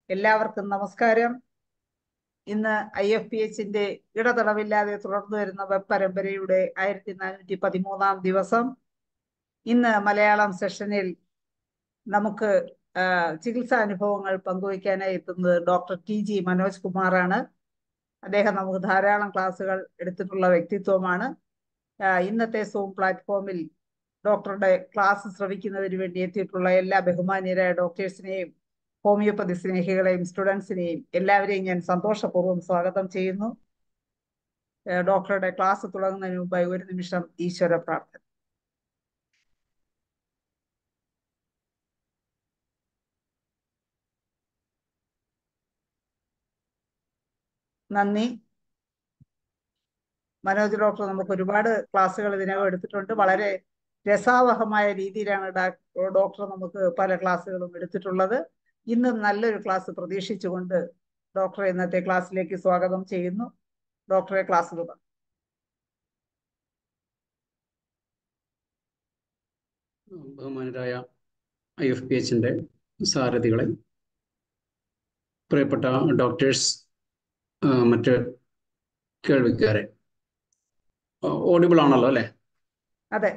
എല്ലാവർക്കും നമസ്കാരം ഇന്ന് ഐ എഫ് പി എച്ചിന്റെ ഇടതടവില്ലാതെ തുടർന്നു വരുന്ന വെബ് പരമ്പരയുടെ ആയിരത്തി നാനൂറ്റി പതിമൂന്നാം ദിവസം ഇന്ന് മലയാളം സെഷനിൽ നമുക്ക് ആ, ചികിത്സാ അനുഭവങ്ങൾ പങ്കുവയ്ക്കാനായി എത്തുന്നത് ഡോക്ടർ ടി ജി മനോജ് കുമാറാണ് അദ്ദേഹം നമുക്ക് ധാരാളം ക്ലാസ്സുകൾ എടുത്തിട്ടുള്ള വ്യക്തിത്വമാണ് ആ, ഇന്നത്തെ സൂം പ്ലാറ്റ്ഫോമിൽ ഡോക്ടറുടെ ക്ലാസ് ശ്രവിക്കുന്നതിന് വേണ്ടി എത്തിയിട്ടുള്ള എല്ലാ ബഹുമാന്യരായ ഡോക്ടേഴ്സിനെയും ഹോമിയോപ്പതി സ്നേഹികളെയും സ്റ്റുഡൻസിനെയും എല്ലാവരെയും ഞാൻ സന്തോഷപൂർവ്വം സ്വാഗതം ചെയ്യുന്നു ഏഹ് ഡോക്ടറുടെ ക്ലാസ് തുടങ്ങുന്നതിന് മുമ്പായി ഒരു നിമിഷം ഈശ്വര പ്രാർത്ഥന നന്ദി മനോജ് ഡോക്ടർ നമുക്ക് ഒരുപാട് ക്ലാസ്സുകൾ ഇതിനകം എടുത്തിട്ടുണ്ട് വളരെ രസാവഹമായ രീതിയിലാണ് ഡാ- ഡോക്ടർ നമുക്ക് പല ക്ലാസ്സുകളും എടുത്തിട്ടുള്ളത് ഇന്ന് നല്ലൊരു ക്ലാസ് പ്രതീക്ഷിച്ചുകൊണ്ട് ഡോക്ടറെ ഇന്നത്തെ ക്ലാസ്സിലേക്ക് സ്വാഗതം ചെയ്യുന്നു ഡോക്ടറെ ക്ലാസ് തുടങ്ങും ബഹുമാനരായ ഐ എഫ് പി എച്ചിന്റെ സാരഥികളെ പ്രിയപ്പെട്ട ഡോക്ടേഴ്സ് ആ, മറ്റ് കേൾവിക്കാരെ ഓഡിബിൾ ആണല്ലോ അല്ലെ അതെ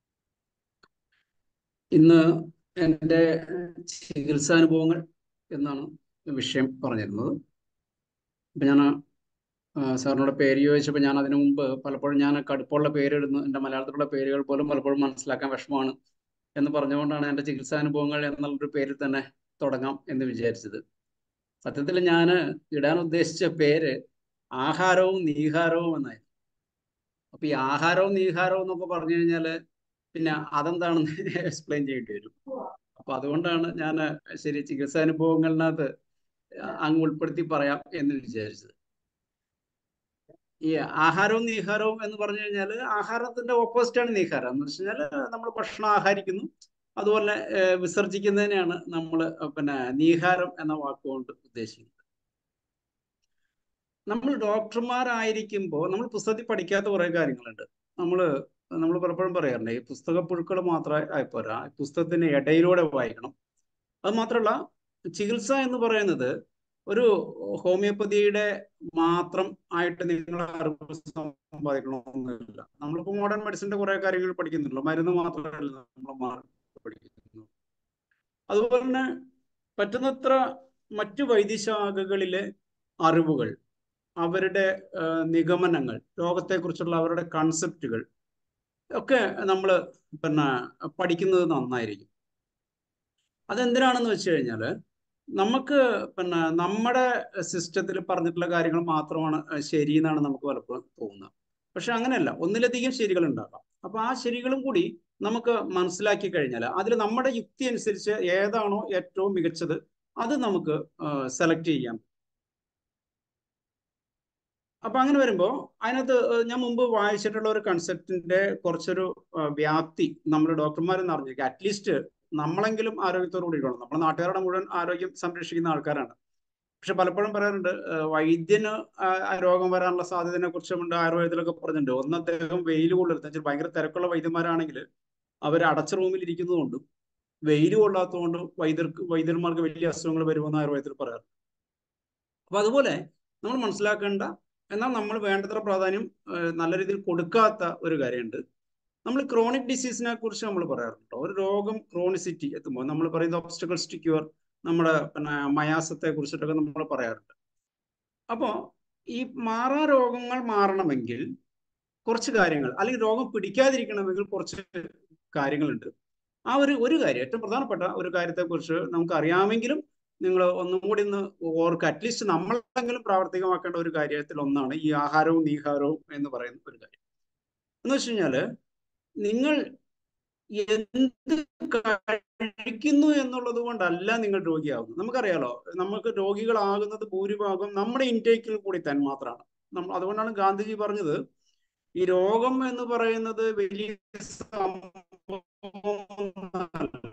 ഇന്ന് എൻ്റെ ചികിത്സാനുഭവങ്ങൾ എന്നാണ് വിഷയം പറഞ്ഞിരുന്നത് അപ്പം ഞാൻ സാറിനോട് പേര് ചോദിച്ചപ്പോൾ ഞാൻ അതിനു മുമ്പ് പലപ്പോഴും ഞാൻ കടുപ്പമുള്ള പേരിടുന്നു എൻ്റെ മലയാളത്തിലുള്ള പേരുകൾ പോലും പലപ്പോഴും മനസ്സിലാക്കാൻ വിഷമമാണ് എന്ന് പറഞ്ഞുകൊണ്ടാണ് എൻ്റെ ചികിത്സാനുഭവങ്ങൾ എന്നുള്ളൊരു പേരിൽ തന്നെ തുടങ്ങാം എന്ന് വിചാരിച്ചത് സത്യത്തിൽ ഞാൻ ഇടാൻ ഉദ്ദേശിച്ച പേര് ആഹാരവും നീഹാരവും എന്നായിരുന്നു അപ്പൊ ഈ ആഹാരവും നീഹാരവും എന്നൊക്കെ പറഞ്ഞു കഴിഞ്ഞാല് പിന്നെ അതെന്താണെന്ന് എക്സ്പ്ലെയിൻ ചെയ്യേണ്ടി വരും അപ്പൊ അതുകൊണ്ടാണ് ഞാൻ ശരി ചികിത്സാനുഭവങ്ങളിനകത്ത് അങ്ങ് ഉൾപ്പെടുത്തി പറയാം എന്ന് വിചാരിച്ചത് ഈ ആഹാരവും നീഹാരവും എന്ന് പറഞ്ഞു കഴിഞ്ഞാൽ ആഹാരത്തിന്റെ ഓപ്പോസിറ്റ് ആണ് നീഹാരം എന്ന് വെച്ച് കഴിഞ്ഞാൽ നമ്മൾ ഭക്ഷണം ആഹാരിക്കുന്നു അതുപോലെ ഏഹ്, വിസർജിക്കുന്നതിനെയാണ് നമ്മൾ പിന്നെ നീഹാരം എന്ന വാക്കുകൊണ്ട് ഉദ്ദേശിക്കുന്നത് നമ്മൾ ഡോക്ടർമാരായിരിക്കുമ്പോൾ നമ്മൾ പുസ്തകത്തിൽ പഠിക്കാത്ത കുറെ കാര്യങ്ങളുണ്ട് നമ്മൾ നമ്മൾ പലപ്പോഴും പറയാറുണ്ട് ഈ പുസ്തക പുഴുക്കൾ മാത്രമേ ആയിപ്പോരാ ഈ പുസ്തകത്തിന് ഇടയിലൂടെ വായിക്കണം അത് മാത്രമല്ല ചികിത്സ എന്ന് പറയുന്നത് ഒരു ഹോമിയോപ്പതിയുടെ മാത്രം ആയിട്ട് നിങ്ങൾ അറിവ് സമ്പാദിക്കണമെന്നില്ല നമ്മളിപ്പോൾ മോഡേൺ മെഡിസിന്റെ കുറെ കാര്യങ്ങൾ പഠിക്കുന്നുണ്ടല്ലോ മരുന്ന് മാത്രമല്ല നമ്മൾ പഠിക്കുന്നു അതുപോലെ തന്നെ പറ്റുന്നത്ര മറ്റു വൈദ്യശാഖകളിലെ അറിവുകൾ അവരുടെ ആ, നിഗമനങ്ങൾ രോഗത്തെക്കുറിച്ചുള്ള അവരുടെ കൺസെപ്റ്റുകൾ ഒക്കെ നമ്മൾ പിന്നെ പഠിക്കുന്നത് നന്നായിരിക്കും അതെന്തിനാണെന്ന് വെച്ച് കഴിഞ്ഞാൽ നമുക്ക് പിന്നെ നമ്മുടെ സിസ്റ്റത്തിൽ പറഞ്ഞിട്ടുള്ള കാര്യങ്ങൾ മാത്രമാണ് ശരി എന്നാണ് നമുക്ക് പലപ്പോഴും തോന്നുന്നത് പക്ഷെ അങ്ങനെയല്ല ഒന്നിലധികം ശരികൾ ഉണ്ടാകാം അപ്പൊ ആ ശരികളും കൂടി നമുക്ക് മനസ്സിലാക്കി കഴിഞ്ഞാൽ അതിൽ നമ്മുടെ യുക്തി അനുസരിച്ച് ഏതാണോ ഏറ്റവും മികച്ചത് അത് നമുക്ക് സെലക്ട് ചെയ്യാം അപ്പൊ അങ്ങനെ വരുമ്പോൾ അതിനകത്ത് ഏഹ് ഞാൻ മുമ്പ് വായിച്ചിട്ടുള്ള ഒരു കൺസെപ്റ്റിന്റെ കുറച്ചൊരു ഏഹ് വ്യാപ്തി നമ്മൾ ഡോക്ടർമാരെന്ന് അറിഞ്ഞിരിക്കുക അറ്റ്ലീസ്റ്റ് നമ്മളെങ്കിലും ആരോഗ്യത്തോടു കൂടി ഇരിക്കണം നമ്മുടെ നാട്ടുകാരുടെ മുഴുവൻ ആരോഗ്യം സംരക്ഷിക്കുന്ന ആൾക്കാരാണ് പക്ഷെ പലപ്പോഴും പറയാറുണ്ട് ഏഹ് വൈദ്യന് ആ ആ രോഗം വരാനുള്ള സാധ്യതയെ കുറിച്ചുമുണ്ട് ആയുർവേദത്തിലൊക്കെ പറഞ്ഞിട്ടുണ്ട് ഒന്ന് അദ്ദേഹം വെയിൽ കൊള്ളരുത് ഭയങ്കര തിരക്കുള്ള വൈദ്യന്മാരാണെങ്കിൽ അവർ അടച്ച റൂമിൽ ഇരിക്കുന്നതുകൊണ്ടും വെയിൽ കൊള്ളാത്തതുകൊണ്ടും വൈദ്യർക്ക് വൈദ്യന്മാർക്ക് വലിയ അസുഖങ്ങൾ വരുമെന്ന് ആയുർവേദത്തിൽ പറയാറുണ്ട് അപ്പൊ അതുപോലെ നമ്മൾ മനസ്സിലാക്കേണ്ട എന്നാൽ നമ്മൾ വേണ്ടത്ര പ്രാധാന്യം ഏഹ് നല്ല രീതിയിൽ കൊടുക്കാത്ത ഒരു കാര്യമുണ്ട് നമ്മൾ ക്രോണിക് ഡിസീസിനെ കുറിച്ച് നമ്മൾ പറയാറുണ്ട് ഒരു രോഗം ക്രോണിസിറ്റി എത്തുമ്പോൾ നമ്മൾ പറയുന്ന ഒബ്സ്റ്റക്കിൾസ് ടു ക്യൂർ നമ്മുടെ പിന്നെ മയാസത്തെ കുറിച്ചിട്ടൊക്കെ നമ്മൾ പറയാറുണ്ട് അപ്പോൾ ഈ മാറാ രോഗങ്ങൾ മാറണമെങ്കിൽ കുറച്ച് കാര്യങ്ങൾ അല്ലെങ്കിൽ രോഗം പിടിക്കാതിരിക്കണമെങ്കിൽ കുറച്ച് കാര്യങ്ങളുണ്ട് ആ ഒരു ഒരു കാര്യം ഏറ്റവും പ്രധാനപ്പെട്ട ഒരു കാര്യത്തെക്കുറിച്ച് നമുക്ക് അറിയാമെങ്കിലും നിങ്ങൾ ഒന്നും കൂടി ഒന്ന് ഓർക്ക് അറ്റ്ലീസ്റ്റ് നമ്മളെങ്കിലും പ്രാവർത്തികമാക്കേണ്ട ഒരു കാര്യത്തിൽ ഒന്നാണ് ഈ ആഹാരവും നീഹാരവും എന്ന് പറയുന്ന ഒരു കാര്യം എന്ന് വെച്ച് കഴിഞ്ഞാല് നിങ്ങൾ എന്ത് കഴിക്കുന്നു എന്നുള്ളത് കൊണ്ടല്ല നിങ്ങൾ രോഗിയാകുന്നത് നമുക്കറിയാലോ നമുക്ക് രോഗികളാകുന്നത് ഭൂരിഭാഗം നമ്മുടെ ഇൻടേക്കിൽ കൂടി തന്മാത്രമാണ് നമ്മൾ അതുകൊണ്ടാണ് ഗാന്ധിജി പറഞ്ഞത് ഈ രോഗം എന്ന് പറയുന്നത് വലിയ സംഭവമല്ല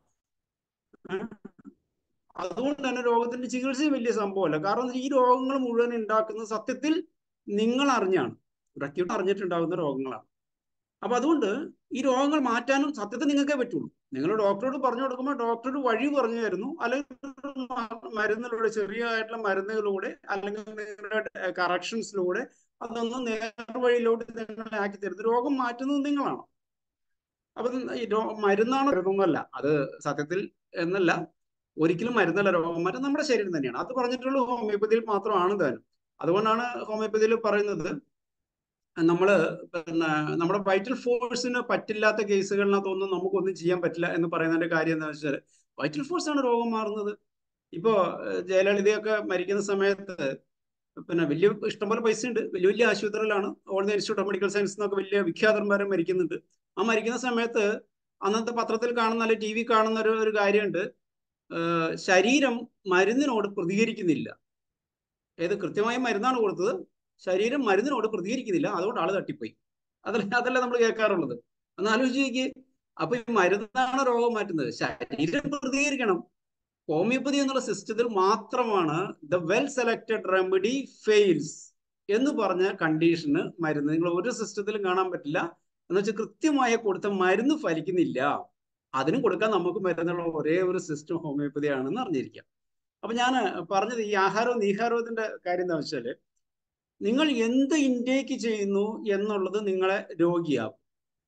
അതുകൊണ്ട് തന്നെ രോഗത്തിന്റെ ചികിത്സയും വലിയ സംഭവമല്ല കാരണം ഈ രോഗങ്ങൾ മുഴുവൻ ഉണ്ടാക്കുന്നത് സത്യത്തിൽ നിങ്ങൾ അറിഞ്ഞാണ് ഒരു അക്യൂട്ട് അറിഞ്ഞിട്ടുണ്ടാകുന്ന രോഗങ്ങളാണ് അപ്പൊ അതുകൊണ്ട് ഈ രോഗങ്ങൾ മാറ്റാനും സത്യത്തിൽ നിങ്ങൾക്കേ പറ്റുള്ളൂ നിങ്ങൾ ഡോക്ടറോട് പറഞ്ഞു കൊടുക്കുമ്പോൾ ഡോക്ടർ ഒരു വഴി പറഞ്ഞു തരുന്നു അല്ലെങ്കിൽ മ- മരുന്നിലൂടെ ചെറിയതായിട്ടുള്ള മരുന്നുകളിലൂടെ അല്ലെങ്കിൽ നിങ്ങളുടെ കറക്ഷൻസിലൂടെ അതൊന്ന് നേർവഴിയിലോട്ട് നിങ്ങളെ ആക്കി തരുന്നു രോഗം മാറ്റുന്നത് നിങ്ങളാണ് അപ്പൊ ഈ രോ- മരുന്നാണ് മരുന്നൊന്നുമല്ല അത് സത്യത്തിൽ എന്നല്ല ഒരിക്കലും മരുന്നല്ല രോഗം മാറ്റം നമ്മുടെ ശരീരം തന്നെയാണ് അത് പറഞ്ഞിട്ടുള്ള ഹോമിയോപ്പതിയിൽ മാത്രമാണ് താനും അതുകൊണ്ടാണ് ഹോമിയോപ്പതിയിൽ പറയുന്നത് നമ്മള് പിന്നെ നമ്മുടെ വൈറ്റൽ ഫോഴ്സിന് പറ്റില്ലാത്ത കേസുകളിനകത്തൊന്നും നമുക്കൊന്നും ചെയ്യാൻ പറ്റില്ല എന്ന് പറയുന്നതിന്റെ കാര്യം എന്താ വെച്ചാൽ വൈറ്റൽ ഫോഴ്സ് ആണ് രോഗം മാറുന്നത് ഇപ്പോ ഏഹ്, ജയലളിതയൊക്കെ മരിക്കുന്ന സമയത്ത് പിന്നെ വലിയ ഇഷ്ടംപോലെ പൈസ ഉണ്ട് വലിയ വലിയ ആശുപത്രികളാണ് All India Institute of Medical Science എന്നൊക്കെ വലിയ വിഖ്യാതന്മാരെ മരിക്കുന്നുണ്ട് ആ മരിക്കുന്ന സമയത്ത് അന്നത്തെ പത്രത്തിൽ കാണുന്ന അല്ലെങ്കിൽ ടി വി കാണുന്ന ഒരു ഒരു കാര്യമുണ്ട് ഏഹ്, ശരീരം മരുന്നിനോട് പ്രതികരിക്കുന്നില്ല ഏത് കൃത്യമായ മരുന്നാണ് കൊടുത്തത് ശരീരം മരുന്നിനോട് പ്രതികരിക്കുന്നില്ല അതുകൊണ്ട് ആള് തട്ടിപ്പോയി അതല്ല അതല്ല നമ്മൾ കേൾക്കാറുള്ളത് ഒന്ന് ആലോചിച്ച് നോക്കിയേ അപ്പൊ ഈ മരുന്നാണ് രോഗം മാറ്റുന്നത് ശരീരം പ്രതികരിക്കണം ഹോമിയോപ്പതി എന്നുള്ള സിസ്റ്റത്തിൽ മാത്രമാണ് the well selected remedy fails എന്ന് പറഞ്ഞ കണ്ടീഷന് മരുന്ന് നിങ്ങൾ ഒരു സിസ്റ്റത്തിലും കാണാൻ പറ്റില്ല എന്ന് വെച്ചാൽ കൃത്യമായ കൊടുത്ത മരുന്ന് ഫലിക്കുന്നില്ല അതിനും കൊടുക്കാൻ നമുക്ക് മരുന്നുള്ള ഒരേ ഒരു സിസ്റ്റം ഹോമിയോപ്പതി ആണെന്ന് അറിഞ്ഞിരിക്കാം അപ്പൊ ഞാൻ പറഞ്ഞത് ഈ ആഹാരവും നീഹാരത്തിന്റെ കാര്യം എന്താ വെച്ചാല് നിങ്ങൾ എന്ത് ഇൻടേക്ക് ചെയ്യുന്നു എന്നുള്ളത് നിങ്ങളെ രോഗിയാക്കും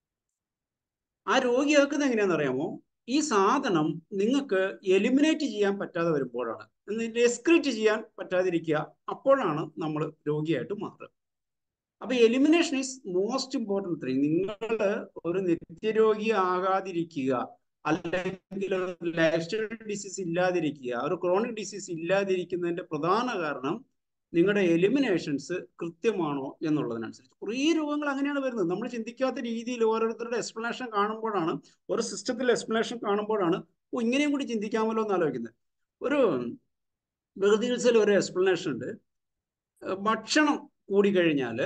ആ രോഗിയാക്കുന്നത് എങ്ങനെയാണെന്ന് അറിയാമോ ഈ സാധനം നിങ്ങൾക്ക് എലിമിനേറ്റ് ചെയ്യാൻ പറ്റാതെ വരുമ്പോഴാണ് എക്സ്ക്രീറ്റ് ചെയ്യാൻ പറ്റാതിരിക്കുക അപ്പോഴാണ് നമ്മൾ രോഗിയായിട്ട് മാറുക അപ്പൊ elimination is most important thing നിങ്ങൾ ഒരു നിത്യരോഗി ആകാതിരിക്കുക അല്ലെങ്കിൽ ലൈഫ് സ്റ്റൈൽ ഡിസീസ് ഇല്ലാതിരിക്കുക ഒരു ക്രോണിക് ഡിസീസ് ഇല്ലാതിരിക്കുന്നതിന്റെ പ്രധാന കാരണം നിങ്ങളുടെ എലിമിനേഷൻസ് കൃത്യമാണോ എന്നുള്ളതിനനുസരിച്ച് കുറേ രോഗങ്ങൾ അങ്ങനെയാണ് വരുന്നത് നമ്മൾ ചിന്തിക്കാത്ത രീതിയിൽ ഓരോരുത്തരുടെ എക്സ്പ്ലനേഷൻ കാണുമ്പോഴാണ് ഒരു സിസ്റ്റത്തിൽ എക്സ്പ്ലനേഷൻ കാണുമ്പോഴാണ് ഓ ഇങ്ങനെയും കൂടി ചിന്തിക്കാമല്ലോ എന്ന് ആലോചിക്കുന്നത് ഒരു പ്രകൃതി ചികിത്സയിൽ ഒരു എക്സ്പ്ലനേഷൻ ഉണ്ട് ഏഹ് ഭക്ഷണം കൂടിക്കഴിഞ്ഞാൽ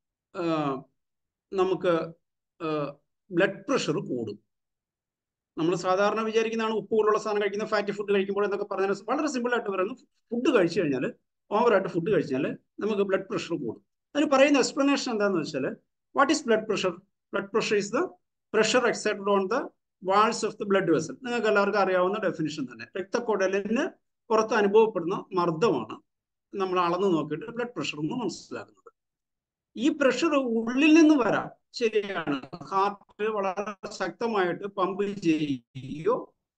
നമുക്ക് ബ്ലഡ് പ്രഷർ കൂടും നമ്മൾ സാധാരണ വിചാരിക്കുന്നതാണ് ഉപ്പ് കൂടുതലുള്ള സാധനം കഴിക്കുന്ന ഫാറ്റി ഫുഡ് കഴിക്കുമ്പോൾ എന്നൊക്കെ പറഞ്ഞാൽ വളരെ സിമ്പിൾ ആയിട്ട് പറയുന്നു ഫുഡ് കഴിച്ചു കഴിഞ്ഞാൽ ഓവറായിട്ട് ഫുഡ് കഴിച്ചാൽ നമുക്ക് ബ്ലഡ് പ്രഷർ കൂടും അതിന് പറയുന്ന എക്സ്പ്ലനേഷൻ എന്താണെന്ന് വെച്ചാൽ what is blood pressure blood pressure is the pressure excited on the walls of the blood vessel നിങ്ങൾക്ക് എല്ലാവർക്കും അറിയാവുന്ന ഡെഫിനിഷൻ തന്നെ രക്തക്കുടലിന് പുറത്ത് അനുഭവപ്പെടുന്ന മർദ്ദമാണ് നമ്മൾ അളന്ന് നോക്കിയിട്ട് ബ്ലഡ് പ്രഷർ എന്ന് മനസ്സിലാക്കുന്നത് ഈ പ്രഷർ ഉള്ളിൽ നിന്ന് വരാം ശരിയാണ് ഹാർട്ട് വളരെ ശക്തമായിട്ട് പമ്പ് ചെയ്യുകയോ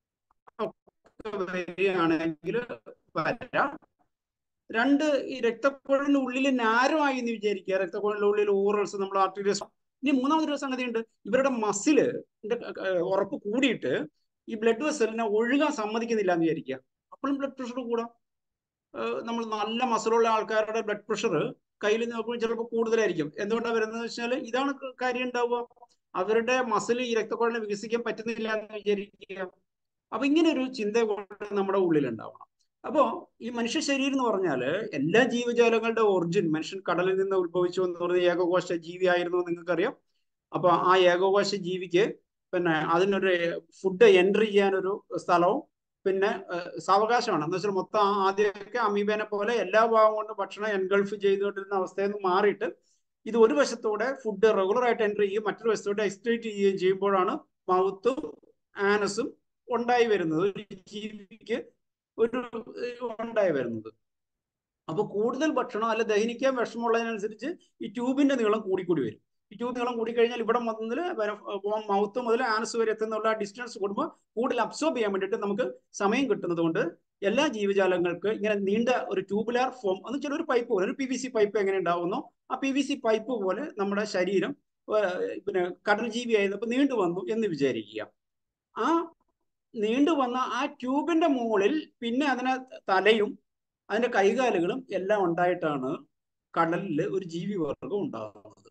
ഒക്കെ വരികയാണെങ്കിൽ വരാം രണ്ട് ഈ രക്തക്കുഴലിന്റെ ഉള്ളിൽ നാരമായി എന്ന് വിചാരിക്കുക രക്തക്കുഴലിന്റെ ഉള്ളിൽ ഊറൽസ് നമ്മൾ ആർട്ടീരിയസ് ഇനി മൂന്നാമതൊരു സംഗതിയുണ്ട് ഇവരുടെ മസില് ഉറപ്പ് കൂടിയിട്ട് ഈ ബ്ലഡ് വെസലിനെ ഒഴുകാൻ സമ്മതിക്കുന്നില്ല എന്ന് വിചാരിക്കുക അപ്പോഴും ബ്ലഡ് പ്രഷർ കൂടാം നമ്മൾ നല്ല മസിലുള്ള ആൾക്കാരുടെ ബ്ലഡ് പ്രഷർ കയ്യിൽ നോക്കുമ്പോൾ ചിലപ്പോൾ കൂടുതലായിരിക്കും എന്തുകൊണ്ടാണ് വരുന്നത് വെച്ചാൽ ഇതാണ് കാര്യം ഉണ്ടാവുക അവരുടെ മസിൽ ഈ രക്തക്കുഴലിനെ വികസിക്കാൻ പറ്റുന്നില്ല എന്ന് വിചാരിക്കുക അപ്പൊ ഇങ്ങനെ ഒരു ചിന്ത നമ്മുടെ ഉള്ളിൽ ഉണ്ടാവണം അപ്പോ ഈ മനുഷ്യ ശരീരം എന്ന് പറഞ്ഞാൽ എല്ലാ ജീവജാലങ്ങളുടെ ഒറിജിൻ മനുഷ്യൻ കടലിൽ നിന്ന് ഉത്ഭവിച്ചു എന്ന് പറഞ്ഞ ഏകകോശ ജീവി ആയിരുന്നു നിങ്ങൾക്കറിയാം അപ്പൊ ആ ഏകകോശ ജീവിക്ക് പിന്നെ അതിനൊരു ഫുഡ് എൻട്രി ചെയ്യാനൊരു സ്ഥലവും പിന്നെ സാവകാശമാണ് എന്ന് വെച്ചാൽ മൊത്തം ആദ്യമൊക്കെ അമീബേനെ പോലെ എല്ലാ ഭാഗം കൊണ്ട് ഭക്ഷണം എൻഗൾഫ് ചെയ്തുകൊണ്ടിരുന്ന അവസ്ഥയിൽ നിന്ന് മാറിയിട്ട് ഇത് ഒരു വശത്തോടെ ഫുഡ് റെഗുലർ ആയിട്ട് എൻട്രി ചെയ്യും മറ്റൊരു വശത്തോടെ എക്സ്ട്രേറ്റ് ചെയ്യുകയും ചെയ്യുമ്പോഴാണ് മൗത്തും ആനസും ഉണ്ടായി വരുന്നത് ഒരു ജീവിക്ക് ഒരു ഉണ്ടായി വരുന്നത് അപ്പൊ കൂടുതൽ ഭക്ഷണം അല്ല ദഹിനിക്കാൻ വിഷമമുള്ളതിനനുസരിച്ച് ഈ ട്യൂബിന്റെ നീളം കൂടിക്കൂടി വരും ഈ ട്യൂബ് നീളം കൂടിക്കഴിഞ്ഞാൽ ഇവിടെ മുതൽ മൗത്ത് മുതൽ ആനസ് വരെ എത്തുന്നുള്ള ഡിസ്റ്റൻസ് കൂടുമ്പോൾ കൂടുതൽ അബ്സോർബ് ചെയ്യാൻ വേണ്ടിയിട്ട് നമുക്ക് സമയം കിട്ടുന്നത് കൊണ്ട് എല്ലാ ജീവജാലങ്ങൾക്ക് ഇങ്ങനെ നീണ്ട ഒരു ട്യൂബുലാർ ഫോം എന്ന് വെച്ചാൽ ഒരു പൈപ്പ് പോലെ ഒരു പി വി സി പൈപ്പ് എങ്ങനെ ഉണ്ടാവുന്നോ ആ പി വി സി പൈപ്പ് പോലെ നമ്മുടെ ശരീരം പിന്നെ കടൽ ജീവി ആയിരുന്നപ്പോൾ നീണ്ടു വന്നു എന്ന് വിചാരിക്കുക ആ നീണ്ടു വന്ന ആ ട്യൂബിന്റെ മുകളിൽ പിന്നെ അതിനെ തലയും അതിന്റെ കൈകാലുകളും എല്ലാം ഉണ്ടായിട്ടാണ് കടലിൽ ഒരു ജീവി വർഗം ഉണ്ടാകുന്നത്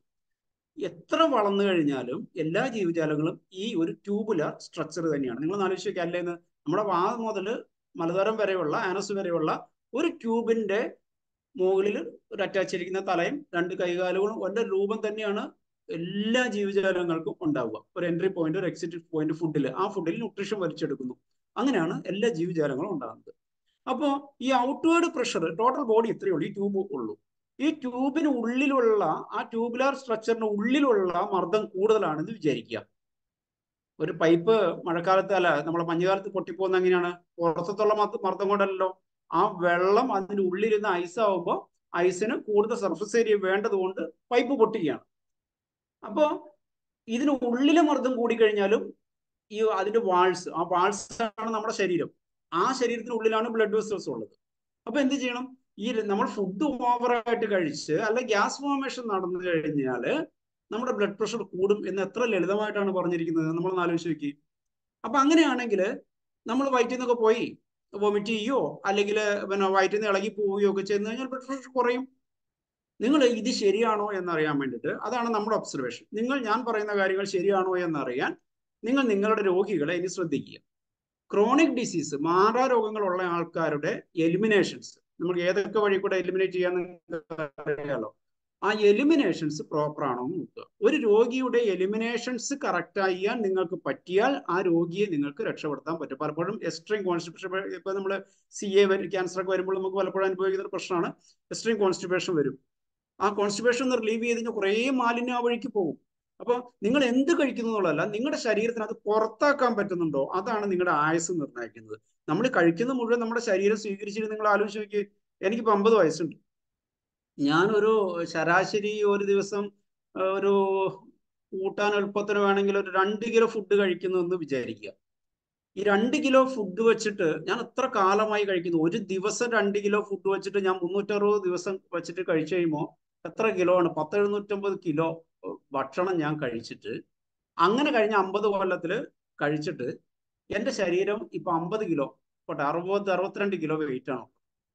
എത്ര വളർന്നു കഴിഞ്ഞാലും എല്ലാ ജീവജാലങ്ങളും ഈ ഒരു ട്യൂബുലർ സ്ട്രക്ചർ തന്നെയാണ് നിങ്ങൾ ആലോചിക്കുക അല്ലേന്ന് നമ്മുടെ വാ മുതൽ മലദ്വാരം വരെയുള്ള ആനസ് വരെയുള്ള ഒരു ട്യൂബിന്റെ മുകളിൽ ഒരു അറ്റാച്ച് ചെയ്തിരിക്കുന്ന തലയും രണ്ട് കൈകാലുകളും ഒന്റെ രൂപം തന്നെയാണ് എല്ലാ ജീവജാലങ്ങൾക്കും ഉണ്ടാവുക ഒരു എൻട്രി പോയിന്റ് ഒരു എക്സിറ്റ് പോയിന്റ് ഫുഡിൽ ആ ഫുഡിൽ ന്യൂട്രീഷൻ വലിച്ചെടുക്കുന്നു അങ്ങനെയാണ് എല്ലാ ജീവജാലങ്ങളും ഉണ്ടാകുന്നത് അപ്പോൾ ഈ ഔട്ട്വേർഡ് പ്രഷർ ടോട്ടൽ ബോഡി ഇത്രയേ ഉള്ളൂ ഈ ട്യൂബ് ഉള്ളൂ ഈ ട്യൂബിന് ഉള്ളിലുള്ള ആ ട്യൂബുലാർ സ്ട്രക്ചറിന് ഉള്ളിലുള്ള മർദ്ദം കൂടുതലാണെന്ന് വിചാരിക്കുക ഒരു പൈപ്പ് മഴക്കാലത്ത് അല്ല നമ്മളെ മഞ്ഞുകാലത്ത് പൊട്ടിപ്പോകുന്ന എങ്ങനെയാണ് പുറത്തുള്ള മർദ്ദം കൊണ്ടല്ലോ ആ വെള്ളം അതിന്റെ ഉള്ളിലിരുന്ന് ഐസ് ആവുമ്പോൾ ഐസിന് കൂടുതൽ സർഫസ് ഏരിയ വേണ്ടതുകൊണ്ട് പൈപ്പ് പൊട്ടുകയാണ് അപ്പോ ഇതിന് ഉള്ളിലെ മർദ്ദം കൂടിക്കഴിഞ്ഞാലും ഈ അതിന്റെ വാൾസ് ആ വാൾസ് ആണ് നമ്മുടെ ശരീരം ആ ശരീരത്തിനുള്ളിലാണ് ബ്ലഡ് വെസൽസ് ഉള്ളത് അപ്പൊ എന്ത് ചെയ്യണം ഈ നമ്മൾ ഫുഡ് ഓവറായിട്ട് കഴിച്ച് അല്ല ഗ്യാസ് ഫോർമേഷൻ നടന്നു കഴിഞ്ഞാല് നമ്മുടെ ബ്ലഡ് പ്രഷർ കൂടും എന്ന് എത്ര ലളിതമായിട്ടാണ് പറഞ്ഞിരിക്കുന്നത് നമ്മൾ ആലോചിച്ച് നോക്കി അപ്പൊ അങ്ങനെയാണെങ്കിൽ നമ്മൾ വയറ്റിൽ നിന്നൊക്കെ പോയി വൊമിറ്റ് ചെയ്യോ അല്ലെങ്കിൽ പിന്നെ വയറ്റിൽ നിന്ന് ഇളകി പോവുകയോ ഒക്കെ ചെയ്തു കഴിഞ്ഞാൽ ബ്ലഡ് പ്രഷർ കുറയും നിങ്ങൾ ഇത് ശരിയാണോ എന്നറിയാൻ വേണ്ടിയിട്ട് അതാണ് നമ്മുടെ ഒബ്സർവേഷൻ നിങ്ങൾ ഞാൻ പറയുന്ന കാര്യങ്ങൾ ശരിയാണോ എന്നറിയാൻ നിങ്ങൾ നിങ്ങളുടെ രോഗികളെ ഇനി ശ്രദ്ധിക്കുക ക്രോണിക് ഡിസീസ് മാറാ രോഗങ്ങളുള്ള ആൾക്കാരുടെ എലിമിനേഷൻസ് നമുക്ക് ഏതൊക്കെ വഴി കൂടെ എലിമിനേറ്റ് ചെയ്യാന്ന് അറിയാലോ ആ എലിമിനേഷൻസ് പ്രോപ്പർ ആണോ എന്ന് നോക്കുക ഒരു രോഗിയുടെ എലിമിനേഷൻസ് കറക്റ്റ് ചെയ്യാൻ നിങ്ങൾക്ക് പറ്റിയാൽ ആ രോഗിയെ നിങ്ങൾക്ക് രക്ഷപ്പെടുത്താൻ പറ്റും പലപ്പോഴും എക്സ്ട്രീം കോൺസ്റ്റിപ്പേഷൻ ഇപ്പൊ നമ്മൾ സി എ ക്യാൻസർ ഒക്കെ വരുമ്പോൾ നമുക്ക് പലപ്പോഴും അനുഭവിക്കുന്ന ഒരു പ്രശ്നമാണ് എക്സ്ട്രീം കോൺസ്റ്റിപ്പേഷൻ വരും ആ കോൺസ്റ്റിപ്പേഷൻ ഒന്ന് റിലീവ് ചെയ്ത് കഴിഞ്ഞാൽ കുറേ മാലിന്യം ആ വഴിക്ക് പോകും അപ്പോൾ നിങ്ങൾ എന്ത് കഴിക്കുന്നു എന്നുള്ളതല്ല നിങ്ങളുടെ ശരീരത്തിന് അത് പുറത്താക്കാൻ പറ്റുന്നുണ്ടോ അതാണ് നിങ്ങളുടെ ആയുസ് നിർണ്ണയിക്കുന്നത് നമ്മൾ കഴിക്കുന്ന മുഴുവൻ നമ്മുടെ ശരീരം സ്വീകരിച്ചിട്ട് നിങ്ങൾ ആലോചിച്ച് നോക്കി എനിക്കിപ്പോൾ അമ്പത് വയസ്സുണ്ട് ഞാനൊരു ശരാശരി ഒരു ദിവസം ഒരു കൂട്ടാൻ എളുപ്പത്തിന് വേണമെങ്കിൽ ഒരു രണ്ട് കിലോ ഫുഡ് കഴിക്കുന്നു എന്ന് വിചാരിക്കുക ഈ രണ്ട് കിലോ ഫുഡ് വെച്ചിട്ട് ഞാൻ എത്ര കാലമായി കഴിക്കുന്നു ഒരു ദിവസം രണ്ട് കിലോ ഫുഡ് വെച്ചിട്ട് ഞാൻ മുന്നൂറ്ററുപത് ദിവസം വെച്ചിട്ട് കഴിച്ചു കഴിയുമ്പോൾ എത്ര കിലോ ആണ് പത്ത് എഴുന്നൂറ്റമ്പത് കിലോ ഭക്ഷണം ഞാൻ കഴിച്ചിട്ട് അങ്ങനെ കഴിഞ്ഞ അമ്പത് കൊല്ലത്തില് കഴിച്ചിട്ട് എൻ്റെ ശരീരം ഇപ്പൊ അമ്പത് കിലോ പോട്ടെ അറുപത് അറുപത്തിരണ്ട് കിലോ വെയിറ്റ് ആണ്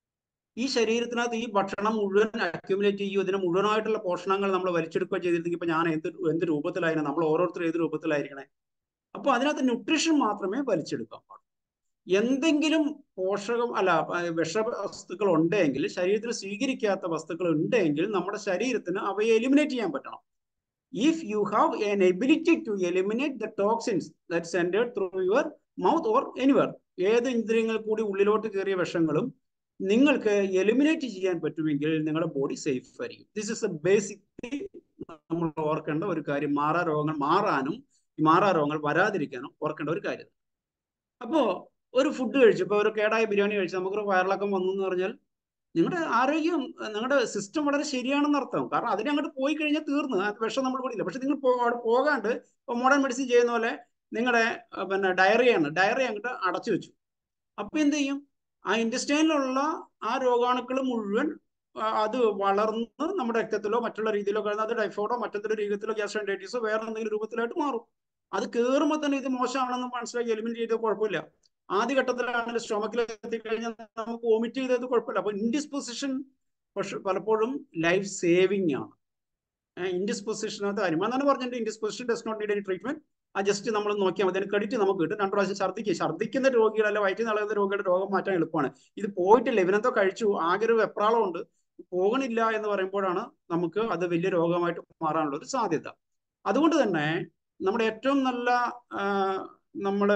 ഈ ശരീരത്തിനകത്ത് ഈ ഭക്ഷണം മുഴുവൻ അക്യുമുലേറ്റ് ചെയ്യും ഇതിന് മുഴുവനായിട്ടുള്ള പോഷണങ്ങൾ നമ്മൾ വലിച്ചെടുക്കുക ചെയ്തിരുന്നെങ്കിൽ ഇപ്പൊ ഞാൻ എന്ത് എന്ത് രൂപത്തിലായിരുന്നു നമ്മൾ ഓരോരുത്തരും ഏത് രൂപത്തിലായിരിക്കണേ അപ്പൊ അതിനകത്ത് ന്യൂട്രീഷൻ മാത്രമേ വലിച്ചെടുക്കാൻ പാടുള്ളൂ എന്തെങ്കിലും പോഷകം അല്ല വിഷവസ്തുക്കൾ ഉണ്ടെങ്കിൽ ശരീരത്തിൽ സ്വീകരിക്കാത്ത വസ്തുക്കൾ ഉണ്ടെങ്കിൽ നമ്മുടെ ശരീരത്തിന് അവയെ എലിമിനേറ്റ് ചെയ്യാൻ പറ്റണം if you have an ability to eliminate the toxins that sended through your mouth or anywhere ഏത് ഇന്ദ്രിയങ്ങൾ കൂടി ഉള്ളിലോട്ട് കയറിയ വിഷങ്ങളും നിങ്ങൾക്ക് എലിമിനേറ്റ് ചെയ്യാൻ പറ്റുമെങ്കിൽ നിങ്ങളുടെ ബോഡി സേഫ് ആയിരിക്കും ദിസ് ഇസ് എ ബേസിക്കലി നമ്മൾ ഓർക്കേണ്ട ഒരു കാര്യം മാറാ രോഗങ്ങൾ മാറാനും മാറാ രോഗങ്ങൾ വരാതിരിക്കാനും ഓർക്കേണ്ട ഒരു കാര്യം അപ്പോ ഒരു ഫുഡ് കഴിച്ചു ഇപ്പൊ ഒരു കേടായ ബിരിയാണി കഴിച്ചു നമുക്കൊരു വയറിളക്കം വന്നു എന്ന് പറഞ്ഞാൽ നിങ്ങളുടെ ആരോഗ്യം നിങ്ങളുടെ സിസ്റ്റം വളരെ ശരിയാണെന്ന് അർത്ഥം കാരണം അതിനെ അങ്ങോട്ട് പോയി കഴിഞ്ഞാൽ തീർന്നു ആ വിഷം നമ്മൾ കൂടിയില്ല പക്ഷെ നിങ്ങൾ അവിടെ പോകാണ്ട് ഇപ്പൊ മോഡേൺ മെഡിസിൻ ചെയ്യുന്ന പോലെ നിങ്ങളുടെ പിന്നെ ഡയറിയാണ് ഡയറി അങ്ങോട്ട് അടച്ചു വെച്ചു അപ്പൊ എന്ത് ചെയ്യും ആ ഇൻഡസ്റ്റൈനിലുള്ള ആ രോഗാണുക്കൾ മുഴുവൻ അത് വളർന്ന് നമ്മുടെ രക്തത്തിലോ മറ്റുള്ള രീതിയിലോ കഴിഞ്ഞാൽ അത് ടൈഫോയിഡോ മറ്റെന്തെങ്കിലും രീതിയിലോ ഗ്യാസ്ട്രൈറ്റൈറ്റിസോ വേറെ എന്തെങ്കിലും രൂപത്തിലായിട്ട് മാറും അത് കയറുമ്പോൾ തന്നെ ഇത് മോശമാണെന്ന് മനസ്സിലാക്കി എലിമിനേറ്റ് ചെയ്ത് കുഴപ്പമില്ല ആദ്യഘട്ടത്തിലാണെങ്കിൽ സ്റ്റൊമക്കിൽ എത്തിക്കഴിഞ്ഞാൽ നമുക്ക് വോമിറ്റ് ചെയ്തത് കുഴപ്പമില്ല അപ്പൊ ഇൻഡിസ്പൊസിഷൻ പക്ഷെ പലപ്പോഴും ലൈഫ് സേവിങ് ആണ് ഇൻഡിസ്പൊസിഷനകത്ത് കാര്യം എന്നാണ് പറഞ്ഞിട്ട് indisposition does not need any treatment ആ ജസ്റ്റ് നമ്മൾ നോക്കിയാൽ മതി അതിന് ക്രെഡിറ്റ് നമുക്ക് കിട്ടും രണ്ടു പ്രാവശ്യം ഛർദ്ദിക്കുക ഛർദ്ദിക്കുന്ന രോഗികളല്ല വയറ്റിൽ നൽകുന്ന രോഗിയുടെ രോഗം മാറ്റാൻ എളുപ്പമാണ് ഇത് പോയിട്ടില്ല ഇവനെന്തോ കഴിച്ചു ആകെ ഒരു വെപ്രാളമുണ്ട് പോകണില്ല എന്ന് പറയുമ്പോഴാണ് നമുക്ക് അത് വലിയ രോഗമായിട്ട് മാറാനുള്ള ഒരു സാധ്യത അതുകൊണ്ട് തന്നെ നമ്മുടെ ഏറ്റവും നല്ല നമ്മള്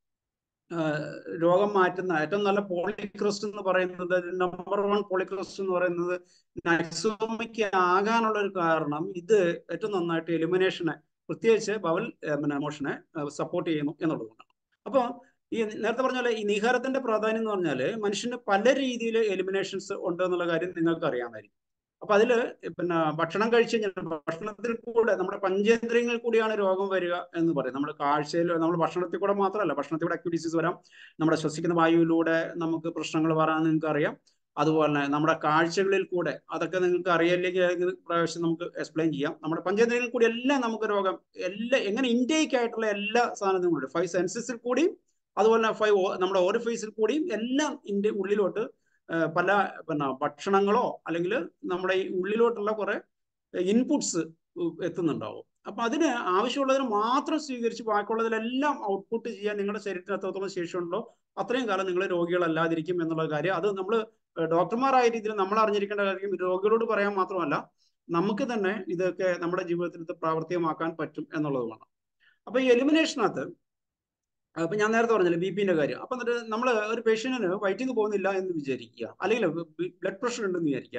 രോഗം മാറ്റുന്ന ഏറ്റവും നല്ല പോളിക്രസ്റ്റ് എന്ന് പറയുന്നത് നമ്പർ വൺ പോളിക്രസ്റ്റ് എന്ന് പറയുന്നത് നൈസോമിക് ആകാനുള്ള ഒരു കാരണം ഇത് ഏറ്റവും നന്നായിട്ട് എലിമിനേഷനെ പ്രത്യേകിച്ച് ബവൽ പിന്നെ മോഷനെ സപ്പോർട്ട് ചെയ്യുന്നു എന്നുള്ളതുകൊണ്ടാണ് അപ്പോൾ ഈ നേരത്തെ പറഞ്ഞ പോലെ ഈ നിഹാരത്തിന്റെ പ്രാധാന്യം എന്ന് പറഞ്ഞാൽ മനുഷ്യന് പല രീതിയിൽ എലിമിനേഷൻസ് ഉണ്ട് എന്നുള്ള കാര്യം നിങ്ങൾക്ക് അറിയാമായിരിക്കും അപ്പൊ അതില് പിന്നെ ഭക്ഷണം കഴിച്ചു കഴിഞ്ഞാൽ ഭക്ഷണത്തിൽ കൂടെ നമ്മുടെ പഞ്ചേന്ദ്രിയങ്ങളിൽ കൂടിയാണ് രോഗം വരിക എന്ന് പറയും നമ്മൾ കാഴ്ചയിൽ നമ്മൾ ഭക്ഷണത്തിൽ കൂടെ മാത്രമല്ല ഭക്ഷണത്തിൽ കൂടെ അക്യൂഡിസീസ് വരാം നമ്മുടെ ശ്വസിക്കുന്ന വായുവിലൂടെ നമുക്ക് പ്രശ്നങ്ങൾ വരാൻ നിങ്ങൾക്ക് അറിയാം അതുപോലെ തന്നെ നമ്മുടെ കാഴ്ചകളിൽ കൂടെ അതൊക്കെ നിങ്ങൾക്ക് അറിയില്ലെങ്കിൽ പ്രാവശ്യം നമുക്ക് എക്സ്പ്ലെയിൻ ചെയ്യാം നമ്മുടെ പഞ്ചേന്ദ്രിയങ്ങളിൽ കൂടി എല്ലാം നമുക്ക് രോഗം എല്ലാ എങ്ങനെ ഇൻടേക്ക് ആയിട്ടുള്ള എല്ലാ സാധനങ്ങളും ഉണ്ട് ഫൈവ് സെൻസസിൽ കൂടിയും അതുപോലെ തന്നെ ഫൈവ് നമ്മുടെ ഓറിഫൈസിൽ കൂടിയും എല്ലാം ഇതിന്റെ ഉള്ളിലോട്ട് പല പിന്നെ ഭക്ഷണങ്ങളോ അല്ലെങ്കിൽ നമ്മുടെ ഈ ഉള്ളിലോട്ടുള്ള കുറെ ഇൻപുട്സ് എത്തുന്നുണ്ടാവും അപ്പൊ അതിന് ആവശ്യമുള്ളതിന് മാത്രം സ്വീകരിച്ച് ബാക്കിയുള്ളതിലെല്ലാം ഔട്ട്പുട്ട് ചെയ്യാൻ നിങ്ങളുടെ ശരീരത്തിന് എത്രത്തോളം ശേഷിയുണ്ടോ അത്രയും കാലം നിങ്ങൾ രോഗികളല്ലാതിരിക്കും എന്നുള്ള കാര്യം അത് നമ്മൾ ഡോക്ടർമാരായ രീതിയിൽ നമ്മൾ അറിഞ്ഞിരിക്കേണ്ട കാര്യം രോഗികളോട് പറയാൻ മാത്രമല്ല നമുക്ക് തന്നെ ഇതൊക്കെ നമ്മുടെ ജീവിതത്തിൽ ഇത് പ്രാവർത്തികമാക്കാൻ പറ്റും എന്നുള്ളതുമാണ് അപ്പൊ ഈ എലിമിനേഷനകത്ത് അപ്പൊ ഞാൻ നേരത്തെ പറഞ്ഞില്ല ബി പിന്റെ കാര്യം അപ്പൊ എന്നിട്ട് നമ്മൾ ഒരു പേഷ്യന്റിന് വയറ്റിൽ നിന്ന് പോകുന്നില്ല എന്ന് വിചാരിക്കുക അല്ലെങ്കിൽ ബ്ലഡ് പ്രഷർ ഉണ്ടെന്ന് വിചാരിക്കുക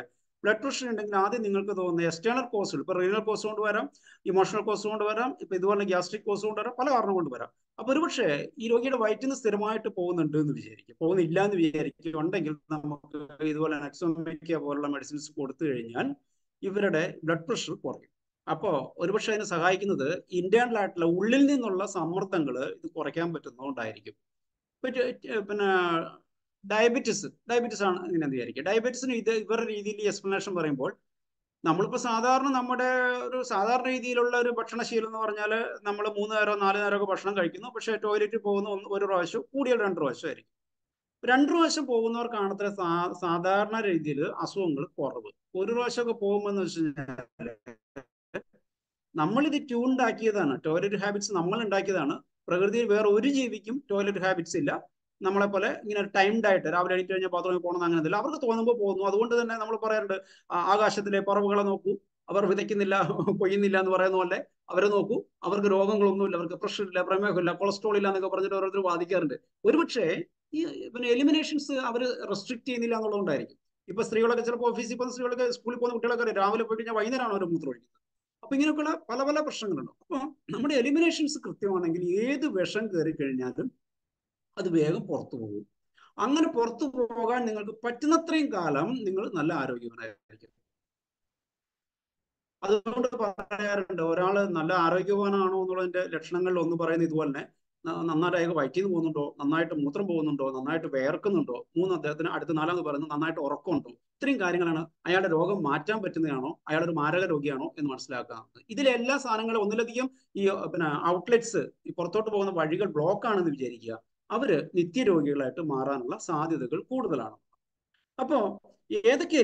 ബ്ലഡ് പ്രഷർ ഉണ്ടെങ്കിൽ ആദ്യം നിങ്ങൾക്ക് തോന്നുന്ന എക്സ്റ്റേണൽ കോസുകൾ ഇപ്പൊ റീനൽ കോസ് കൊണ്ട് വരാം ഇമോഷണൽ കോസ് കൊണ്ട് വരാം ഇപ്പൊ ഇതുപോലെ ഗ്യാസ്ട്രിക് കോസ് കൊണ്ട് വരാം പല കാരണം കൊണ്ട് വരാം അപ്പൊ ഒരുപക്ഷെ ഈ രോഗിയുടെ വയറ്റിൽ നിന്ന് സ്ഥിരമായിട്ട് പോകുന്നുണ്ട് എന്ന് വിചാരിക്കും പോകുന്നില്ല എന്ന് വിചാരിക്കും ഉണ്ടെങ്കിൽ നമുക്ക് ഇതുപോലെ നെക്സോമിക്ക പോലുള്ള മെഡിസിൻസ് കൊടുത്തു കഴിഞ്ഞാൽ ഇവരുടെ ബ്ലഡ് പ്രഷർ കുറയും അപ്പോ ഒരുപക്ഷെ അതിനെ സഹായിക്കുന്നത് ഇന്റേണൽ ആയിട്ടുള്ള ഉള്ളിൽ നിന്നുള്ള സമ്മർദ്ദങ്ങൾ ഇത് കുറയ്ക്കാൻ പറ്റുന്നതുകൊണ്ടായിരിക്കും പിന്നെ ഡയബറ്റിസ് ഡയബറ്റിസ് ആണ് ഇങ്ങനെ വിചാരിക്കുക ഡയബറ്റിസിന് ഇത് ഇവരുടെ രീതിയിൽ എക്സ്പ്ലനേഷൻ പറയുമ്പോൾ നമ്മളിപ്പോൾ സാധാരണ നമ്മുടെ ഒരു സാധാരണ രീതിയിലുള്ള ഒരു ഭക്ഷണശീലം എന്ന് പറഞ്ഞാൽ നമ്മൾ മൂന്ന് നേരം നാല് നേരമൊക്കെ ഭക്ഷണം കഴിക്കുന്നു പക്ഷേ ടോയ്ലറ്റിൽ പോകുന്ന ഒന്ന് ഒരു പ്രാവശ്യം കൂടിയ രണ്ട് പ്രാവശ്യമായിരിക്കും രണ്ട് പ്രാവശ്യം പോകുന്നവർക്കാണ് അത്ര സാ സാധാരണ രീതിയിൽ അസുഖങ്ങൾ കുറവ് ഒരു പ്രാവശ്യമൊക്കെ പോകുമ്പോൾ വെച്ച് കഴിഞ്ഞാൽ നമ്മളിത് ട്യൂൺഡ് ആക്കിയതാണ് ടോയ്ലറ്റ് ഹാബിറ്റ്സ് നമ്മൾ ഉണ്ടാക്കിയതാണ് പ്രകൃതിയിൽ വേറെ ഒരു ജീവിക്കും ടോയ്ലറ്റ് ഹാബിറ്റ്സ് ഇല്ല നമ്മളെ പോലെ ഇങ്ങനെ ടൈംഡ് ആയിട്ട് രാവിലെ എണീറ്റ് കഴിഞ്ഞാൽ ബാത്റൂമിൽ പോകണം അങ്ങനെ എന്തില്ല അവർക്ക് തോന്നുമ്പോൾ പോകുന്നു അതുകൊണ്ട് തന്നെ നമ്മൾ പറയാറുണ്ട് ആകാശത്തിലെ പറവുകളെ നോക്കൂ അവർ വിതയ്ക്കുന്നില്ല കൊയ്യുന്നില്ല എന്ന് പറയുന്ന പോലെ അവരെ നോക്കൂ അവർക്ക് രോഗങ്ങളൊന്നുമില്ല അവർക്ക് പ്രഷർ ഇല്ല പ്രമേഹമില്ല കൊളസ്ട്രോൾ ഇല്ല എന്നൊക്കെ പറഞ്ഞിട്ട് ഓരോരുത്തർ വാദിക്കാറുണ്ട് ഒരുപക്ഷെ ഈ പിന്നെ എലിമിനേഷൻസ് അവർ റെസ്ട്രിക്ട് ചെയ്യുന്നില്ല എന്നുള്ളതുകൊണ്ടായിരിക്കും ഇപ്പൊ സ്ത്രീകളൊക്കെ ചിലപ്പോൾ ഓഫീസിൽ പോകുന്ന സ്ത്രീകളൊക്കെ സ്കൂളിൽ പോകുന്ന കുട്ടികളൊക്കെ രാവിലെ പോയി കഴിഞ്ഞാൽ വൈകുന്നേരമാണ് അവർ മൂത്രം ഒഴിക്കുന്നത് അപ്പൊ ഇങ്ങനെയൊക്കെയുള്ള പല പല പ്രശ്നങ്ങളുണ്ട് അപ്പോൾ നമ്മുടെ എലിമിനേഷൻസ് കൃത്യമാണെങ്കിൽ ഏത് വിഷം കയറി കഴിഞ്ഞാലും അത് വേഗം പുറത്തു പോകും അങ്ങനെ പുറത്തു പോകാൻ നിങ്ങൾക്ക് പറ്റുന്നത്രയും കാലം നിങ്ങൾ നല്ല ആരോഗ്യവാനായിരിക്കും അതുകൊണ്ട് പറയാറുണ്ട് ഒരാൾ നല്ല ആരോഗ്യവാനാണോ എന്നുള്ളതിന്റെ ലക്ഷണങ്ങളിൽ ഒന്ന് പറയുന്നത് ഇതുപോലെ തന്നെ നന്നായിട്ട് അയാൾക്ക് വയറ്റിൽ നിന്ന് പോകുന്നുണ്ടോ നന്നായിട്ട് മൂത്രം പോകുന്നുണ്ടോ നന്നായിട്ട് വേർക്കുന്നുണ്ടോ മൂന്ന് അദ്ദേഹത്തിന് അടുത്ത നാലാമത് പറയുന്നത് നന്നായിട്ട് ഉറക്കമുണ്ടോ ഇത്രയും കാര്യങ്ങളാണ് അയാളുടെ രോഗം മാറ്റാൻ പറ്റുന്നതാണോ അയാൾ ഒരു മാരക രോഗിയാണോ എന്ന് മനസ്സിലാക്കുക ഇതിലെ എല്ലാ സാധനങ്ങളും ഒന്നിലധികം ഈ പിന്നെ ഔട്ട്ലെറ്റ്സ് ഈ പുറത്തോട്ട് പോകുന്ന വഴികൾ ബ്ലോക്ക് ആണെന്ന് വിചാരിക്കുക അവര് നിത്യരോഗികളായിട്ട് മാറാനുള്ള സാധ്യതകൾ കൂടുതലാണ് അപ്പോ ഏതൊക്കെ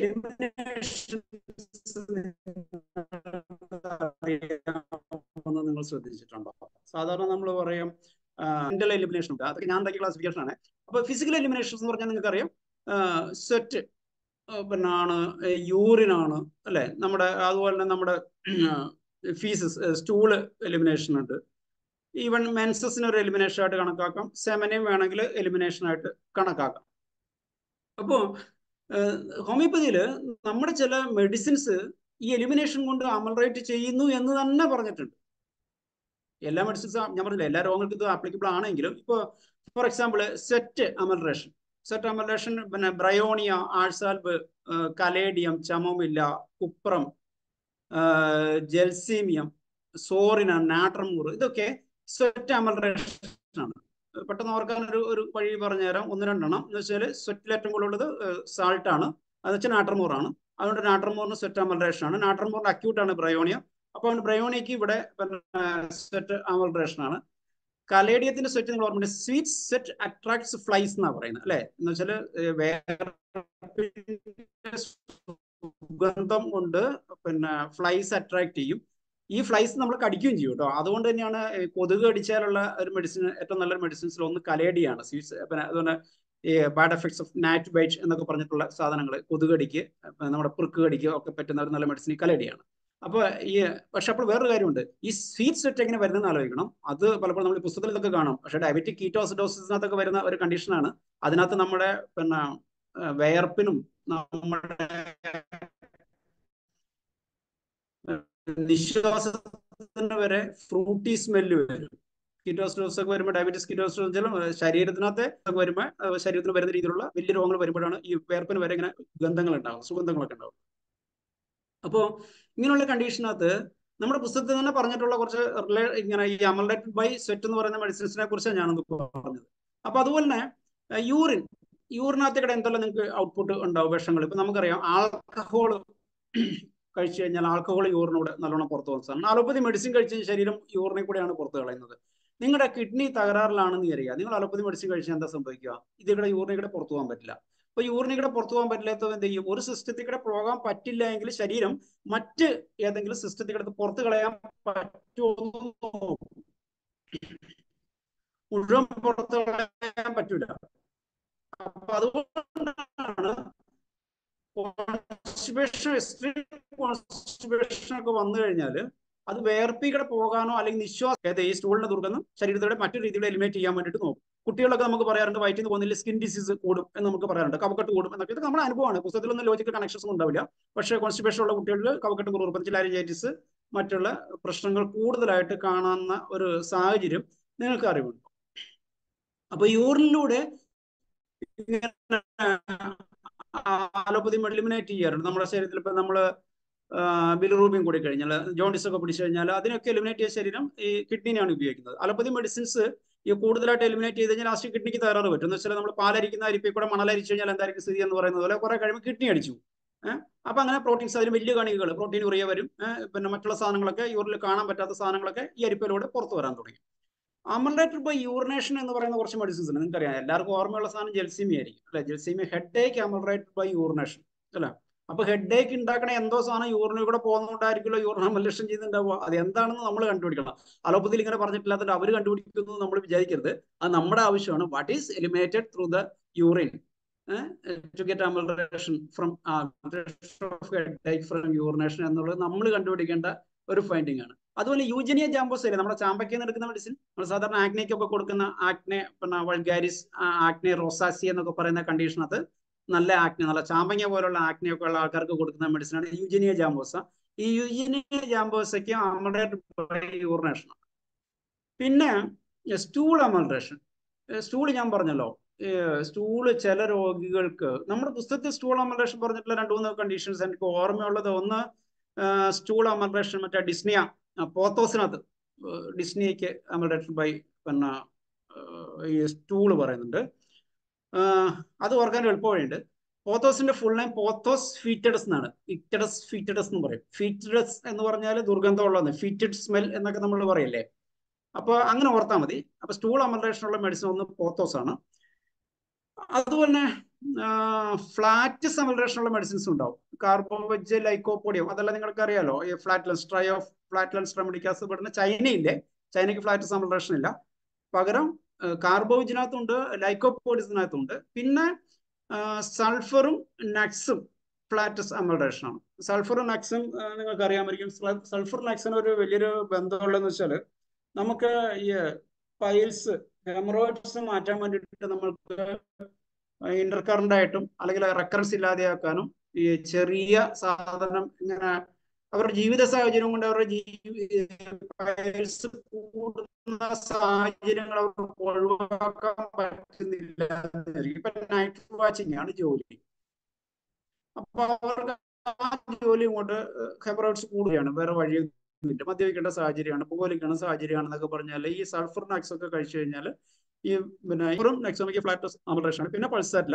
എലിമിനേഷൻ നിങ്ങൾ ശ്രദ്ധിച്ചിട്ടുണ്ടോ സാധാരണ നമ്മൾ പറയും മെന്റൽ എലിമിനേഷൻ ഉണ്ട് അതൊക്കെ ഞാൻ ഉണ്ടാക്കിയ ക്ലാസിഫിക്കേഷൻ ആണ് അപ്പൊ ഫിസിക്കൽ എലിമിനേഷൻ എന്ന് പറഞ്ഞാൽ നിങ്ങൾക്ക് അറിയാം സ്വെറ്റ് പിന്നെ ആണ് യൂറിൻ ആണ് അല്ലെ നമ്മുടെ അതുപോലെ തന്നെ നമ്മുടെ ഫീസസ് സ്റ്റൂള് എലിമിനേഷൻ ഉണ്ട് ഈവൻ മെൻസസിന് ഒരു എലിമിനേഷൻ ആയിട്ട് കണക്കാക്കാം സെമനെയും വേണമെങ്കിൽ എലിമിനേഷൻ ആയിട്ട് കണക്കാക്കാം അപ്പോ ഹോമിയോപ്പതിയിൽ നമ്മുടെ ചില മെഡിസിൻസ് ഈ എലിമിനേഷൻ കൊണ്ട് അമൽറേറ്റ് ചെയ്യുന്നു എന്ന് തന്നെ പറഞ്ഞിട്ടുണ്ട് എല്ലാ മെഡിസിൻസ് ഞാൻ പറഞ്ഞില്ല എല്ലാ രോഗങ്ങൾക്കും ഇത് ആപ്ലിക്കബിൾ ആണെങ്കിലും ഇപ്പോൾ for example set amelioration set amelioration പിന്നെ bryonia ars alb caladium chamomilla cuprum gelsemium psorinum natrum mur ഇതൊക്കെ സ്വെറ്റ് അമൽറേഷൻ ആണ് പെട്ടെന്ന് ഓർക്കാൻ ഒരു ഒരു വഴി പറഞ്ഞു തരാം ഒന്ന് രണ്ടെണ്ണം എന്ന് വെച്ചാൽ സ്വെറ്റിൽ ഏറ്റവും കൂടുതൽ ഉള്ളത് സാൾട്ട് ആണ് അത് വെച്ചാൽ നാട്രമൂർ ആണ് അതുകൊണ്ട് നാട്രമൂറിന് സ്വെറ്റ് അമൽറേഷൻ ആണ് നാട്രമൂറിന്റെ അക്യൂട്ട് ആണ് ബ്രയോണിയ അപ്പൊ ബ്രയോണിക്ക് ഇവിടെ സ്വെറ്റ് അമൽറേഷൻ ആണ് കലേഡിയത്തിന്റെ സ്വെറ്റ് നിങ്ങൾ ഓർമ്മ സ്വീറ്റ് സെറ്റ് അട്രാക്ട്സ് ഫ്ലൈസ് എന്നാ പറയുന്നത് അല്ലെ എന്ന് വെച്ചാൽ സുഗന്ധം കൊണ്ട് പിന്നെ ഫ്ലൈസ് അട്രാക്ട് ചെയ്യും ഈ ഫ്ലൈസ് നമ്മൾ കടിക്കുകയും ചെയ്യും കേട്ടോ അതുകൊണ്ട് തന്നെയാണ് കൊതുക് കടിച്ചാലുള്ള ഒരു മെഡിസിൻ ഏറ്റവും നല്ലൊരു മെഡിസിൻസിൽ ഒന്ന് കലേഡിയാണ് സ്വീറ്റ്സ് പിന്നെ അതുപോലെ ഈ bad effects of gnat bite എന്നൊക്കെ പറഞ്ഞിട്ടുള്ള സാധനങ്ങൾ കൊതുക് കടിക്ക് നമ്മുടെ പുറുക്ക് കടിക്ക് ഒക്കെ പറ്റുന്ന ഒരു നല്ല മെഡിസിൻ കലേഡിയാണ് അപ്പോൾ ഈ പക്ഷെ അപ്പോൾ വേറൊരു കാര്യമുണ്ട് ഈ സ്വീറ്റ് സെറ്റ് എങ്ങനെ വരുന്നതെന്ന് ആലോചിക്കണം അത് പലപ്പോഴും നമ്മൾ പുസ്തകത്തിൽ ഇതൊക്കെ കാണും പക്ഷെ ഡയബറ്റിക് കീറ്റോസിഡോസിനകത്തൊക്കെ വരുന്ന ഒരു കണ്ടീഷനാണ് അതിനകത്ത് നമ്മുടെ പിന്നെ വയർപ്പിനും നമ്മുടെ നിശ്വാസത്തിന് വരെ ഫ്രൂട്ടി സ്മെല്ല് വരും കീറ്റോസിഡോസ് ഒക്കെ വരുമ്പോൾ ഡയബറ്റീസ് കീറ്റോസിഡോസ് ചില ശരീരത്തിനകത്ത് വരുമ്പോൾ ശരീരത്തിന് വരുന്ന രീതിയിലുള്ള വലിയ രോഗങ്ങൾ വരുമ്പോഴാണ് ഈ വേർപ്പിന് വരെ ഇങ്ങനെ ഗന്ധങ്ങൾ ഉണ്ടാവും സുഗന്ധങ്ങളൊക്കെ ഉണ്ടാവും അപ്പോൾ ഇങ്ങനെയുള്ള കണ്ടീഷനകത്ത് നമ്മുടെ പുസ്തകത്തിൽ തന്നെ പറഞ്ഞിട്ടുള്ള കുറച്ച് റിലേ ഇങ്ങനെ ഈ അമൽഡേറ്റഡ് ബൈ സ്വെറ്റ് എന്ന് പറയുന്ന മെഡിസിൻസിനെ കുറിച്ചാണ് ഞാനത് പറഞ്ഞത് അപ്പൊ അതുപോലെ തന്നെ യൂറിൻ യൂറിനകത്തേക്കിടെ എന്തെല്ലാം നിങ്ങൾക്ക് ഔട്ട്പുട്ട് ഉണ്ടാവും വിഷങ്ങൾ ഇപ്പൊ നമുക്കറിയാം ആൽക്കഹോൾ കഴിച്ചു കഴിഞ്ഞാൽ ആൽക്കഹോൾ യൂറിനൂടെ നല്ലോണം പുറത്തു പോകുന്ന സാധനം അലോപ്പതി മെഡിസിൻ കഴിച്ച ശരീരം യൂറിനെ കൂടെയാണ് പുറത്തു കളയുന്നത് നിങ്ങളുടെ കിഡ്നി തകരാറിലാണെന്ന് അറിയുക നിങ്ങൾ അലോപ്പതി മെഡിസിൻ കഴിച്ചാൽ എന്താ സംഭവിക്കുക ഇതിവിടെ യൂറിനെ കൂടെ പുറത്തു പോകാൻ പറ്റില്ല അപ്പൊ യൂറിനെ കൂടെ പുറത്തു പോകാൻ പറ്റില്ലാത്തത് എന്ത് ചെയ്യും ഒരു സിസ്റ്റത്തിൽ കൂടെ പോകാൻ പറ്റില്ല എങ്കിൽ ശരീരം മറ്റ് ഏതെങ്കിലും സിസ്റ്റത്തിൽ കൂടെ പുറത്ത് കളയാൻ പറ്റുമോ മുഴുവൻ പുറത്ത് കളയാൻ പറ്റൂല അപ്പൊ അതുകൊണ്ടാണ് കോൺസ്റ്റിബേഷൻ എക്സ്ട്രീം കോൺസ്റ്റിബേഷൻ ഒക്കെ വന്നു കഴിഞ്ഞാൽ അത് വേർപ്പിക്കടെ പോകാനോ അല്ലെങ്കിൽ നിശ്വാസം ഈ സ്റ്റൂളിന്റെ ദുർഗന്ധം ശരീരത്തിലൂടെ മറ്റു രീതിയിൽ എലിമിനേറ്റ് ചെയ്യാൻ വേണ്ടിയിട്ട് നോക്കും കുട്ടികളൊക്കെ നമുക്ക് പറയാറുണ്ട് വയറ്റിൽ നിന്ന് പോകുന്നില്ല സ്കിൻ ഡിസീസ് കൂടും എന്ന് നമുക്ക് പറയാറുണ്ട് കവക്കെട്ട് കൂടും എന്നൊക്കെ ഇത് നമ്മുടെ അനുഭവമാണ് പുസ്തകത്തിലൊന്നും ലോജിക്കൽ കണക്ഷൻസ് ഉണ്ടാവില്ല പക്ഷേ കോൺസ്റ്റിപ്പേഷൻ ഉള്ള കുട്ടികളിൽ കവക്കെട്ട് കുറവ് പ്രത്യേകിച്ച് ലാരിജൈറ്റിസ് മറ്റുള്ള പ്രശ്നങ്ങൾ കൂടുതലായിട്ട് കാണുന്ന ഒരു സാഹചര്യം നിങ്ങൾക്ക് അറിവുണ്ട് അപ്പൊ യൂറിനിലൂടെ അലോപ്പതി എലിമിനേറ്റ് ചെയ്യാറുണ്ട് നമ്മുടെ ശരീരത്തിൽ ഇപ്പൊ നമ്മള് ബിലുറൂബിയും കൂടി കഴിഞ്ഞാൽ ജോണ്ടിസ് ഒക്കെ പിടിച്ചു കഴിഞ്ഞാൽ അതിനൊക്കെ എലിമിനേറ്റ് ചെയ്ത ശരീരം ഈ കിഡ്നിയാണ് ഉപയോഗിക്കുന്നത് അലോപ്പതി മെഡിസിൻസ് ഈ കൂടുതലായിട്ട് എലിമിനേറ്റ് ചെയ്ത് കഴിഞ്ഞാൽ ലാസ്റ്റ് കിഡ്നിക്ക് തകരാറ് പറ്റും എന്ന് വെച്ചാൽ നമ്മൾ പാലരിക്കുന്ന അരിപ്പിൽ കൂടെ മണലരിച്ചു കഴിഞ്ഞാൽ എന്തായിരിക്കും സ്ഥിതി എന്ന് പറയുന്നത് പോലെ കുറെ കഴിയുമ്പോൾ കിഡ്നി അടിച്ചു ഏഹ് അപ്പൊ അങ്ങനെ പ്രോട്ടീൻസ് അതിന് വലിയ കണികകൾ പ്രോട്ടീൻ ഉറിയ വരും പിന്നെ മറ്റുള്ള സാധനങ്ങളൊക്കെ യൂറിൽ കാണാൻ പറ്റാത്ത സാധനങ്ങളൊക്കെ ഈ അരിപ്പിലൂടെ പുറത്തു വരാൻ തുടങ്ങി അമർലേറ്റഡ് ബൈ യൂറിനേഷൻ എന്ന് പറയുന്ന കുറച്ച് മെഡിസിൻസ് ഉണ്ട് നിങ്ങൾക്കറിയാം എല്ലാവർക്കും ഓർമ്മയുള്ള സാധനം ജെൽസീമിയ ആയിരിക്കും അല്ലെ gelsemium headache ameliorated by urination അല്ലെ അപ്പൊ ഹെഡ് ഏക്ക് ഉണ്ടാക്കണ എന്തോ സാധനം യൂറിനിൽ കൂടെ പോകുന്നതുകൊണ്ടായിരിക്കുമല്ലോ യൂറിൻ അമലേഷൻ ചെയ്യുന്നുണ്ടാവുക അത് എന്താണെന്ന് നമ്മൾ കണ്ടുപിടിക്കണം അലോപ്പതിയിൽ ഇങ്ങനെ പറഞ്ഞിട്ടില്ലാത്തത് അവർ കണ്ടുപിടിക്കുന്നു നമ്മൾ വിചാരിക്കരുത് അത് നമ്മുടെ ആവശ്യമാണ് what is eliminated through the urine to get amelioration from from urination എന്നുള്ളത് നമ്മൾ കണ്ടുപിടിക്കേണ്ട ഒരു ഫൈൻഡിങ് ആണ് അതുപോലെ യൂജനിയ ജാമ്പോസ് അല്ലേ നമ്മുടെ ചാമ്പയ്ക്ക് എടുക്കുന്ന മെഡിസിൻ നമ്മൾ സാധാരണ ആക്നെക്കൊക്കെ കൊടുക്കുന്ന ആക്നെ പിന്നെ വൾഗാരിസ് ആക്നെ റോസാസി എന്നൊക്കെ പറയുന്ന കണ്ടീഷനകത്ത് നല്ല ആക്നെ നല്ല ചാമ്പങ്ങ പോലുള്ള ആക്നെയൊക്കെ ഉള്ള ആൾക്കാർക്ക് കൊടുക്കുന്ന മെഡിസിനാണ് യൂജനിയ ജാമ്പോസ ഈ യൂജനിയ ജാമ്പോസയ്ക്ക് അമലറേറ്റ് യൂറിനേഷൻ പിന്നെ സ്റ്റൂൾ അമലറേഷൻ സ്റ്റൂൾ ഞാൻ പറഞ്ഞല്ലോ സ്റ്റൂള് ചില രോഗികൾക്ക് നമ്മുടെ പുസ്തകത്തിൽ സ്റ്റൂൾ അമലറേഷൻ പറഞ്ഞിട്ടുള്ള രണ്ട് മൂന്ന് കണ്ടീഷൻസ് എനിക്ക് ഓർമ്മയുള്ളത് ഒന്ന് സ്റ്റൂൾ അമലറേഷൻ മറ്റേ ഡിസ്നിയ പോത്തോസിനകത്ത് ഡിസ്നിയക്ക് അമലറേഷൻ ബൈ പിന്നെ ഈ സ്റ്റൂള് പറയുന്നുണ്ട് അത് ഓർക്കാൻ എളുപ്പവഴിയുണ്ട് പോത്തോസിന്റെ ഫുൾ നെയിം പോത്തോസ് ഫീറ്റഡസ് എന്നാണ് ഇക്റ്റഡസ് ഫീറ്റഡസ് എന്ന് പറയും ഫീറ്റഡസ് എന്ന് പറഞ്ഞാൽ ദുർഗന്ധമുള്ളതെന്ന് ഫീറ്റഡ് സ്മെൽ എന്നൊക്കെ നമ്മൾ പറയില്ലേ അപ്പോൾ അങ്ങനെ ഓർത്താൽ മതി അപ്പൊ സ്റ്റൂൾ അമലറേഷൻ ഉള്ള മെഡിസിൻ ഒന്ന് പോത്തോസ് ആണ് അതുപോലെ ഫ്ലാറ്റ് സമലറേഷൻ ഉള്ള മെഡിസിൻസ് ഉണ്ടാവും കാർബോവെജ് ലൈക്കോപോഡിയം അതെല്ലാം നിങ്ങൾക്ക് അറിയാലോ ഈ ഫ്ലാറ്റ്ലൻസ് ട്രൈ ഓഫ് ഫ്ലാറ്റ്ലൻസ് റെമഡിക്കാസ് പെടുന്ന ചൈനയില്ലേ ചൈനയ്ക്ക് ഫ്ലാറ്റ് സമലറേഷൻ ഇല്ല പകരം കാർബോവിജിനകത്തുണ്ട് ലൈക്കോപോഡിസിനകത്തുണ്ട് പിന്നെ സൾഫറും നട്സും ഫ്ലാറ്റസ് അമലറേഷൻ ആണ് സൾഫറും നക്സും നിങ്ങൾക്ക് അറിയാമായിരിക്കും സൾഫർ നക്സിന് ഒരു വലിയൊരു ബന്ധമുള്ളതെന്ന് വെച്ചാൽ നമുക്ക് ഈ പൈൽസ് ഹെമറോയിഡ്സ് മാറ്റാൻ വേണ്ടിയിട്ട് നമ്മൾക്ക് ഇന്റർകറന്റ് ആയിട്ടും അല്ലെങ്കിൽ റെക്കറൻസ് ഇല്ലാതെയാക്കാനും ഈ ചെറിയ സാധനം ഇങ്ങനെ അവരുടെ ജീവിത സാഹചര്യം കൊണ്ട് അവരുടെ പൈൽസ് കൂടുന്ന സാഹചര്യങ്ങൾ അവർക്ക് ഒഴിവാക്കാൻ പറ്റുന്നില്ല ഇപ്പൊ നൈറ്റ് വാച്ചിങ് ആണ് ജോലി അപ്പൊ അവർക്ക് ആ ജോലി കൊണ്ട് ഹെമറോയിഡ്സ് കൂടുകയാണ് വേറെ വഴിയൊന്നുമില്ല മദ്യപിക്കേണ്ട സാഹചര്യമാണ് പുകവലിക്കേണ്ട സാഹചര്യമാണെന്നൊക്കെ പറഞ്ഞാൽ ഈ സൾഫർ നക്സ് ഒക്കെ കഴിച്ചു കഴിഞ്ഞാൽ ഈ പിന്നെ ഇവറും നെക്സോമിക്ക് ഫ്ലാറ്റ് അമലറേഷൻ ആണ് പിന്നെ പൾസാറ്റില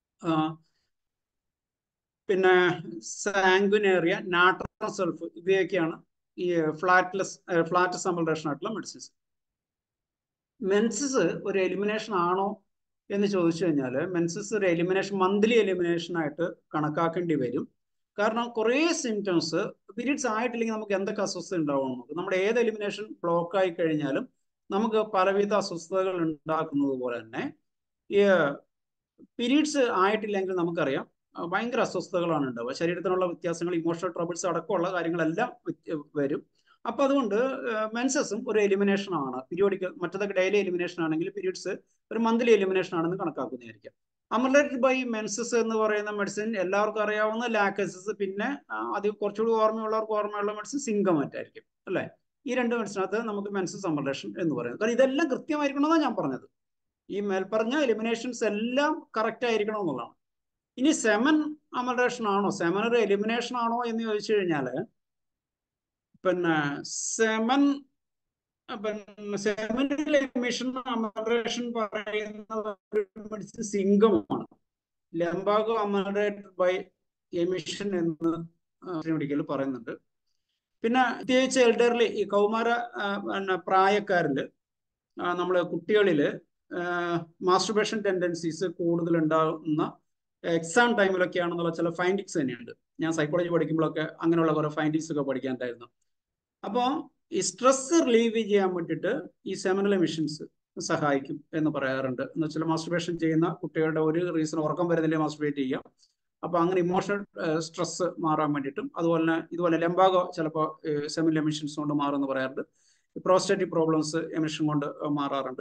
പിന്നെ സാങ്കുനേറിയ നാട്രൽ സൾഫ് ഇവയൊക്കെയാണ് ഈ ഫ്ലാറ്റ്ലെസ് ഫ്ലാറ്റസ് അമലറേഷൻ ആയിട്ടുള്ള മെഡിസിൻസ് മെൻസസ് ഒരു എലിമിനേഷൻ ആണോ എന്ന് ചോദിച്ചു കഴിഞ്ഞാൽ മെൻസസ് ഒരു എലിമിനേഷൻ മന്ത്ലി എലിമിനേഷൻ ആയിട്ട് കണക്കാക്കേണ്ടി വരും കാരണം കുറേ സിംറ്റംസ് പീരീഡ്സ് ആയിട്ടില്ലെങ്കിൽ നമുക്ക് എന്തൊക്കെ അസ്വസ്ഥത ഉണ്ടാവും നമുക്ക് നമ്മുടെ ഏത് എലിമിനേഷൻ ബ്ലോക്ക് ആയി കഴിഞ്ഞാലും നമുക്ക് പലവിധ അസ്വസ്ഥതകൾ ഉണ്ടാക്കുന്നത് പോലെ തന്നെ ഈ പീരീഡ്സ് ആയിട്ടില്ലെങ്കിൽ നമുക്കറിയാം ഭയങ്കര അസ്വസ്ഥതകളാണ് ഉണ്ടാവുക ശരീരത്തിനുള്ള വ്യത്യാസങ്ങൾ ഇമോഷണൽ ട്രബിൾസ് അടക്കമുള്ള കാര്യങ്ങളെല്ലാം വരും അപ്പൊ അതുകൊണ്ട് മെൻസസും ഒരു എലിമിനേഷൻ ആണ് പീരിയോഡിക് മറ്റതൊക്കെ ഡെയിലി എലിമിനേഷൻ ആണെങ്കിൽ പീരീഡ്സ് ഒരു മന്ത്ലി എലിമിനേഷൻ ആണെന്ന് കണക്കാക്കുന്നതായിരിക്കും അമർലേറ്റഡ് ബൈ മെൻസസ് എന്ന് പറയുന്ന മെഡിസിൻ എല്ലാവർക്കും അറിയാവുന്ന ലാക്കസസ് പിന്നെ അത് കുറച്ചുകൂടി ഓർമ്മയുള്ളവർക്ക് ഓർമ്മയുള്ള മെഡിസിൻ സിംഗമറ്റായിരിക്കും അല്ലേ ഈ രണ്ട് മെഡിസിനകത്ത് നമുക്ക് മെൻസസ് അമർലേഷൻ എന്ന് പറയുന്നത് കാരണം ഇതെല്ലാം കൃത്യമായിരിക്കണമെന്നാണ് ഞാൻ പറഞ്ഞത് ഈ മേൽപ്പറഞ്ഞ എലിമിനേഷൻസ് എല്ലാം കറക്റ്റ് ആയിരിക്കണം എന്നുള്ളതാണ് ഇനി സെമൻ അമർലേഷൻ ആണോ സെമൻ ഒരു എലിമിനേഷൻ ആണോ എന്ന് ചോദിച്ചു കഴിഞ്ഞാൽ പിന്നെ സെമൻ പിന്നെ സെമനിൽ എമിഷൻ അമറേഷൻ പറയുന്ന ഒരു മെഡിസിൻ സിംഗമാണ് ലംബാഗോ അമറേറ്റഡ് ബൈ എമിഷൻ എന്ന് മെഡിക്കൽ പറയുന്നുണ്ട് പിന്നെ പ്രത്യേകിച്ച് എൽഡർലി ഈ കൗമാര പിന്നെ പ്രായക്കാരിൽ നമ്മൾ കുട്ടികളിൽ മാസ്റ്റർബേഷൻ ടെൻഡൻസീസ് കൂടുതൽ ഉണ്ടാകുന്ന എക്സാം ടൈമിലൊക്കെയാണെന്നുള്ള ചില ഫൈൻഡിങ്സ് തന്നെയുണ്ട് ഞാൻ സൈക്കോളജി പഠിക്കുമ്പോഴൊക്കെ അങ്ങനെയുള്ള കുറെ ഫൈൻഡിങ്സ് ഒക്കെ പഠിക്കാനുണ്ടായിരുന്നു അപ്പോൾ ഈ സ്ട്രെസ് റിലീവ് ചെയ്യാൻ വേണ്ടിയിട്ട് ഈ സെമിനൽ എമിഷൻസ് സഹായിക്കും എന്ന് പറയാറുണ്ട് എന്ന് വെച്ചാൽ മാസ്റ്റർബേഷൻ ചെയ്യുന്ന കുട്ടികളുടെ ഒരു റീസൺ ഉറക്കം വരുന്നില്ലേ മാസ്റ്റർബേറ്റ് ചെയ്യാം അപ്പൊ അങ്ങനെ ഇമോഷണൽ സ്ട്രെസ് മാറാൻ വേണ്ടിയിട്ടും അതുപോലെ തന്നെ ഇതുപോലെ ലംബാഗോ ചിലപ്പോൾ സെമിനൽ എമിഷൻസ് കൊണ്ട് മാറുമെന്ന് പറയാറുണ്ട് പ്രോസ്റ്റേറ്റിക് പ്രോബ്ലംസ് എമിഷൻ കൊണ്ട് മാറാറുണ്ട്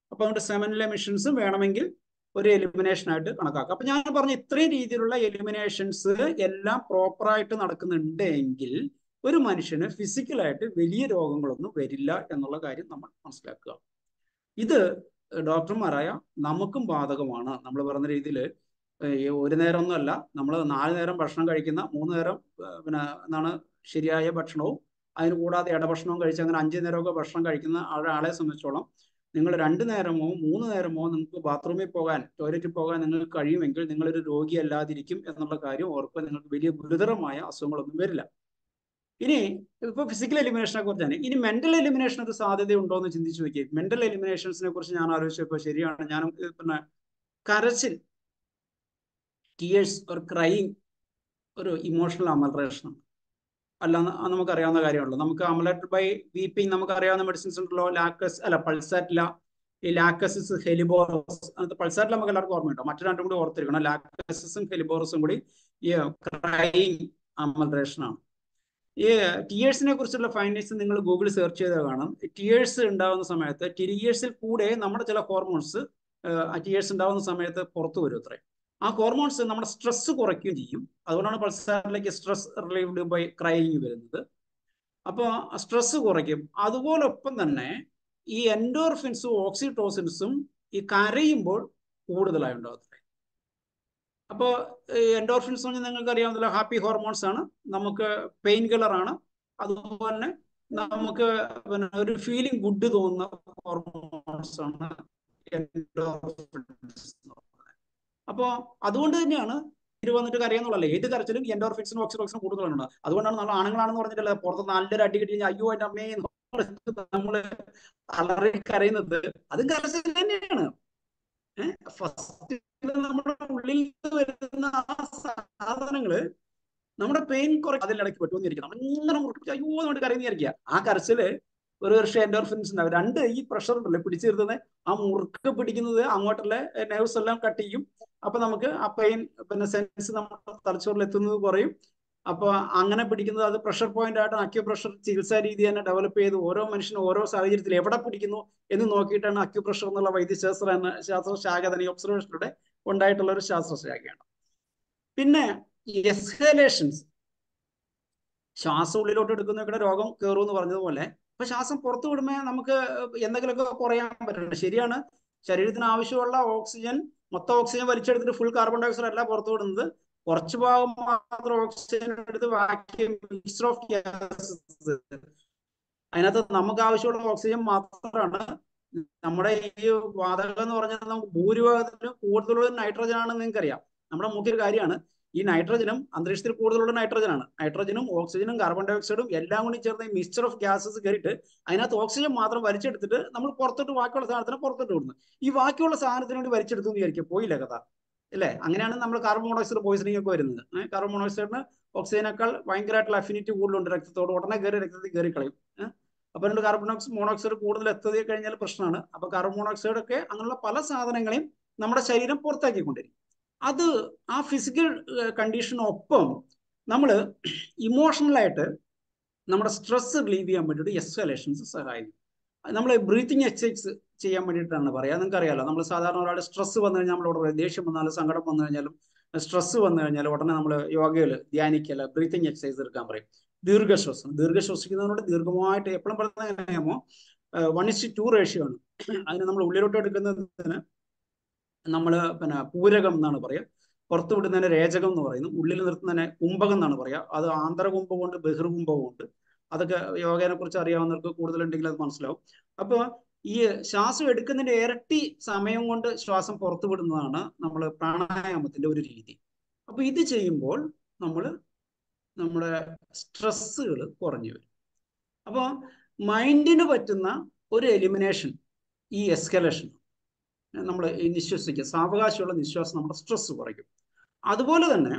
അപ്പൊ അതുകൊണ്ട് സെമനിലെ എമിഷൻസും വേണമെങ്കിൽ ഒരു എലിമിനേഷൻ ആയിട്ട് കണക്കാക്കാം അപ്പൊ ഞാൻ പറഞ്ഞ ഇത്രയും രീതിയിലുള്ള എലിമിനേഷൻസ് എല്ലാം പ്രോപ്പറായിട്ട് നടക്കുന്നുണ്ട് എങ്കിൽ ഒരു മനുഷ്യന് ഫിസിക്കലായിട്ട് വലിയ രോഗങ്ങളൊന്നും വരില്ല എന്നുള്ള കാര്യം നമ്മൾ മനസ്സിലാക്കുക ഇത് ഡോക്ടർമാരായ നമുക്കും ബാധകമാണ് നമ്മൾ പറഞ്ഞ രീതിയിൽ ഒരു നേരം ഒന്നുമല്ല നമ്മൾ നാല് നേരം ഭക്ഷണം കഴിക്കുന്ന മൂന്ന് നേരം പിന്നെ എന്താണ് ശരിയായ ഭക്ഷണവും അതിന് കൂടാതെ ഇടഭക്ഷണവും കഴിച്ച് അങ്ങനെ അഞ്ച് നേരമൊക്കെ ഭക്ഷണം കഴിക്കുന്ന ഒരാളെ സംബന്ധിച്ചോളം നിങ്ങൾ രണ്ട് നേരമോ മൂന്ന് നേരമോ നിങ്ങൾക്ക് ബാത്റൂമിൽ പോകാൻ ടോയ്ലറ്റിൽ പോകാൻ നിങ്ങൾക്ക് കഴിയുമെങ്കിൽ നിങ്ങളൊരു രോഗിയല്ലാതിരിക്കും എന്നുള്ള കാര്യം ഓർക്കുക നിങ്ങൾക്ക് വലിയ ഗുരുതരമായ അസുഖങ്ങളൊന്നും വരില്ല ഇനി ഇപ്പൊ ഫിസിക്കൽ എലിമിനേഷനെ കുറിച്ചാണ് ഇനി മെന്റൽ എലിമിനേഷൻ ഒരു സാധ്യതയുണ്ടോ എന്ന് ചിന്തിച്ചു നോക്കി മെന്റൽ എലിമിനേഷൻസിനെ കുറിച്ച് ഞാൻ ആലോചിച്ചപ്പോൾ ശരിയാണ് ഞാൻ പിന്നെ കരച്ചിൽ ടിയേഴ്സ് ഒരു ക്രൈം ഒരു ഇമോഷണൽ അമലറേഷൻ അല്ല നമുക്കറിയാവുന്ന കാര്യമുള്ളൂ നമുക്ക് അമലേറ്റഡ് ബൈ വീപ്പിംഗ് നമുക്ക് അറിയാവുന്ന മെഡിസിൻസ് ഉണ്ടല്ലോ ലാക്കസ് അല്ല പൾസാറ്റില ഈ ലാക്കസിസ് ഹെലിബോറസ് അത് പൾസാറ്റില നമുക്ക് എല്ലാവർക്കും ഓർമ്മയുണ്ടോ മറ്റു രണ്ടും കൂടി ഓർത്തിരിക്കണം ലാക്കസിസും ഹെലിബോറസും കൂടി ഈ ക്രൈം അമലറേഷൻ ആണ് ഈ ടിയേഴ്സിനെ കുറിച്ചുള്ള ഫൈൻഡിങ്സ് നിങ്ങൾ ഗൂഗിൾ സെർച്ച് ചെയ്താൽ കാണാം ടിയേഴ്സ് ഉണ്ടാകുന്ന സമയത്ത് ടിയേഴ്സിൽ കൂടെ നമ്മുടെ ചില ഹോർമോൺസ് ടിയേഴ്സ് ഉണ്ടാകുന്ന സമയത്ത് പുറത്തു വരും അത്രേ ആ ഹോർമോൺസ് നമ്മുടെ സ്ട്രെസ് കുറയ്ക്കുകയും ചെയ്യും അതുകൊണ്ടാണ് പൾസാറിലേക്ക് സ്ട്രെസ് റിലീവ്ഡ് ബൈ ക്രൈയിങ് വരുന്നത് അപ്പോൾ സ്ട്രെസ് കുറയ്ക്കും അതുപോലൊപ്പം തന്നെ ഈ എൻഡോർഫിൻസും ഓക്സിറ്റോസിൻസും ഈ കരയുമ്പോൾ കൂടുതലായി ഉണ്ടാകത്തില്ല അപ്പോൾ എൻഡോർഫിൻസ് എന്ന് നിങ്ങൾക്ക് അറിയാവുന്നല്ലോ ഹാപ്പി ഹോർമോൺസ് ആണ് നമുക്ക് പെയിൻ കില്ലർ ആണ് അതുപോലെ തന്നെ നമുക്ക് പിന്നെ ഒരു ഫീലിംഗ് ഗുഡ് തോന്നുന്ന ഹോർമോൺസ് ആണ് എൻഡോർഫിൻസ് അപ്പോൾ അതുകൊണ്ട് തന്നെയാണ് ഇത് വന്നിട്ട് കരയെന്നുള്ളല്ലേ ഏത് കരച്ചിലും എൻഡോർഫിക്സിനും ഓക്സിഡോക്സിനും കൂടുതലുണ്ട് അതുകൊണ്ടാണ് നമ്മൾ ആണുങ്ങളാണെന്ന് പറഞ്ഞിട്ടല്ല പുറത്ത് നല്ലൊരു അടി കിട്ടി കഴിഞ്ഞാൽ അയ്യോ എൻ്റെ അമ്മയെ നമ്മള് അലറി കരയുന്നത് അതും കരച്ചിൽ തന്നെയാണ് ഫസ്റ്റ് നമ്മുടെ ഉള്ളിൽ വരുന്ന ആ സാധനങ്ങള് നമ്മുടെ പെയിൻ കുറെ അതിലിടയ്ക്ക് പെട്ടുവന്നിരിക്കണം അങ്ങനെ മുറിച്ച് അയ്യോ നമ്മുടെ കരയുന്നിരിക്കുക ആ കരച്ചില് ഒരു വർഷം എൻഡോർഫിൻസ് ഉണ്ടാവും രണ്ട് ഈ പ്രഷർ ഉണ്ടല്ലോ പിടിച്ചിരുന്നത് ആ മുറുക്ക് പിടിക്കുന്നത് അങ്ങോട്ടുള്ള നെർവ്സ് എല്ലാം കട്ട് ചെയ്യും അപ്പൊ നമുക്ക് ആ പെയിൻ പിന്നെ സെൻസ് നമ്മുടെ തലച്ചോറിൽ എത്തുന്നത് കുറയും അപ്പൊ അങ്ങനെ പിടിക്കുന്നത് അത് പ്രഷർ പോയിന്റ് ആയിട്ട് അക്യു പ്രഷർ ചികിത്സാ രീതി തന്നെ ഡെവലപ്പ് ചെയ്ത് ഓരോ മനുഷ്യനും ഓരോ സാഹചര്യത്തിൽ എവിടെ പിടിക്കുന്നു എന്ന് നോക്കിയിട്ടാണ് അക്യു പ്രഷർ എന്നുള്ള വൈദ്യശാസ്ത്ര എന്ന ശാസ്ത്ര ശാഖ തന്നെ ഒബ്സർവേഷനിലൂടെ ഉണ്ടായിട്ടുള്ള ഒരു ശാസ്ത്ര ശാഖയാണ് പിന്നെ എക്സലേഷൻസ് ശ്വാസം ഉള്ളിലോട്ട് എടുക്കുന്നൊക്കെ രോഗം കയറും എന്ന് പറഞ്ഞതുപോലെ ഇപ്പൊ ശ്വാസം പുറത്തു വിടുമ്പോൾ നമുക്ക് എന്തെങ്കിലുമൊക്കെ കുറയാൻ പറ്റുന്നുണ്ട് ശരിയാണ് ശരീരത്തിന് ആവശ്യമുള്ള ഓക്സിജൻ മൊത്തം ഓക്സിജൻ വലിച്ചെടുത്തിട്ട് ഫുൾ കാർബൺ ഡയോക്സൈഡ് അല്ല പുറത്തു വിടുന്നത് കുറച്ച് ഭാഗം മാത്രം ഓക്സിജൻ എടുത്ത് ബാക്കി മിക്സ്ചർ ഓഫ് ഗ്യാസസ് അതിനകത്ത് നമുക്ക് ആവശ്യമുള്ള ഓക്സിജൻ മാത്രമാണ് നമ്മുടെ ഈ വാതകം എന്ന് പറഞ്ഞാൽ നമുക്ക് ഭൂരിഭാഗത്തിന് കൂടുതലുള്ള നൈട്രജൻ ആണെന്ന് നിങ്ങൾക്കറിയാം നമ്മുടെ മുഖ്യ കാര്യമാണ് ഈ നൈട്രജനും അന്തരീക്ഷത്തിൽ കൂടുതലുള്ള നൈട്രജനാണ് നൈട്രജനും ഓക്സിജനും കാർബൺ ഡയോക്സൈഡും എല്ലാം കൂടി ചേർന്ന് ഈ മിക്സ്ചർ ഓഫ് ഗ്യാസസ് കയറിയിട്ട് അതിനകത്ത് ഓക്സിജൻ മാത്രം വലിച്ചെടുത്തിട്ട് നമ്മൾ പുറത്തോട്ട് ബാക്കിയുള്ള സാധനത്തിന് പുറത്തോട്ട് വിടുന്നു ഈ ബാക്കിയുള്ള സാധനത്തിന് വേണ്ടി വലിച്ചെടുത്തു എന്ന് വിചാരിക്കും പോയില്ല കഥ അല്ലേ അങ്ങനെയാണ് നമ്മൾ കാർബൺ മോണോക്സൈഡ് പോയിസണിംഗ് ഒക്കെ വരുന്നത് കാർബൺ മോണോക്സൈഡിന് ഓക്സിജനേക്കാൾ ഭയങ്കരമായിട്ടുള്ള അഫിനിറ്റി കൂടുതലുണ്ട് രക്തത്തോട് ഉടനെ കയറി രക്തത്തിൽ കയറി കളയും അപ്പൊ രണ്ട് കാർബൺ മോണോക്സൈഡ് കൂടുതൽ എത്തി കഴിഞ്ഞാൽ പ്രശ്നമാണ് അപ്പൊ കാർബൺ മോണോക്സൈഡ് ഒക്കെ അങ്ങനെയുള്ള പല സാധനങ്ങളെയും നമ്മുടെ ശരീരം പുറത്താക്കിക്കൊണ്ടിരിക്കും അത് ആ ഫിസിക്കൽ കണ്ടീഷനൊപ്പം നമ്മൾ ഇമോഷണലായിട്ട് നമ്മുടെ സ്ട്രെസ് റിലീവ് ചെയ്യാൻ വേണ്ടിയിട്ട് എക്സലേഷൻസ് സഹായിക്കും നമ്മൾ ബ്രീത്തിങ് എക്സസൈസ് ചെയ്യാൻ വേണ്ടിയിട്ടാണ് പറയാ നിങ്ങൾക്ക് അറിയാലോ നമ്മൾ സാധാരണ ഒരാൾ സ്ട്രെസ് വന്നു കഴിഞ്ഞാൽ നമ്മളോട് പറയും ദേഷ്യം വന്നാലും സങ്കടം വന്നു കഴിഞ്ഞാലും സ്ട്രെസ് വന്നു കഴിഞ്ഞാൽ ഉടനെ നമ്മൾ യോഗയിൽ ധ്യാനിക്കല ബ്രീത്തിങ് എക്സസൈസ് എടുക്കാൻ പറയും ദീർഘശ്വാസം ദീർഘശ്വസിക്കുന്നതിനോട് ദീർഘമായിട്ട് എപ്പോഴും പറയുന്നത് എങ്ങനെയാമോ വൺ ഇസ് ടു റേഷ്യോ ആണ് അതിന് നമ്മൾ ഉള്ളിലോട്ട് എടുക്കുന്നതിന് നമ്മൾ പിന്നെ പൂരകം എന്നാണ് പറയുക പുറത്തു വിടുന്നതിന് രേചകം എന്ന് പറയുന്നു ഉള്ളിൽ നിർത്തുന്നതിനെ കുംഭകം എന്നാണ് പറയുക അത് ആന്തരകുംഭമുണ്ട് ബഹിർകുംഭമുണ്ട് അതൊക്കെ യോഗയെ കുറിച്ച് അറിയാവുന്നവർക്ക് കൂടുതലുണ്ടെങ്കിൽ അത് മനസ്സിലാവും അപ്പോൾ ഈ ശ്വാസം എടുക്കുന്നതിന്റെ ഇരട്ടി സമയം കൊണ്ട് ശ്വാസം പുറത്തു വിടുന്നതാണ് നമ്മൾ പ്രാണായാമത്തിന്റെ ഒരു രീതി അപ്പൊ ഇത് ചെയ്യുമ്പോൾ നമ്മൾ നമ്മുടെ സ്ട്രെസ്സുകൾ കുറഞ്ഞു വരും അപ്പോൾ മൈൻഡിന് പറ്റുന്ന ഒരു എലിമിനേഷൻ ഈ എസ്കലേഷൻ നമ്മൾ നിശ്വസിക്കുക സാവകാശമുള്ള നിശ്വാസം നമ്മുടെ സ്ട്രെസ് കുറയ്ക്കും അതുപോലെ തന്നെ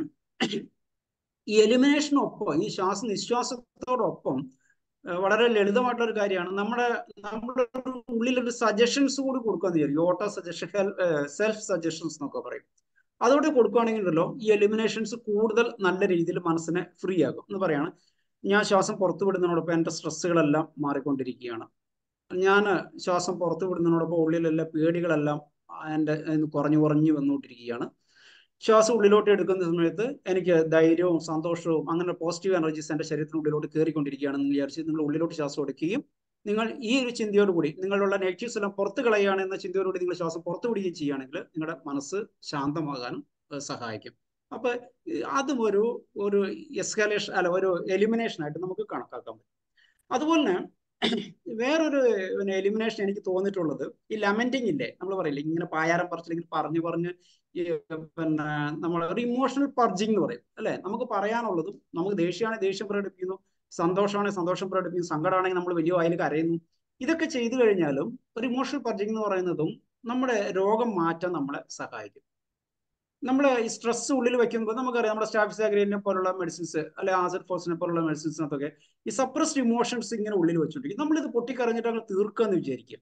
ഈ എലിമിനേഷനൊപ്പം ഈ ശ്വാസ നിശ്വാസത്തോടൊപ്പം വളരെ ലളിതമായിട്ടുള്ള ഒരു കാര്യമാണ് നമ്മുടെ നമ്മുടെ ഉള്ളിലൊരു സജഷൻസ് കൂടി കൊടുക്കാൻ വിചാരിക്കും ഓട്ടോ സജഷൻ സെൽഫ് സജഷൻസ് എന്നൊക്കെ പറയും അതോടെ കൊടുക്കുകയാണെങ്കിലല്ലോ ഈ എലിമിനേഷൻസ് കൂടുതൽ നല്ല രീതിയിൽ മനസ്സിനെ ഫ്രീ ആകും എന്ന് പറയാണ് ഞാൻ ശ്വാസം പുറത്തു വിടുന്നതിനോടൊപ്പം എൻ്റെ സ്ട്രെസ്സുകളെല്ലാം മാറിക്കൊണ്ടിരിക്കുകയാണ് ഞാൻ ശ്വാസം പുറത്തു വിടുന്നതിനോടൊപ്പം ഉള്ളിലെല്ലാം പേടികളെല്ലാം എൻ്റെ കുറഞ്ഞു കുറഞ്ഞു വന്നുകൊണ്ടിരിക്കുകയാണ് ശ്വാസം ഉള്ളിലോട്ട് എടുക്കുന്ന സമയത്ത് എനിക്ക് ധൈര്യവും സന്തോഷവും അങ്ങനെ പോസിറ്റീവ് എനർജീസ് എൻ്റെ ശരീരത്തിനുള്ളിലോട്ട് കയറിക്കൊണ്ടിരിക്കുകയാണെന്ന് വിചാരിച്ച് നിങ്ങൾ ഉള്ളിലോട്ട് ശ്വാസം എടുക്കുകയും നിങ്ങൾ ഈ ഒരു ചിന്തയോടുകൂടി നിങ്ങളുള്ള നെഗറ്റീവ്സ് എല്ലാം പുറത്ത് കളയുകയാണ് എന്ന ചിന്തയോടുകൂടി നിങ്ങൾ ശ്വാസം പുറത്തു വിടുകയും ചെയ്യുകയാണെങ്കിൽ നിങ്ങളുടെ മനസ്സ് ശാന്തമാകാനും സഹായിക്കും അപ്പൊ അതും ഒരു ഒരു എസ്കലേഷൻ അല്ല ഒരു എലിമിനേഷൻ ആയിട്ട് നമുക്ക് കണക്കാക്കാൻ പറ്റും അതുപോലെ തന്നെ വേറൊരു പിന്നെ എലിമിനേഷൻ എനിക്ക് തോന്നിയിട്ടുള്ളത് ഈ ലമെന്റിങ് ഇല്ലേ നമ്മൾ പറയില്ലേ ഇങ്ങനെ പായാരം പറിച്ചില്ലെങ്കിൽ പറഞ്ഞു പറഞ്ഞ് ഈ പിന്നെ നമ്മൾ ഒരു ഇമോഷണൽ പർജിങ് എന്ന് പറയും അല്ലെ നമുക്ക് പറയാനുള്ളതും നമുക്ക് ദേഷ്യമാണെങ്കിൽ ദേഷ്യം പ്രകടിപ്പിക്കുന്നു സന്തോഷമാണെങ്കിൽ സന്തോഷം പ്രകടിപ്പിക്കുന്നു സങ്കടമാണെങ്കിൽ നമ്മൾ വലിയ വായിൽ കരയുന്നു ഇതൊക്കെ ചെയ്തു കഴിഞ്ഞാലും ഒരു ഇമോഷണൽ പർജിങ് എന്ന് പറയുന്നതും നമ്മുടെ രോഗം മാറ്റാൻ നമ്മളെ സഹായിക്കും നമ്മൾ ഈ സ്ട്രെസ് ഉള്ളിൽ വെക്കുമ്പോൾ നമുക്കറിയാം നമ്മുടെ സ്റ്റാഫിസാഗ്രീനെ പോലുള്ള മെഡിസിൻസ് അല്ലെ ആസിഡ് ഫോസിനെ പോലുള്ള മെഡിസിൻസിനകത്തൊക്കെ ഈ സപ്രസ്ഡ് ഇമോഷൻസ് ഇങ്ങനെ ഉള്ളിൽ വെച്ചോണ്ടിരിക്കും നമ്മളിത് പൊട്ടിക്കറിഞ്ഞിട്ട് അങ്ങ് തീർക്കാന്ന് വിചാരിക്കുക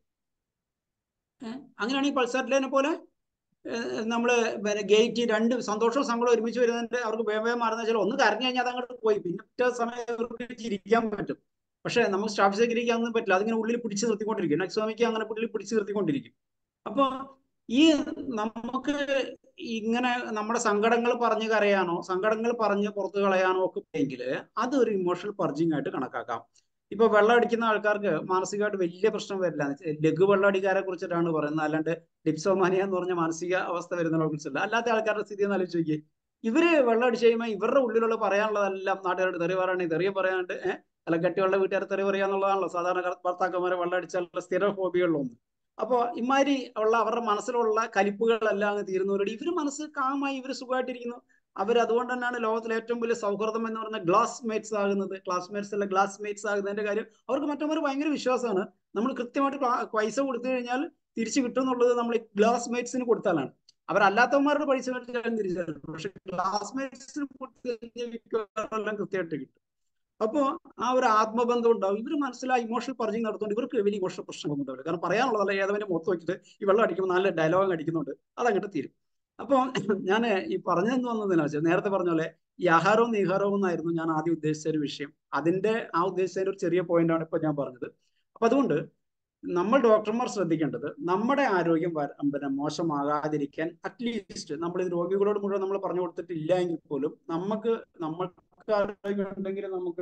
അങ്ങനെയാണെങ്കിൽ പൾസാറ്റിലേനെ പോലെ നമ്മൾ ഗേറ്റ് രണ്ട് സന്തോഷവും സങ്കടവും ഒരുമിച്ച് വരുന്നതിന്റെ അവർക്ക് വേഗം മാറുന്ന വെച്ചാൽ ഒന്ന് കരഞ്ഞു കഴിഞ്ഞാൽ അത് അങ്ങോട്ട് പോയി പിന്നെ സമയം അവർക്ക് ചിരിക്കാൻ പറ്റും പക്ഷെ നമുക്ക് സ്റ്റാഫിസേക്കിരിക്കാനൊന്നും പറ്റില്ല അതിങ്ങനെ ഉള്ളിൽ പിടിച്ച് നിർത്തിക്കൊണ്ടിരിക്കും നെക്സ്റ്റ് അങ്ങനെ ഉള്ളിൽ പിടിച്ച് നിർത്തിക്കൊണ്ടിരിക്കും അപ്പൊ ഈ നമുക്ക് ഇങ്ങനെ നമ്മുടെ സങ്കടങ്ങൾ പറഞ്ഞു കരയാനോ സങ്കടങ്ങൾ പറഞ്ഞ് പുറത്തു കളയാനോ ഒക്കെ എങ്കിൽ അതൊരു ഇമോഷണൽ പർജിങ് ആയിട്ട് കണക്കാക്കാം ഇപ്പൊ വെള്ളം അടിക്കുന്ന ആൾക്കാർക്ക് മാനസികമായിട്ട് വലിയ പ്രശ്നം വരില്ല ലഘു വെള്ളം അടിക്കാരെ കുറിച്ചിട്ടാണ് പറയുന്നത് അല്ലാണ്ട് ഡിപ്സോമാനിയ എന്ന് പറഞ്ഞ മാനസിക അവസ്ഥ വരുന്നതിനെ കുറിച്ചല്ല അല്ലാത്ത ആൾക്കാരുടെ സ്ഥിതി എന്ന് ആലോചിച്ച് നോക്കിയേ ഇവര് വെള്ളം അടിച്ച് കഴിയുമ്പോൾ ഇവരുടെ ഉള്ളിലുള്ള പറയാനുള്ളതെല്ലാം നാട്ടുകാരോട് തെറി പറയുകയാണെങ്കിൽ തെറിയ പറയാണ്ട് ഏഹ് അല്ല കെട്ടിയുള്ള വീട്ടുകാരെ തെറി പറയാന്നുള്ളതാണല്ലോ സാധാരണ ഭർത്താക്കന്മാരെ വെള്ളം അടിച്ചാലുള്ള സ്ഥിര ഹോബികളിലൊന്ന് അപ്പോൾ ഇമാതിരി ഉള്ള അവരുടെ മനസ്സിലുള്ള കലിപ്പുകളെല്ലാം അങ്ങ് തീരുന്നവരോട് ഇവര് മനസ്സ് കാമായി ഇവര് സുഖമായിട്ടിരിക്കുന്നു അവർ അതുകൊണ്ട് തന്നെയാണ് ലോകത്തിലെ ഏറ്റവും വലിയ സൗഹൃദം എന്ന് പറയുന്ന ഗ്ലാസ് മേറ്റ്സ് ആകുന്നത് ക്ലാസ്മേറ്റ്സ് അല്ല ഗ്ലാസ് മേറ്റ്സ് ആകുന്നതിന്റെ കാര്യം അവർക്ക് മറ്റൊരു ഭയങ്കര വിശ്വാസമാണ് നമ്മൾ കൃത്യമായിട്ട് പൈസ കൊടുത്തു കഴിഞ്ഞാൽ തിരിച്ചു കിട്ടും എന്നുള്ളത് നമ്മൾ ഗ്ലാസ് മേറ്റ്സിന് കൊടുത്താലാണ് അവരല്ലാത്തവന്മാരുടെ പൈസ മേടിച്ചാലും തിരിച്ചു പക്ഷെ ക്ലാസ് മേറ്റ്സിന് കൊടുത്തു കഴിഞ്ഞാൽ കൃത്യമായിട്ട് കിട്ടും അപ്പോൾ ആ ഒരു ആത്മബന്ധം ഉണ്ടാവും ഇവർ മനസ്സിലായി ഇമോഷണൽ പർജിങ് നടത്തുകൊണ്ട് ഇവർക്ക് വലിയ ഇമോഷണൽ പ്രശ്നമൊന്നും ഉണ്ടാവില്ല കാരണം പറയാനുള്ളതല്ല ഏതവന്റെ മൊത്തം വെച്ചിട്ട് ഈ വെള്ളം അടിക്കുമ്പോൾ നല്ല ഡയലോഗ് അടിക്കുന്നുണ്ട് അതങ്ങോട്ട് തീരും അപ്പോൾ ഞാൻ ഈ പറഞ്ഞതെന്ന് വന്നതിനാ വെച്ചാൽ നേരത്തെ പറഞ്ഞ പോലെ ഈ ആഹാരവും നീഹാരവും എന്നായിരുന്നു ഞാൻ ആദ്യം ഉദ്ദേശിച്ച ഒരു വിഷയം അതിന്റെ ആ ഉദ്ദേശിച്ചതിന്റെ ഒരു ചെറിയ പോയിന്റാണ് ഇപ്പൊ ഞാൻ പറഞ്ഞത് അപ്പൊ അതുകൊണ്ട് നമ്മൾ ഡോക്ടർമാർ ശ്രദ്ധിക്കേണ്ടത് നമ്മുടെ ആരോഗ്യം പിന്നെ മോശമാകാതിരിക്കാൻ അറ്റ്ലീസ്റ്റ് നമ്മൾ ഇത് രോഗികളോട് മുഴുവൻ നമ്മൾ പറഞ്ഞു കൊടുത്തിട്ടില്ല എങ്കിൽ പോലും നമുക്ക് നമ്മൾക്ക് ആരോഗ്യം ഉണ്ടെങ്കിൽ നമുക്ക്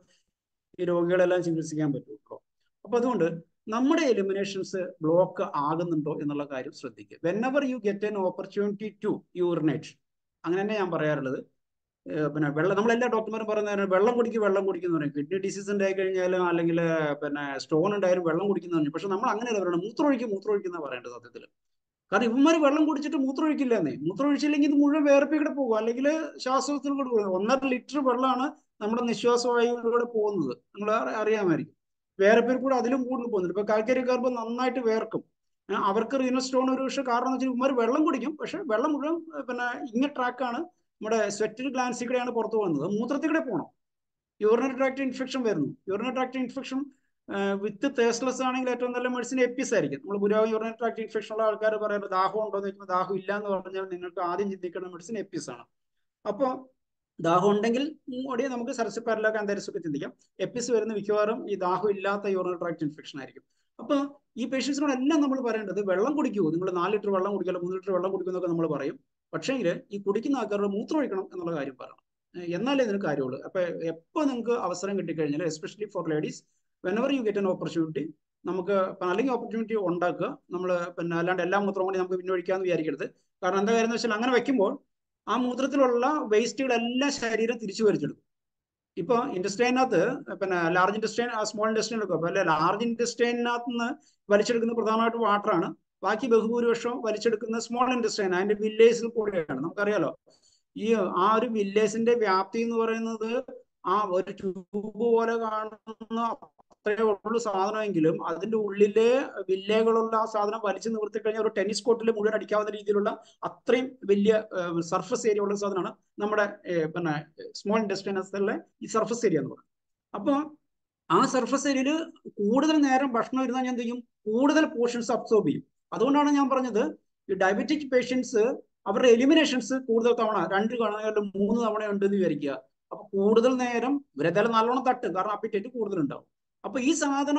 ഈ രോഗികളെല്ലാം ചികിത്സിക്കാൻ പറ്റുള്ളൂ അപ്പൊ അതുകൊണ്ട് നമ്മുടെ എലിമിനേഷൻസ് ബ്ലോക്ക് ആകുന്നുണ്ടോ എന്നുള്ള കാര്യം ശ്രദ്ധിക്കുക whenever you get an opportunity to urinate അങ്ങനെ തന്നെ ഞാൻ പറയാറുള്ളത് പിന്നെ വെള്ളം നമ്മളെല്ലാ ഡോക്ടർമാരും പറയുന്നത് വെള്ളം കുടിക്കും വെള്ളം കുടിക്കുന്നു പറയും കിഡ്നി ഡിസീസ് ഉണ്ടായി കഴിഞ്ഞാലും അല്ലെങ്കിൽ പിന്നെ സ്റ്റോൺ ഉണ്ടായാലും വെള്ളം കുടിക്കുന്നു പറഞ്ഞു പക്ഷെ നമ്മൾ അങ്ങനെയല്ല പറയണം മൂത്രമൊഴിക്കും മൂത്രമൊഴിക്കുന്ന പറയേണ്ടത് സത്യത്തിൽ കാരണം ഇവന്മാർ വെള്ളം കുടിച്ചിട്ട് മൂത്രമൊഴിക്കില്ലെന്നേ മൂത്രമൊഴിച്ചില്ലെങ്കിൽ ഇത് മുഴുവൻ വേർപ്പി കൂടെ പോകും അല്ലെങ്കിൽ ശ്വാസത്തിൽ കൂടെ പോകും ഒന്നര ലിറ്റർ വെള്ളമാണ് നമ്മുടെ നിശ്വാസവായുവിലൂടെ പോകുന്നത് നിങ്ങൾ അറിയാമായിരിക്കും വേർപ്പിൽ കൂടെ അതിലും കൂടുതൽ പോകുന്നുണ്ട് ഇപ്പൊ കാൽക്കരിക്കാർപ്പ് നന്നായിട്ട് വേർക്കും അവർക്ക് റീനൽ സ്റ്റോൺ ഒരു പക്ഷേ കാരണം എന്ന് വെച്ചാൽ ഇവന്മാർ വെള്ളം കുടിക്കും പക്ഷെ വെള്ളം മുഴുവൻ പിന്നെ ഇങ്ങനെ ട്രാക്കാണ് നമ്മുടെ സ്വെറ്റിൽ ഗ്ലാൻസിൽ കൂടെയാണ് പുറത്തു പോകുന്നത് മൂത്രത്തിൽ കൂടെ പോകണം യൂറിനറി ട്രാക്ട് ഇൻഫെക്ഷൻ വരുന്നു urinary tract infection with thirstless ആണെങ്കിൽ ഏറ്റവും നല്ല മെഡിസിൻ എപ്പിസ് ആയിരിക്കും നമ്മൾ പുരോഗം യൂറിനറി ട്രാക്ട് ഇൻഫെക്ഷൻ ഉള്ള ആൾക്കാർ പറയുന്നത് ദാഹം ഉണ്ടോ എന്ന് ചോദിക്കുമ്പോൾ ദാഹം ഇല്ല എന്ന് പറഞ്ഞാൽ നിങ്ങൾക്ക് ആദ്യം ചിന്തിക്കേണ്ട മെഡിസിൻ എപ്പിസ് ആണ് അപ്പോൾ ദാഹം ഉണ്ടെങ്കിൽ ഓടിയ നമുക്ക് സരസിപ്പാരലൊക്കെ അന്തരിച്ചൊക്കെ ചിന്തിക്കാം എപ്പിസ് വരുന്ന മിക്കവാറും ഈ ദാഹം ഇല്ലാത്ത യൂറിനറി ട്രാക്ട് ഇൻഫെക്ഷൻ ആയിരിക്കും അപ്പോൾ ഈ പേഷ്യൻസിനോടെല്ലാം നമ്മൾ പറയേണ്ടത് വെള്ളം കുടിക്കൂ നിങ്ങൾ നാല് ലിറ്റർ വെള്ളം കുടിക്കല്ലോ മൂന്ന് ലിറ്റർ വെള്ളം കുടിക്കുന്നൊക്കെ നമ്മൾ പറയും പക്ഷേങ്കിൽ ഈ കുടിക്കുന്ന ആൾക്കാരുടെ മൂത്രം ഒഴിക്കണം എന്നുള്ള കാര്യം പറയണം എന്നാലേ ഇതിന് കാര്യമുള്ളൂ അപ്പൊ എപ്പോൾ നിങ്ങൾക്ക് അവസരം കിട്ടിക്കഴിഞ്ഞാൽ especially for ladies whenever you get an opportunity നമുക്ക് അല്ലെങ്കിൽ ഓപ്പർച്യൂണിറ്റി ഉണ്ടാക്കുക നമ്മൾ പിന്നെ അല്ലാണ്ട് എല്ലാ മൂത്രവും കൂടി നമുക്ക് പിന്നെ ഒഴിക്കാമെന്ന് വിചാരിക്കരുത് കാരണം എന്താ കാര്യം എന്ന് വെച്ചാൽ അങ്ങനെ വെക്കുമ്പോൾ ആ മൂത്രത്തിലുള്ള വേസ്റ്റുകളെല്ലാം ശരീരം തിരിച്ചു വലിച്ചെടുക്കും ഇപ്പൊ ഇൻഡസ്ട്രൈനകത്ത് പിന്നെ ലാർജ് ഇൻഡസ്ട്രൈൻ സ്മോൾ ഇൻഡസ്ട്രൈനൊക്കെ അപ്പൊ അല്ലെ ലാർജ് ഇൻഡസ്ട്രൈനകത്ത് നിന്ന് വലിച്ചെടുക്കുന്ന പ്രധാനമായിട്ട് വാട്ടറാണ് ബാക്കി ബഹുഭൂരിപക്ഷം വലിച്ചെടുക്കുന്ന സ്മോൾ ഇൻഡസ്ട്രൈൻ അതിന്റെ വില്ലേജിൽ കൂടെയാണ് നമുക്കറിയാലോ ഈ ആ ഒരു വില്ലേജിന്റെ വ്യാപ്തി എന്ന് പറയുന്നത് ആ ഒരു ട്യൂബ് പോലെ കാണുന്ന അത്രയേ ഉള്ളൂ സാധനമെങ്കിലും അതിന്റെ ഉള്ളിലെ വില്ലേകളുള്ള ആ സാധനം വലിച്ചു നിവർത്തി കഴിഞ്ഞാൽ ഒരു ടെന്നീസ് കോർട്ടിൽ മുഴുവൻ അടിക്കാവുന്ന രീതിയിലുള്ള അത്രയും വലിയ സർഫസ് ഏരിയ ഉള്ള സാധനമാണ് നമ്മുടെ പിന്നെ സ്മോൾ ഇൻഡസ്ട്രീനകത്തുള്ള ഈ സർഫസ് ഏരിയ എന്ന് പറയുന്നത് അപ്പോൾ ആ സർഫസ് ഏരിയയിൽ കൂടുതൽ നേരം ഭക്ഷണം ഇരുന്നാൽ ഞാൻ എന്ത് ചെയ്യും കൂടുതൽ പോർഷൻസ് അബ്സോർബ് ചെയ്യും അതുകൊണ്ടാണ് ഞാൻ പറഞ്ഞത് ഈ ഡയബറ്റിക് പേഷ്യൻസ് അവരുടെ എലിമിനേഷൻസ് കൂടുതൽ തവണ രണ്ട് തവണ മൂന്ന് തവണ ഉണ്ടെന്ന് വിചാരിക്കുക അപ്പൊ കൂടുതൽ നേരം ഇവരെന്തായാലും നല്ലോണം തട്ടും കാരണം അപ്പിറ്റേറ്റ് കൂടുതൽ ഉണ്ടാവും അപ്പൊ ഈ സാധനം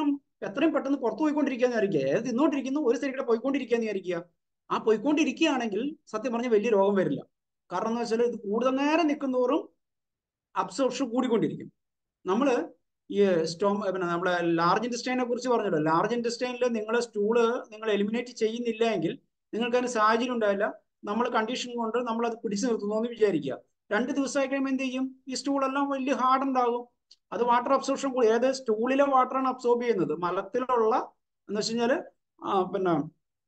എത്രയും പെട്ടെന്ന് പുറത്തു പോയിക്കൊണ്ടിരിക്കുകയെന്ന് വിചാരിക്കുക ഏത് തിന്നോണ്ടിരിക്കുന്നു ഒരു സൈഡിൽ കൂടെ പോയിക്കൊണ്ടിരിക്കുകയെന്ന് വിചാരിക്കുക ആ പോയിക്കൊണ്ടിരിക്കുകയാണെങ്കിൽ സത്യം പറഞ്ഞ വലിയ രോഗം വരില്ല കാരണം എന്ന് വെച്ചാൽ ഇത് കൂടുതൽ നേരം നിൽക്കുന്നതോറും അബ്സോർപ്ഷൻ കൂടിക്കൊണ്ടിരിക്കും നമ്മൾ ഈ സ്റ്റോം പിന്നെ നമ്മളെ ലാർജ് ഇൻഡസ്ട്രൈനെ കുറിച്ച് പറഞ്ഞല്ലോ ലാർജ് ഇൻഡസ്ട്രൈനിൽ നിങ്ങളെ സ്റ്റൂള് നിങ്ങൾ എലിമിനേറ്റ് ചെയ്യുന്നില്ല എങ്കിൽ നിങ്ങൾക്ക് അതിന് സാഹചര്യം ഉണ്ടാവില്ല നമ്മൾ കണ്ടീഷൻ കൊണ്ട് നമ്മൾ അത് പിടിച്ചു നിർത്തുന്നു എന്ന് വിചാരിക്കുക രണ്ട് ദിവസമായി കഴിയുമ്പോൾ എന്ത് ചെയ്യും ഈ സ്റ്റൂളെല്ലാം വലിയ ഹാർഡ് ഉണ്ടാകും അത് വാട്ടർ അബ്സോർപ്ഷൻ കൂടി ഏത് സ്റ്റൂളിലെ വാട്ടറാണ് അബ്സോർബ് ചെയ്യുന്നത് മലത്തിലുള്ള എന്ന് വെച്ച് കഴിഞ്ഞാൽ പിന്നെ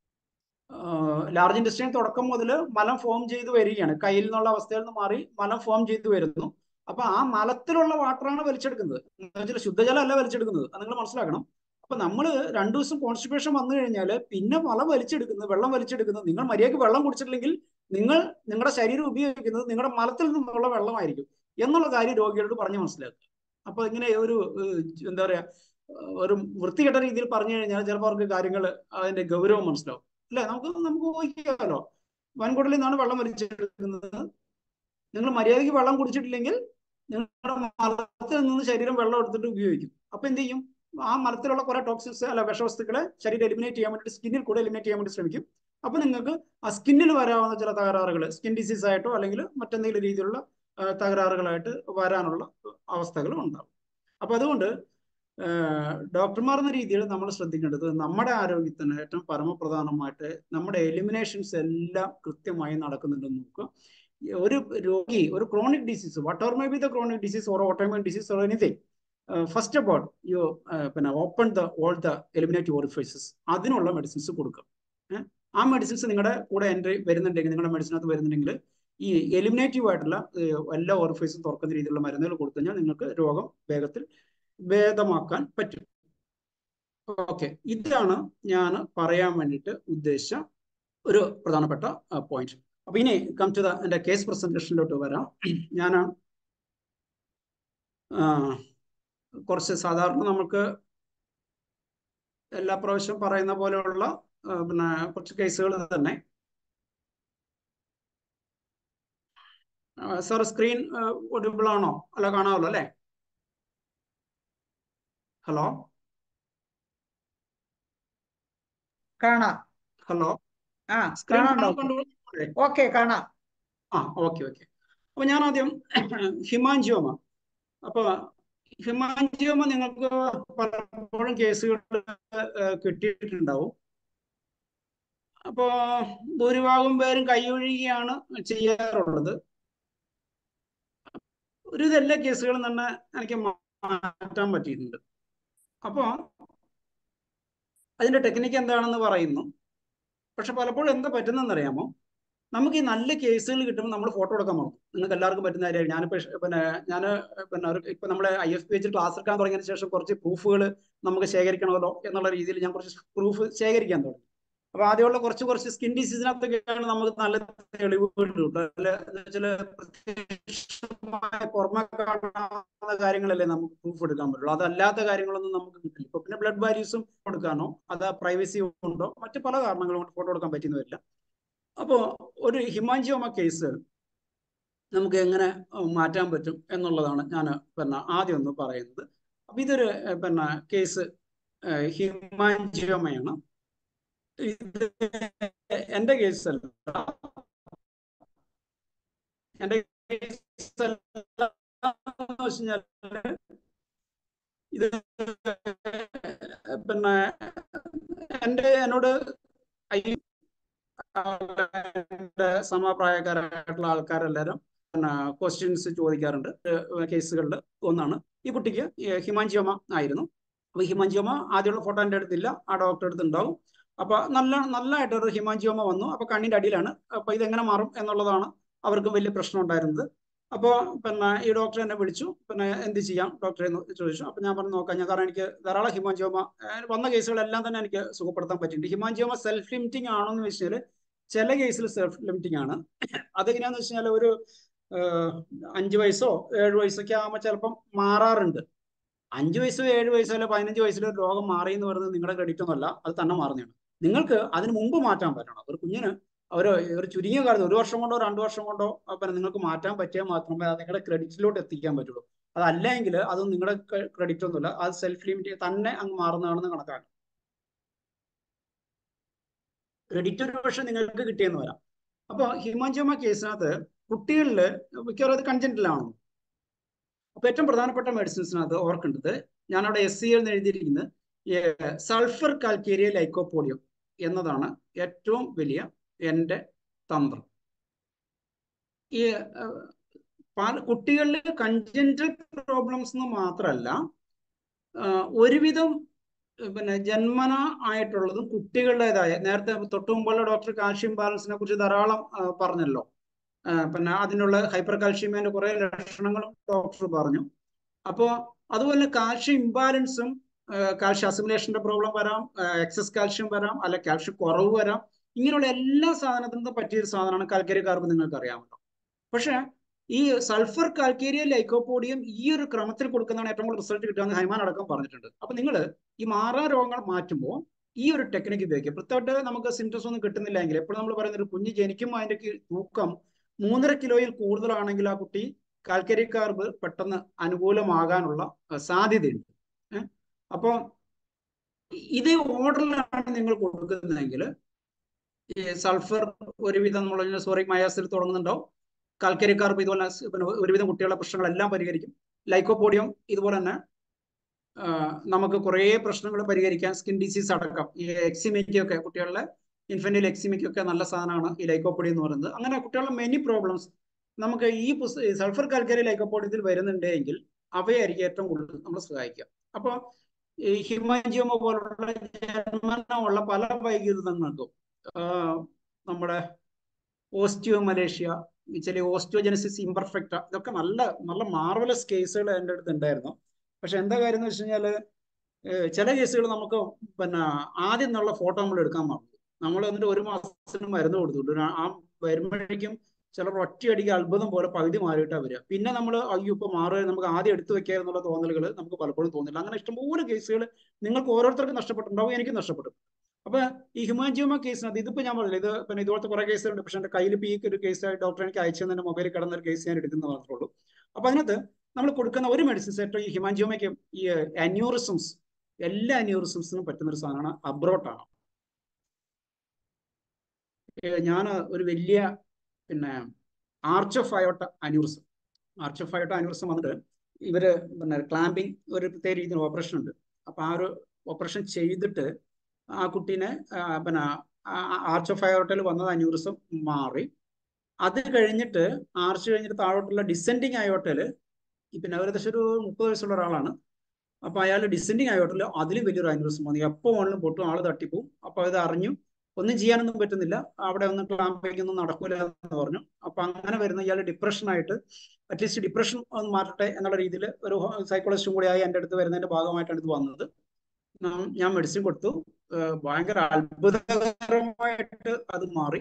ലാർജ് ഇൻഡസ്ട്രിയിൽ തുടക്കം മുതൽ മലം ഫോം ചെയ്ത് വരികയാണ് കയ്യിൽ നിന്നുള്ള അവസ്ഥയിൽ നിന്ന് മാറി മലം ഫോം ചെയ്ത് വരുന്നു അപ്പൊ ആ മലത്തിലുള്ള വാട്ടറാണ് വലിച്ചെടുക്കുന്നത് എന്ന് വെച്ചാൽ ശുദ്ധജലം അല്ല വലിച്ചെടുക്കുന്നത് അത് നിങ്ങൾ മനസ്സിലാക്കണം അപ്പൊ നമ്മൾ രണ്ടു ദിവസം കോൺസ്റ്റിപ്പേഷൻ വന്നു കഴിഞ്ഞാൽ പിന്നെ മലം വലിച്ചെടുക്കുന്നത് വെള്ളം വലിച്ചെടുക്കുന്നത് നിങ്ങൾ മര്യാദയ്ക്ക് വെള്ളം കുടിച്ചിട്ടില്ലെങ്കിൽ നിങ്ങൾ നിങ്ങളുടെ ശരീരം ഉപയോഗിക്കുന്നത് നിങ്ങളുടെ മലത്തിൽ നിന്നുള്ള വെള്ളമായിരിക്കും എന്നുള്ള കാര്യം രോഗികളോട് പറഞ്ഞ് മനസ്സിലാക്കുക അപ്പൊ ഇങ്ങനെ ഒരു എന്താ പറയാ ഒരു വൃത്തികെട്ട രീതിയിൽ പറഞ്ഞു കഴിഞ്ഞാൽ ചിലപ്പോൾ അവർക്ക് കാര്യങ്ങൾ അതിന്റെ ഗൗരവം മനസ്സിലാവും അല്ലെ നമുക്ക് നമുക്ക് ഊഹിക്കാമല്ലോ വൻകുടലിൽ നിന്നാണ് വെള്ളം വലിച്ചെടുക്കുന്നത് നിങ്ങൾ മര്യാദയ്ക്ക് വെള്ളം കുടിച്ചിട്ടില്ലെങ്കിൽ നിങ്ങളുടെ മലത്തിൽ നിന്ന് ശരീരം വെള്ളം എടുത്തിട്ട് ഉപയോഗിക്കും അപ്പൊ എന്ത് ചെയ്യും ആ മലത്തിലുള്ള കുറെ ടോക്സിൻസ് അല്ല വിഷവസ്തുക്കളെ ശരീരം എലിമിനേറ്റ് ചെയ്യാൻ വേണ്ടി സ്കിന്നിൽ കൂടെ എലിമിനേറ്റ് ചെയ്യാൻ വേണ്ടി ശ്രമിക്കും അപ്പൊ നിങ്ങൾക്ക് ആ സ്കിന്നിൽ വരാവുന്ന ചില തകരാറുകൾ സ്കിൻ ഡിസീസ് ആയിട്ടോ അല്ലെങ്കിൽ മറ്റെന്തെങ്കിലും രീതിയിലുള്ള തകരാറുകളായിട്ട് വരാനുള്ള അവസ്ഥകൾ ഉണ്ടാവും അപ്പൊ അതുകൊണ്ട് ഡോക്ടർമാർ എന്ന രീതിയിൽ നമ്മൾ ശ്രദ്ധിക്കേണ്ടത് നമ്മുടെ ആരോഗ്യത്തിന് ഏറ്റവും പരമപ്രധാനമായിട്ട് നമ്മുടെ എലിമിനേഷൻസ് എല്ലാം കൃത്യമായി നടക്കുന്നുണ്ടെന്ന് നോക്കുക ഒരു രോഗി ഒരു chronic disease what or may be the chronic disease or autoimmune disease or anything first of all you പിന്നെ open the all the eliminative orifices അതിനുള്ള മെഡിസിൻസ് കൊടുക്കുക ആ മെഡിസിൻസ് നിങ്ങളുടെ കൂടെ എൻട്രി വരുന്നുണ്ടെങ്കിൽ നിങ്ങളുടെ മെഡിസിനകത്ത് വരുന്നുണ്ടെങ്കിൽ ഈ എലിമിനേറ്റീവ് ആയിട്ടുള്ള എല്ലാ ഓറിഫൈസും തുറക്കുന്ന രീതിയിലുള്ള മരുന്നുകൾ കൊടുത്തു കഴിഞ്ഞാൽ നിങ്ങൾക്ക് രോഗം വേഗത്തിൽ ഭേദമാക്കാൻ പറ്റും ഓക്കെ ഇതാണ് ഞാൻ പറയാൻ വേണ്ടിയിട്ട് ഉദ്ദേശിച്ച ഒരു പ്രധാനപ്പെട്ട പോയിന്റ് അപ്പൊ ഇനി കം ടു ദ എന്റെ കേസ് പ്രസന്റേഷനിലോട്ട് വരാം ഞാൻ കുറച്ച് സാധാരണ നമുക്ക് എല്ലാ പ്രാവശ്യം പറയുന്ന പോലെയുള്ള പിന്നെ കുറച്ച് കേസുകൾ തന്നെ സാർ സ്ക്രീൻ ഒഡിബിൾ ആണോ അല്ല കാണാമല്ലോ അല്ലേ ഹലോ കാണാം ഹലോ ആ സ്ക്രീൻ കാണാം ഓക്കെ കാണാം ആ ഓക്കെ ഓക്കെ അപ്പൊ ഞാൻ ആദ്യം ഹിമാൻജിയോമ അപ്പൊ ഹിമാൻജിയോമ നിങ്ങൾക്ക് പലപ്പോഴും കേസുകൾ കിട്ടിയിട്ടുണ്ടാവും അപ്പോ ഭൂരിഭാഗം പേരും കൈയൊഴുകിയാണ് ചെയ്യാറുള്ളത് ഒരു ഇതെല്ലാ കേസുകളും തന്നെ എനിക്ക് മാറ്റാൻ പറ്റിയിട്ടുണ്ട് അപ്പോ അതിന്റെ ടെക്നിക്ക് എന്താണെന്ന് പറയുന്നു പക്ഷെ പലപ്പോഴും എന്താ പറ്റുന്നതെന്നറിയാമോ നമുക്ക് ഈ നല്ല കേസുകൾ കിട്ടുമ്പോൾ നമ്മൾ ഫോട്ടോ എടുക്കാൻ പോകും നിങ്ങൾക്ക് എല്ലാവർക്കും പറ്റുന്ന കാര്യമാണ് ഞാനിപ്പോൾ പിന്നെ ഞാൻ പിന്നെ ഒരു ഇപ്പൊ നമ്മുടെ I F P H class എടുക്കാൻ തുടങ്ങിയതിന് ശേഷം കുറച്ച് പ്രൂഫുകൾ നമുക്ക് ശേഖരിക്കണമല്ലോ എന്നുള്ള രീതിയിൽ ഞാൻ കുറച്ച് പ്രൂഫ് ശേഖരിക്കാൻ തുടങ്ങി അപ്പൊ ആദ്യമുള്ള കുറച്ച് കുറച്ച് സ്കിൻ ഡിസീസിനകത്തൊക്കെയാണ് നമുക്ക് നല്ല തെളിവുകൾ കിട്ടും അല്ലെ ചില പുറമെ കാണുന്ന കാര്യങ്ങളല്ലേ നമുക്ക് പ്രൂഫ് എടുക്കാൻ പറ്റുള്ളൂ അതല്ലാത്ത കാര്യങ്ങളൊന്നും നമുക്ക് കിട്ടില്ല ഇപ്പൊ പിന്നെ ബ്ലഡ് വാല്യൂസും കൊടുക്കാനോ അത് പ്രൈവസി ഉണ്ടോ മറ്റു പല കാരണങ്ങൾ കൊണ്ട് ഫോട്ടോ എടുക്കാൻ പറ്റുന്ന വരില്ല അപ്പോൾ ഒരു ഹിമാൻജിയോമ കേസ് നമുക്ക് എങ്ങനെ മാറ്റാൻ പറ്റും എന്നുള്ളതാണ് ഞാൻ പിന്നെ ആദ്യം ഒന്ന് പറയുന്നത് അപ്പൊ ഇതൊരു പിന്നെ കേസ് ഹിമാൻജിയോമയാണ് ഇത് എന്റെ കേസ് അല്ല എന്റെ കേസ് വെച്ചാല് ഇത് പിന്നെ എന്റെ എന്നോട് സമപ്രായക്കാരായിട്ടുള്ള ആൾക്കാരെല്ലാരും പിന്നെ ക്വസ്റ്റ്യൻസ് ചോദിക്കാറുണ്ട് കേസുകളിൽ ഒന്നാണ് ഈ കുട്ടിക്ക് ഹിമാൻജിയോമ ആയിരുന്നു അപ്പൊ ഹിമാൻജിയോമ ആദ്യമുള്ള ഫോട്ടോ എൻ്റെ അടുത്തില്ല ആ ഡോക്ടറെ അടുത്ത് ഉണ്ടാവും അപ്പൊ നല്ല നല്ലതായിട്ടൊരു ഹിമാൻജിയോമ വന്നു അപ്പൊ കണ്ണിന്റെ അടിയിലാണ് അപ്പൊ ഇതെങ്ങനെ മാറും എന്നുള്ളതാണ് അവർക്ക് വലിയ പ്രശ്നം ഉണ്ടായിരുന്നത് അപ്പോൾ പിന്നെ ഈ ഡോക്ടർ എന്നെ വിളിച്ചു പിന്നെ എന്ത് ചെയ്യാം ഡോക്ടറെ എന്ന് ചോദിച്ചു അപ്പൊ ഞാൻ പറഞ്ഞു നോക്കാം ഞാൻ കാരണം എനിക്ക് ധാരാളം ഹിമാൻജിയോമ വന്ന കേസുകളെല്ലാം തന്നെ എനിക്ക് സുഖപ്പെടുത്താൻ പറ്റിയിട്ടുണ്ട് ഹിമാൻജിയോമ സെൽഫ് ലിമിറ്റിംഗ് ആണോ എന്ന് വെച്ചാൽ ചില കേസിൽ സെൽഫ് ലിമിറ്റിംഗ് ആണ് അതെങ്ങനെയാന്ന് വെച്ച് കഴിഞ്ഞാൽ ഒരു അഞ്ച് വയസ്സോ ഏഴ് വയസ്സൊക്കെ ആകുമ്പോൾ ചിലപ്പം മാറാറുണ്ട് അഞ്ച് വയസ്സോ ഏഴ് വയസ്സോ അല്ലെ പതിനഞ്ച് വയസ്സിലോ രോഗം മാറി എന്ന് പറയുന്നത് നിങ്ങളുടെ ക്രെഡിറ്റ് ഒന്നുമല്ല അത് തന്നെ മാറുന്നതാണ് നിങ്ങൾക്ക് അതിന് മുമ്പ് മാറ്റാൻ പറ്റണം ഒരു കുഞ്ഞിന് ഒരു ഒരു ചുരുങ്ങിയ കാലത്ത് ഒരു വർഷം കൊണ്ടോ രണ്ടു വർഷം കൊണ്ടോ പിന്നെ നിങ്ങൾക്ക് മാറ്റാൻ പറ്റിയാൽ മാത്രമേ അത് നിങ്ങളുടെ ക്രെഡിറ്റിലോട്ട് എത്തിക്കാൻ പറ്റുള്ളൂ അതല്ല എങ്കിൽ അത് നിങ്ങളുടെ ക്രെഡിറ്റ് ഒന്നുമില്ല അത് സെൽഫ് ലിമിറ്റ് തന്നെ അങ്ങ് മാറുന്നതാണെന്ന് കണക്കാക്കാം ക്രെഡിറ്റ് ഒരു പക്ഷെ നിങ്ങൾക്ക് കിട്ടിയെന്ന് വരാം അപ്പോൾ ഹിമാൻജിയോമ കേസിനകത്ത് കുട്ടികളിൽ മിക്കവാറും അത് കൺജന്റിലാണോ അപ്പൊ ഏറ്റവും പ്രധാനപ്പെട്ട മെഡിസിൻസിനകത്ത് ഓർക്കേണ്ടത് ഞാൻ അവിടെ എസ് സി എന്ന് എഴുതിയിരിക്കുന്നത് സൾഫർ കാൽക്കേരിയ ലൈക്കോപോഡിയം എന്നതാണ് ഏറ്റവും വലിയ എൻ്റെ തന്ത്രം ഈ കുട്ടികളിൽ കൺജന്റൽ പ്രോബ്ലംസ് എന്ന് മാത്രമല്ല ഒരുവിധം പിന്നെ ജന്മന ആയിട്ടുള്ളതും കുട്ടികളുടേതായ നേരത്തെ തൊട്ടു മുമ്പുള്ള ഡോക്ടർ കാൽഷ്യം ബാലൻസിനെ കുറിച്ച് ധാരാളം പറഞ്ഞല്ലോ പിന്നെ അതിനുള്ള ഹൈപ്പർ കാൽഷ്യമേന്റെ കുറെ ലക്ഷണങ്ങളും ഡോക്ടർ പറഞ്ഞു അപ്പോൾ അതുപോലെ കാൽഷ്യം ഇംബാലൻസും കാൽഷ്യം അസിമുലേഷന്റെ പ്രോബ്ലം വരാം എക്സസ് കാൽഷ്യം വരാം അല്ലെ കാൽഷ്യം കുറവ് വരാം ഇങ്ങനെയുള്ള എല്ലാ സാധനത്തിനും പറ്റിയൊരു സാധനമാണ് കാൽക്കരി കാർബ് നിങ്ങൾക്ക് അറിയാമല്ലോ പക്ഷെ ഈ സൾഫർ കാൽക്കേരിയ ലൈക്കോപോഡിയം ഈ ഒരു ക്രമത്തിൽ കൊടുക്കുന്നതാണ് ഏറ്റവും കൂടുതൽ റിസൾട്ട് കിട്ടുക ഹൈമാൻ അടക്കം പറഞ്ഞിട്ടുണ്ട് അപ്പൊ നിങ്ങൾ ഈ മാറാ രോഗങ്ങൾ മാറ്റുമ്പോൾ ഈ ഒരു ടെക്നിക്ക് ഉപയോഗിക്കുക പ്രത്യേകമായിട്ട് നമുക്ക് സിംറ്റംസ് ഒന്നും കിട്ടുന്നില്ലെങ്കിൽ എപ്പോഴും നമ്മൾ പറയുന്ന ഒരു കുഞ്ഞ് ജനിക്കുമ്പോൾ അതിന്റെ തൂക്കം മൂന്നര കിലോയിൽ കൂടുതലാണെങ്കിൽ ആ കുട്ടി കാൽക്കരി കാർബ് പെട്ടെന്ന് അനുകൂലമാകാനുള്ള സാധ്യതയുണ്ട് അപ്പോൾ ഇതേ ഓർഡറിലാണ് നിങ്ങൾ കൊടുക്കുന്നതെങ്കിൽ ഈ സൾഫർ ഒരുവിധം നമ്മൾ സോറിക് മയാസിൽ തുടങ്ങുന്നുണ്ടാവും കാൽക്കരി കാർബ് ഇതുപോലെ പിന്നെ ഒരുവിധം കുട്ടികളുടെ പ്രശ്നങ്ങളെല്ലാം പരിഹരിക്കും ലൈക്കോപോഡിയം ഇതുപോലെ തന്നെ നമുക്ക് കുറേ പ്രശ്നങ്ങൾ പരിഹരിക്കാൻ സ്കിൻ ഡിസീസ് അടക്കം ഈ എക്സിമിക്കൊക്കെ കുട്ടികളുടെ ഇൻഫന്റിൽ എക്സിമിക്കൊക്കെ നല്ല സാധനമാണ് ഈ ലൈക്കോപ്പൊടി എന്ന് പറയുന്നത് അങ്ങനെ കുട്ടികളുടെ മെനി പ്രോബ്ലംസ് നമുക്ക് ഈ സൾഫർ കാൽക്കരി ലൈക്കോപ്പൊടിയത്തിൽ വരുന്നുണ്ടെങ്കിൽ അവയായിരിക്കും ഏറ്റവും കൂടുതൽ നമ്മളെ സഹായിക്കുക അപ്പോൾ ഈ ഹിമാൻജിയോമ പോലുള്ള ജന്മനമുള്ള പല വൈകൃതങ്ങൾക്കും നമ്മുടെ ഓസ്റ്റിയോ മലേഷ്യ ചില ഓസ്റ്റിയോജനസിസ് ഇംപെർഫെക്റ്റ ഇതൊക്കെ നല്ല നല്ല മാർവലസ് കേസുകൾ എൻ്റെ അടുത്ത് ഉണ്ടായിരുന്നു പക്ഷെ എന്താ കാര്യം എന്ന് വെച്ച് കഴിഞ്ഞാല് ചില കേസുകൾ നമുക്ക് പിന്നെ ആദ്യം എന്നുള്ള ഫോട്ടോ നമ്മൾ എടുക്കാൻ മറന്നു നമ്മൾ എന്നിട്ട് ഒരു മാസത്തിന് മരുന്ന് കൊടുത്തു ആ വരുമ്പോഴേക്കും ചിലർ ഒറ്റയടിക്ക് അത്ഭുതം പോലെ പകുതി മാറിയിട്ടാണ് വരിക പിന്നെ നമ്മൾ അയ്യോ ഇപ്പൊ മാറുക നമുക്ക് ആദ്യം എടുത്തു വെക്കുക എന്നുള്ള തോന്നലുകൾ നമുക്ക് പലപ്പോഴും തോന്നില്ല അങ്ങനെ ഇഷ്ടംപോലെ കേസുകൾ നിങ്ങൾക്ക് ഓരോരുത്തർക്കും നഷ്ടപ്പെട്ടിട്ടുണ്ടാവും എനിക്ക് നഷ്ടപ്പെട്ടു അപ്പൊ ഈ ഹ്യൂമാൻജിയോമ കേസിനകത്ത് ഇതിപ്പോ ഞാൻ പറഞ്ഞില്ല ഇത് പിന്നെ ഇതുപോലത്തെ കുറെ കേസുകളുണ്ട് പക്ഷെ എന്റെ കയ്യിൽ ഇപ്പൊ ഈ ഒരു കേസ് ഡോക്ടർ എനിക്ക് അയച്ചു തന്നെ മൊബൈലിൽ കിടന്ന ഒരു കേസ് ഞാൻ എടുക്കുന്ന മാത്രമേ ഉള്ളൂ അപ്പൊ അതിനകത്ത് നമ്മൾ കൊടുക്കുന്ന ഒരു മെഡിസിൻസ് ഏറ്റവും ഈ ഹിമാൻജിയോമയ്ക്ക് ഈ അന്യൂറിസംസ് എല്ലാ അന്യൂറിസംസിനും പറ്റുന്ന ഒരു സാധനമാണ് അബ്രോട്ടാണ് ഞാൻ ഒരു വലിയ പിന്നെ arch of aorta aneurysm arch of aorta aneurysm വന്നിട്ട് ഇവര് പിന്നെ ക്ലാമ്പിംഗ് ഒരു പ്രത്യേക രീതിയിൽ ഓപ്പറേഷൻ ഉണ്ട് അപ്പൊ ആ ഒരു ഓപ്പറേഷൻ ചെയ്തിട്ട് ആ കുട്ടീനെ പിന്നെ ആർച്ച് ഓഫ് അയോട്ടയിൽ വന്നത് അന്യൂറിസം മാറി അത് കഴിഞ്ഞിട്ട് ആർച്ച് കഴിഞ്ഞിട്ട് താഴോട്ടുള്ള ഡിസെൻഡിങ് അയോട്ടയിൽ പിന്നെ ഏകദേശം ഒരു മുപ്പത് വയസ്സുള്ള ഒരാളാണ് അപ്പൊ അയാൾ ഡിസെൻഡിങ് അയോട്ടയിൽ അതിലും വലിയൊരു അന്യൂറിസം വന്നു എപ്പോൾ വേണമെങ്കിലും പൊട്ടും ആള് തട്ടിപ്പോവും അപ്പൊ അത് അറിഞ്ഞു ഒന്നും ചെയ്യാനൊന്നും പറ്റുന്നില്ല അവിടെ ഒന്നും ക്ലാമ്പിങ്ങൊന്നും നടക്കൂല എന്ന് പറഞ്ഞു അപ്പൊ അങ്ങനെ വരുന്ന ഇയാൾ ഡിപ്രഷനായിട്ട് അറ്റ്ലീസ്റ്റ് ഡിപ്രഷൻ ഒന്ന് മാറ്റട്ടെ എന്നുള്ള രീതിയിൽ ഒരു സൈക്കോളജിസ്റ്റും കൂടി ആയി എൻ്റെ അടുത്ത് വരുന്നതിന്റെ ഭാഗമായിട്ടാണ് ഇത് വന്നത് ഞാൻ മെഡിസിൻ കൊടുത്തു ഭയങ്കര അത്ഭുതകരമായിട്ട് അത് മാറി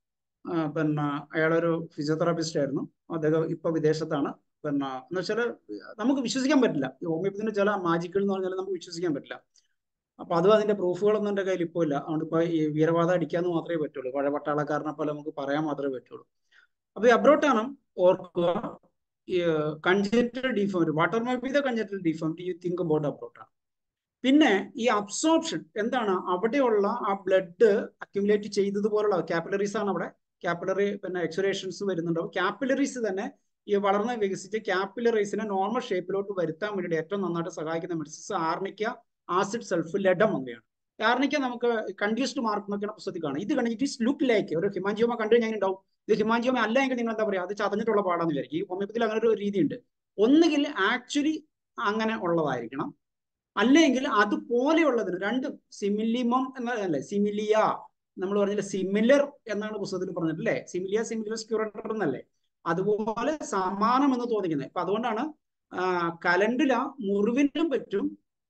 പിന്നെ അയാളൊരു ഫിസിയോതെറാപ്പിസ്റ്റ് ആയിരുന്നു അദ്ദേഹം ഇപ്പൊ വിദേശത്താണ് പിന്നെ എന്ന് വെച്ചാൽ നമുക്ക് വിശ്വസിക്കാൻ പറ്റില്ല ഈ ഹോമിയോപ്പത്തിന്റെ ചില മാജിക്കുകൾ എന്ന് പറഞ്ഞാൽ നമുക്ക് വിശ്വസിക്കാൻ പറ്റില്ല അപ്പൊ അതും അതിന്റെ പ്രൂഫുകളൊന്നും എൻ്റെ കയ്യിൽ ഇപ്പോൾ ഇല്ല അതുകൊണ്ട് ഇപ്പൊ ഈ വീരവാദം അടിക്കാന്ന് മാത്രമേ പറ്റുള്ളൂ പഴയ പട്ടാളക്കാരനെ പോലെ നമുക്ക് പറയാൻ മാത്രമേ പറ്റുള്ളൂ അപ്പൊ ഈ അബ്രോട്ടാണ് ഓർക്കുക ഈ congenital deformity whatever may be the congenital deformity you think about അബ്രോട്ടാണ് പിന്നെ ഈ അബ്സോർപ്ഷൻ എന്താണ് അവിടെയുള്ള ആ ബ്ലഡ് അക്യുമുലേറ്റ് ചെയ്തതുപോലുള്ള കാപ്പിലറീസ് ആണ് അവിടെ കാപ്പിലറി പിന്നെ എക്സുറേഷൻസ് വരുന്നുണ്ടാവും കാപ്പിലറീസ് തന്നെ ഈ വളർന്ന് വികസിച്ച് കാപ്പിലറീസിനെ നോർമൽ ഷേപ്പിലോട്ട് വരുത്താൻ വേണ്ടി ഏറ്റവും നന്നായിട്ട് സഹായിക്കുന്ന medicines arnica acid sulph ledum എന്നിവയാണ് ആർണിക്ക നമുക്ക് കൺഡ്യൂസ്ഡ് മാർക്ക് എന്നൊക്കെയാണ് പുസ്തകത്തിൽ കാണാം ഇത് കണ്ടിട്ട് ഇറ്റ് ലുക്ക് ലൈക്ക് ഒരു ഹിമാൻജിയോമ കണ്ടു കഴിഞ്ഞാൽ ഉണ്ടാവും ഇത് ഹിമാൻജിയോമ അല്ല എങ്കിൽ നിങ്ങൾ എന്താ പറയുക അത് ചതഞ്ഞിട്ടുള്ള പാടാന്ന് വിചാരിക്കും ഈ ഹോമിയോപ്പതിയിൽ അങ്ങനെ ഒരു രീതിയുണ്ട് ഒന്നുകിൽ ആക്ച്വലി അങ്ങനെ ഉള്ളതായിരിക്കണം അല്ലെങ്കിൽ അതുപോലെയുള്ളതിന് രണ്ട് സിമിലിമം എന്നല്ലേ സിമിലിയ നമ്മൾ പറഞ്ഞില്ല സിമിലർ എന്നാണ് പുസ്തകത്തിൽ പറഞ്ഞിട്ട് അല്ലേ സിമിലിയ സിമിലർ സ്ക്യൂറേറ്റർ എന്നല്ലേ അതുപോലെ സമാനം എന്ന് തോന്നിക്കുന്നത് അപ്പൊ അതുകൊണ്ടാണ് കലണ്ടില മുറിവിനും പറ്റും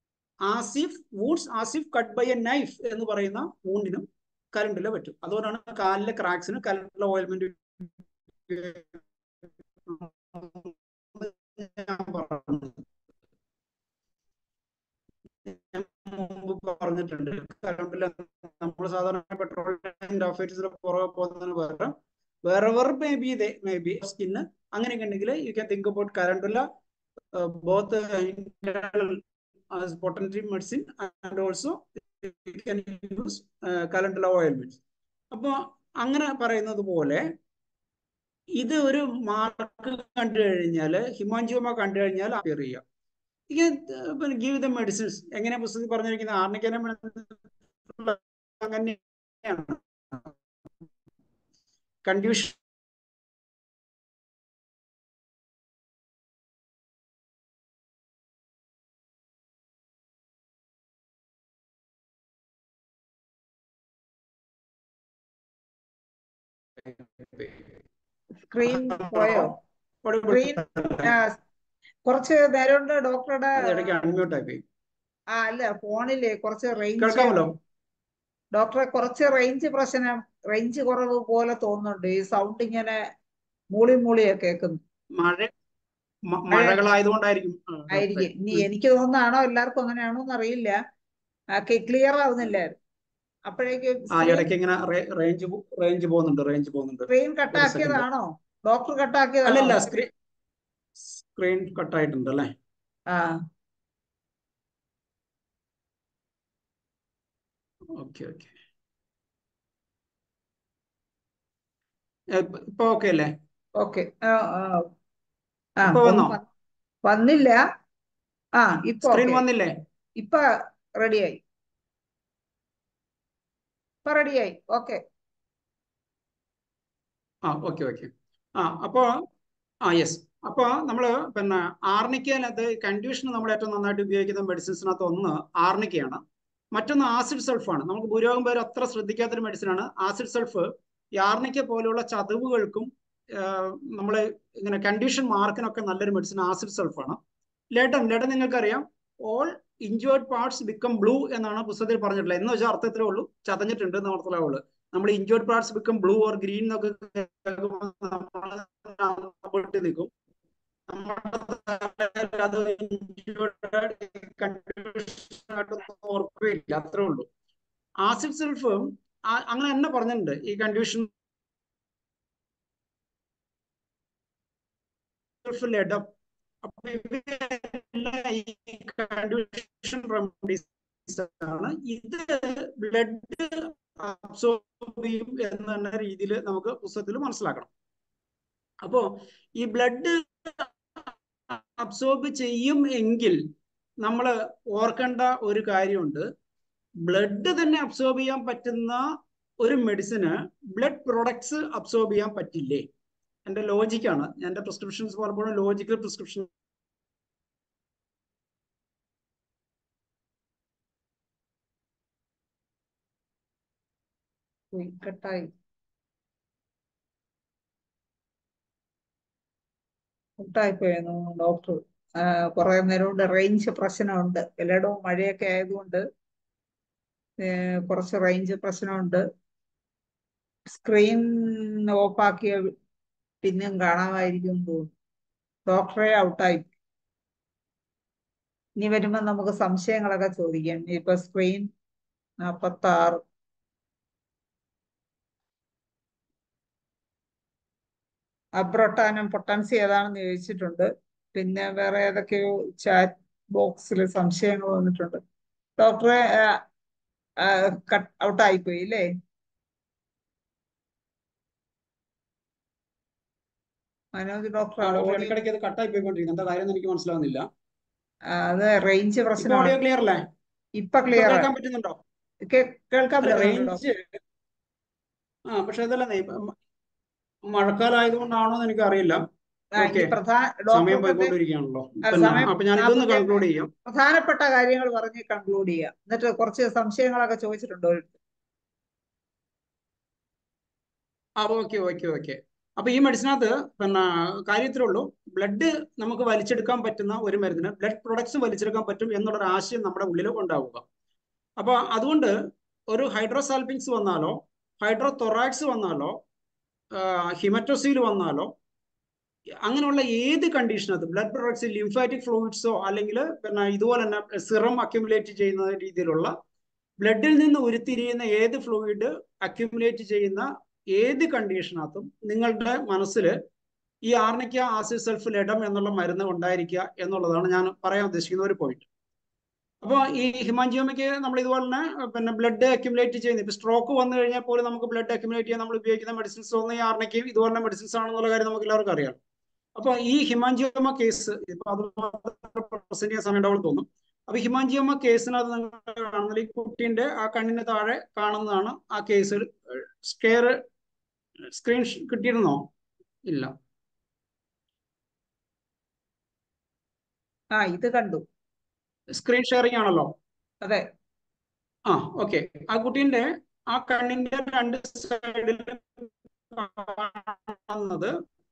as if wounds as if cut by a knife എന്ന് പറയുന്ന വൂണ്ടിനും കലണ്ടില പറ്റും അതുകൊണ്ടാണ് കാലിലെ ക്രാക്സിന് കലണ്ടില ഓയിൽമെന്റ് മുമ്പ് പറഞ്ഞിട്ടുണ്ട് കറണ്ടിൽ നമ്മൾ സാധാരണ പെട്രോളിയം ഓഫീസിൽ പുറകെ പോകുന്നതിന് പകരം wherever may be may be skin അങ്ങനെയൊക്കെ ഉണ്ടെങ്കിൽ you can think about calendula both potency medicine and also use calendula ഓയിൽമെന്റ് അപ്പോൾ അങ്ങനെ പറയുന്നത് പോലെ ഇത് ഒരു മാർക്ക് കണ്ടു കഴിഞ്ഞാൽ ഹിമാൻജിയോമ കണ്ടു കഴിഞ്ഞാൽ അപ്പിയർ ചെയ്യാം പിന്നെ ഗീവ് ദ മെഡിസിൻസ് എങ്ങനെ പുസ്തകത്തിൽ പറഞ്ഞിരിക്കുന്നത് ആർണിക്കനെ അങ്ങനെയാണ് കൺഫ്യൂഷൻ സ്ക്രീൻ പോയോ സ്ക്രീൻ കുറച്ച് നേരം കൊണ്ട് ഡോക്ടറുടെ ഇടയ്ക്ക് അൺമ്യൂട്ട് ആക്കി ആ അല്ല ഫോണില് കുറച്ച് റേഞ്ച് കേൾക്കാമല്ലോ ഡോക്ടറെ കുറച്ച് റേഞ്ച് പ്രശ്നം റേഞ്ച് കുറവ് പോലെ തോന്നുന്നുണ്ട് ഈ സൗണ്ട് ഇങ്ങനെ മൂളി മൂളിയാ കേൾക്കുന്നു മഴ മ- മഴകളായതുകൊണ്ടായിരിക്കും ആ, ആയിരിക്കും ഇനി എനിക്ക് തോന്നുന്നതാണോ എല്ലാവർക്കും അങ്ങനെയാണോ എന്ന് അറിയില്ല ക്ലിയർ ആവുന്നില്ലായിരുന്നു അപ്പോഴേക്ക് ആ ഇടയ്ക്ക് ഇങ്ങനെ റേഞ്ച് റേഞ്ച് പോകുന്നുണ്ട് റേഞ്ച് പോകുന്നുണ്ട് സ്ക്രീൻ കട്ടാക്കിയതാണോ ഡോക്ടർ കട്ടാക്കിയതാണോ അല്ലല്ല സ്ക്രീൻ സ്ക്രീൻ കട്ടായിട്ടുണ്ട് അല്ലേ ആ ഓക്കെ ഓക്കെ ഇപ്പൊ ഓക്കെ അല്ലേ ഓക്കെ ആ ആ ആ ഇപ്പൊ വന്നോ? ഒന്നും വ- വന്നില്ല ആ ഇപ്പൊ സ്ക്രീൻ ഓക്കെ വന്നില്ലേ ഇപ്പൊ റെഡിയായി ഇപ്പൊ റെഡിയായി ഓക്കെ ആ ഓക്കെ ഓക്കെ ആ അപ്പോൾ ആ യെസ് അപ്പോൾ നമ്മൾ പിന്നെ ആർണിക്കയിനകത്ത് കൺഡ്യൂഷൻ നമ്മൾ ഏറ്റവും നന്നായിട്ട് ഉപയോഗിക്കുന്ന മെഡിസിൻസിനകത്ത് ഒന്ന് ആർണിക്കയാണ് മറ്റൊന്ന് ആസിഡ് സൾഫാണ് നമുക്ക് ഭൂരിഭാഗം പേര് അത്ര ശ്രദ്ധിക്കാത്തൊരു മെഡിസിനാണ് ആസിഡ് സൾഫ് ഈ ആർണിക്ക പോലെയുള്ള ചതവുകൾക്കും നമ്മൾ ഇങ്ങനെ കണ്ടീഷൻ മാർക്കിനൊക്കെ നല്ലൊരു മെഡിസിൻ ആസിഡ് സൾഫാണ് ലെഡൻ ലെഡൻ നിങ്ങൾക്കറിയാം all injured parts become blue എന്നാണ് പുസ്തകത്തിൽ പറഞ്ഞിട്ടുള്ളത് എന്ന് വെച്ചാൽ അർത്ഥത്തിലേ ഉള്ളൂ ചതഞ്ഞിട്ടുണ്ട് എന്ന് മനസ്സിലാവേ ഉള്ളൂ നമ്മൾ injured parts become blue or green എന്നൊക്കെ കേൾക്കുമ്പോൾ നമ്മൾ പൊട്ടി നിൽക്കും നമ്മുടെ അത് ഓർക്കുകയില്ല അത്രേ ഉള്ളൂ ആസിഡ് സെൽഫ് അങ്ങനെ തന്നെ പറഞ്ഞിട്ടുണ്ട് ഈ കൺഡ്യൂഷൻ ലെഡം അപ്പൊ ഇവരെല്ലാം ഈ കൺഡ്യൂഷൻ റെമഡീസ് ആണ് ഇത് ബ്ലഡ് അബ്സോർബ് ചെയ്യും എന്ന രീതിയിൽ നമുക്ക് പുസ്തകത്തിൽ മനസ്സിലാക്കണം അപ്പോ ഈ ബ്ലഡ് അബ്സോർബ് ചെയ്യും എങ്കിൽ നമ്മൾ ഓർക്കേണ്ട ഒരു കാര്യമുണ്ട് ബ്ലഡ് തന്നെ അബ്സോർബ് ചെയ്യാൻ പറ്റുന്ന ഒരു മെഡിസിന് ബ്ലഡ് പ്രൊഡക്ട്സ് അബ്സോർബ് ചെയ്യാൻ പറ്റില്ലേ എന്റെ ലോജിക്കാണ് എന്റെ പ്രിസ്ക്രിപ്ഷൻസ് പലപ്പോഴും ലോജിക്കൽ പ്രിസ്ക്രിപ്ഷൻ കട്ടായി കട്ടായി പോയെന്നു ഡോക്ടർ കുറെ നേരം കൊണ്ട് റേഞ്ച് പ്രശ്നമുണ്ട് എല്ലായിടവും മഴയൊക്കെ ആയതുകൊണ്ട് കുറച്ച് റേഞ്ച് പ്രശ്നമുണ്ട് സ്ക്രീൻ ഓഫാക്കിയ പിന്നെയും കാണാമായിരിക്കും തോന്നുന്നു ഡോക്ടറെ ഔട്ടായി ഇനി വരുമ്പോൾ നമുക്ക് സംശയങ്ങളൊക്കെ ചോദിക്കാം ഇപ്പൊ സ്ക്രീൻ നാപ്പത്തി ആറ് അബ്രോട്ടാനും പൊട്ടൻസി ഏതാണെന്ന് ചോദിച്ചിട്ടുണ്ട് പിന്നെ വേറെ ഏതൊക്കെയോ ചാറ്റ് ബോക്സിൽ സംശയങ്ങൾ വന്നിട്ടുണ്ട് ഡോക്ടറെ കട്ട് ഔട്ട് ആയിപ്പോയി അല്ലേ മനോജ് ഡോക്ടർ ഇടയ്ക്കിടയ്ക്ക് അത് കട്ടായി പോയിക്കൊണ്ടിരിക്കുന്നു എന്താ കാര്യം എനിക്ക് മനസ്സിലാവുന്നില്ല അത് റേഞ്ച് ഓഡിയോ പ്രശ്നമാണ് ക്ലിയർ അല്ലേ ഇപ്പൊ ക്ലിയർ കേൾക്കാൻ പറ്റുന്നുണ്ടോ കേൾക്കാൻ അല്ല പറ്റുന്നുണ്ടോ റേഞ്ച് ആ പക്ഷെ അതല്ല മഴക്കാലം ആയതുകൊണ്ടാണോ എന്ന് എനിക്ക് അറിയില്ല ഓക്കെ പ്രധാന സമയം ഡോക്ടർ പോയിക്കൊണ്ടിരിക്കുകയാണല്ലോ ആ, പിന്നെ സമയം അപ്പൊ ഞാൻ ഇതൊന്ന് നാപ്പത്തി- കൺക്ലൂഡ് ചെയ്യാം പ്രധാനപ്പെട്ട കാര്യങ്ങൾ പറഞ്ഞ് കൺക്ലൂഡ് ചെയ്യാം എന്നിട്ട് കുറച്ച് സംശയങ്ങളൊക്കെ ചോദിച്ചിട്ടുണ്ടോ ആ ഓക്കെ ഓക്കെ ഓക്കെ അപ്പൊ ഈ മെഡിസിനകത്ത് പിന്നെ കാര്യത്തിലേ ഉള്ളൂ ബ്ലഡ് നമുക്ക് വലിച്ചെടുക്കാൻ പറ്റുന്ന ഒരു മരുന്നിന് ബ്ലഡ് പ്രൊഡക്ട്സ് വലിച്ചെടുക്കാൻ പറ്റും എന്നുള്ളൊരു ആശയം നമ്മുടെ ഉള്ളിൽ ഉണ്ടാവുക അപ്പൊ അതുകൊണ്ട് ഒരു ഹൈഡ്രോസാൽപിങ്സ് വന്നാലോ ഹൈഡ്രോതൊറാക്സ് വന്നാലോ ഹിമറ്റോസീൽ വന്നാലോ അങ്ങനെയുള്ള ഏത് കണ്ടീഷനകത്ത് ബ്ലഡ് പ്രൊഡക്ട്സ് ലിംഫാറ്റിക് ഫ്ലൂയിഡ്സോ അല്ലെങ്കിൽ പിന്നെ ഇതുപോലെ തന്നെ സിറം അക്യുമുലേറ്റ് ചെയ്യുന്ന രീതിയിലുള്ള ബ്ലഡിൽ നിന്ന് ഉരുത്തിരിയുന്ന ഏത് ഫ്ലൂയിഡ് അക്യുമുലേറ്റ് ചെയ്യുന്ന ഏത് കണ്ടീഷനകത്തും നിങ്ങളുടെ മനസ്സിൽ ഈ ആർണിക്ക ആസിഡ് സൾഫ് ലെഡം എന്നുള്ള മരുന്ന് ഉണ്ടായിരിക്കുക എന്നുള്ളതാണ് ഞാൻ പറയാൻ ഉദ്ദേശിക്കുന്ന ഒരു പോയിന്റ് അപ്പോൾ ഈ ഹിമാൻജിയോമയ്ക്ക് നമ്മൾ ഇതുപോലെ തന്നെ പിന്നെ ബ്ലഡ് അക്യുമുലേറ്റ് ചെയ്യുന്നത് ഇപ്പൊ സ്ട്രോക്ക് വന്നു കഴിഞ്ഞാൽ പോലും നമുക്ക് ബ്ലഡ് അക്യുമുലേറ്റ് ചെയ്യാൻ നമ്മൾ ഉപയോഗിക്കുന്ന മെഡിസിൻസ് ഒന്നും ഈ ആർണിക്കയും ഇതുപോലെ മെഡിസിൻസ് ആണെന്നുള്ള കാര്യം നമുക്ക് എല്ലാവർക്കും അറിയാം അപ്പൊ ഈ ഹിമാൻജിയോമ കേസ് ഇപ്പൊ അത് പ്രസന്റ് ചെയ്യാൻ സമയം ഉണ്ടാവും തോന്നും അപ്പൊ ഹിമാൻജിയോമ കേസിനകത്ത് നിങ്ങൾ കാണുന്നത് ഈ കുട്ടീന്റെ ആ കണ്ണിന് താഴെ കാണുന്നതാണ് ആ കേസിൽ സ്കെയർ സ്ക്രീൻ കിട്ടിയിരുന്നോ ഇല്ല ആ ഇത് കണ്ടു സ്ക്രീൻ ഷെയറിംഗ് ആണല്ലോ അതെ ആ ഓക്കെ ആ കുട്ടീന്റെ ആ കണ്ണിന്റെ രണ്ട് സൈഡിൽ കാണുന്നത്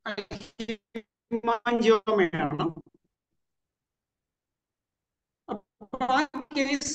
ഹിമാൻജിയോമയാണ് അപ്പൊ ആ കേസ്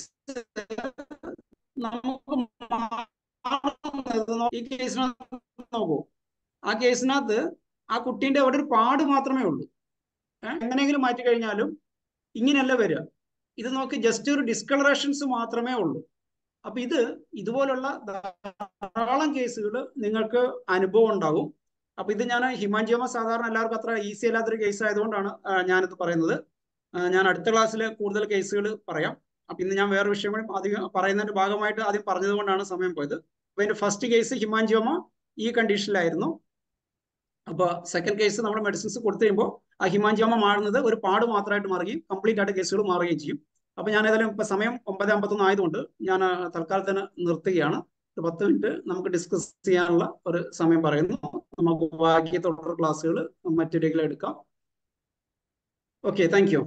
നമുക്ക് മാറുന്നത് നോ- ഈ കേസിനകത്ത് നോക്കൂ ആ കേസിനകത്ത് ആ കുട്ടീന്റെ അവിടെ ഒരു പാട് മാത്രമേ ഉള്ളൂ ഏഹ് എങ്ങനെയെങ്കിലും മാറ്റി കഴിഞ്ഞാലും ഇങ്ങനെയല്ല വരിക ഇത് നോക്കി ജസ്റ്റ് ഒരു ഡിസ്കളറേഷൻസ് മാത്രമേ ഉള്ളൂ അപ്പൊ ഇത് ഇതുപോലുള്ള ധാരാളം കേസുകൾ നിങ്ങൾക്ക് അനുഭവം ഉണ്ടാകും അപ്പൊ ഇത് ഞാൻ ഹിമാൻജിയോമ സാധാരണ എല്ലാവർക്കും അത്ര ഈസി അല്ലാത്തൊരു കേസ് ആയതുകൊണ്ടാണ് ആ, ഞാനിത് പറയുന്നത് ആ, ഞാൻ അടുത്ത ക്ലാസ്സിൽ കൂടുതൽ കേസുകൾ പറയാം അപ്പൊ ഇന്ന് ഞാൻ വേറെ വിഷയം കൂടി അധികം പറയുന്നതിന്റെ ഭാഗമായിട്ട് ആദ്യം പറഞ്ഞത് കൊണ്ടാണ് സമയം പോയത് അപ്പൊ എന്റെ ഫസ്റ്റ് കേസ് ഹിമാൻജിയോമ ഈ കണ്ടീഷനിലായിരുന്നു അപ്പൊ സെക്കൻഡ് കേസ് നമ്മൾ മെഡിസിൻസ് കൊടുത്തു കഴിയുമ്പോൾ ആ ഹിമാൻജിയോമ മാറുന്നത് ഒരു പാട് മാത്രമായിട്ട് മാറുകയും കംപ്ലീറ്റ് ആയിട്ട് കേസുകൾ മാറുകയും ചെയ്യും അപ്പൊ ഞാൻ ഏതായാലും ഇപ്പൊ സമയം ഒമ്പത് അമ്പത്തൊന്ന് ആയതുകൊണ്ട് ഞാൻ ആ, തൽക്കാലത്തിന് നിർത്തുകയാണ് ഒരു പത്ത് മിനിറ്റ് നമുക്ക് ഡിസ്കസ് ചെയ്യാനുള്ള ഒരു സമയം പറയുന്നു നമുക്ക് ബാക്കി തുടർ ക്ലാസ്സുകൾ മറ്റൊരിക്കലും എടുക്കാം okay thank you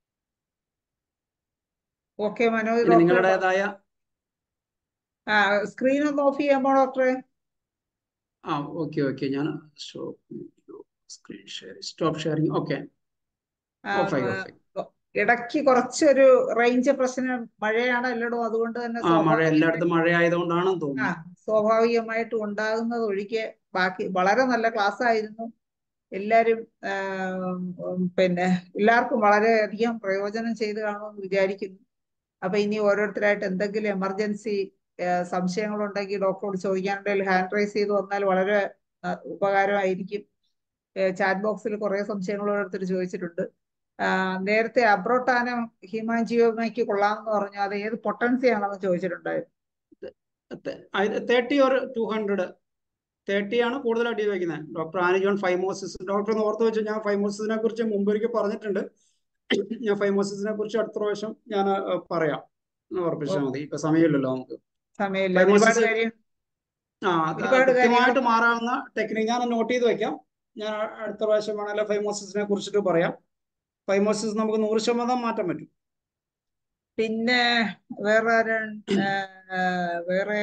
okay Manoj ഇനി ഡോക്ടർ നിങ്ങളുടേതായ ആ സ്ക്രീൻ ഒന്ന് ഓഫ് ചെയ്യാമോ ഡോക്ടറെ ആ ഓക്കെ ഓക്കെ ഞാൻ screen share stop sharing okay ആ, ഓഫായി ആ, ഓഫായി ഇടയ്ക്ക് കുറച്ചൊരു റേഞ്ച് പ്രശ്നം മഴയാണ് എല്ലടോ അതുകൊണ്ട് തന്നെ ആ മഴ സ്വാഭാവികമായിട്ട് എല്ലായിടത്തും മഴ ആയതുകൊണ്ടാണെന്ന് ആ തോന്നുന്നു സ്വാഭാവികമായിട്ടും ഉണ്ടാകുന്നത് ഒഴികെ ബാക്കി വളരെ നല്ല ക്ലാസ് ആയിരുന്നു എല്ലാരും ആ, ഉം, പിന്നെ എല്ലാവർക്കും വളരെയധികം പ്രയോജനം ചെയ്ത് കാണുമെന്ന് വിചാരിക്കുന്നു അപ്പൊ ഇനി ഓരോരുത്തരായിട്ട് എന്തെങ്കിലും എമർജൻസി സംശയങ്ങളുണ്ടെങ്കിൽ ഡോക്ടറോട് ചോദിക്കാനുണ്ടെങ്കിൽ ഹാൻഡ് റൈസ് ചെയ്ത് വന്നാൽ വളരെ ആ, ഉപകാരമായിരിക്കും ചാറ്റ് ബോക്സിൽ കുറെ സംശയങ്ങൾ ഓരോരുത്തർ ചോദിച്ചിട്ടുണ്ട് ആ, നേരത്തെ അബ്രോട്ടാനം ഹിമാൻജിയോമയ്ക്ക് കൊള്ളാമെന്ന് പറഞ്ഞു അത് ഏത് പൊട്ടൻസി ആണെന്ന് ചോദിച്ചിട്ടുണ്ടായിരുന്നു thirty or two hundred thirty ആണ് കൂടുതലായിട്ട് ഉപയോഗിക്കുന്നത് ഡോക്ടർ ആനിജോൺ ഫൈമോസിസ് ഡോക്ടർ ഒന്ന് ഓർത്ത് വെച്ച് ഞാൻ ഫൈമോസിസിനെ കുറിച്ച് മുമ്പ് ഒരിക്കൽ പറഞ്ഞിട്ടുണ്ട് ഞാൻ ഫൈമോസിസിനെ കുറിച്ച് അടുത്ത പ്രാവശ്യം ഞാൻ ആ, പറയാം ഒന്ന് ഓർപ്പിച്ചാൽ മതി ഇപ്പൊ സമയമില്ലല്ലോ നമുക്ക് സമയമില്ല ഒരുപാട് ഫൈമോസിസ് കാര്യം ആ ഒരുപാട് കൃത്യമായിട്ട് മാറാവുന്ന ടെക്നിക്ക് ഞാൻ നോട്ട് ചെയ്ത് വെക്കാം ഞാൻ അടുത്ത പ്രാവശ്യം വേണമെങ്കിൽ ഫൈമോസിസിനെ കുറിച്ചിട്ട് പറയാം ഫൈമോസിസ് നമുക്ക് നൂറ് ശതമാനം മാറ്റാൻ പറ്റും പിന്നെ വേറെ ആരാണ്? ആ, ആ, വേറെ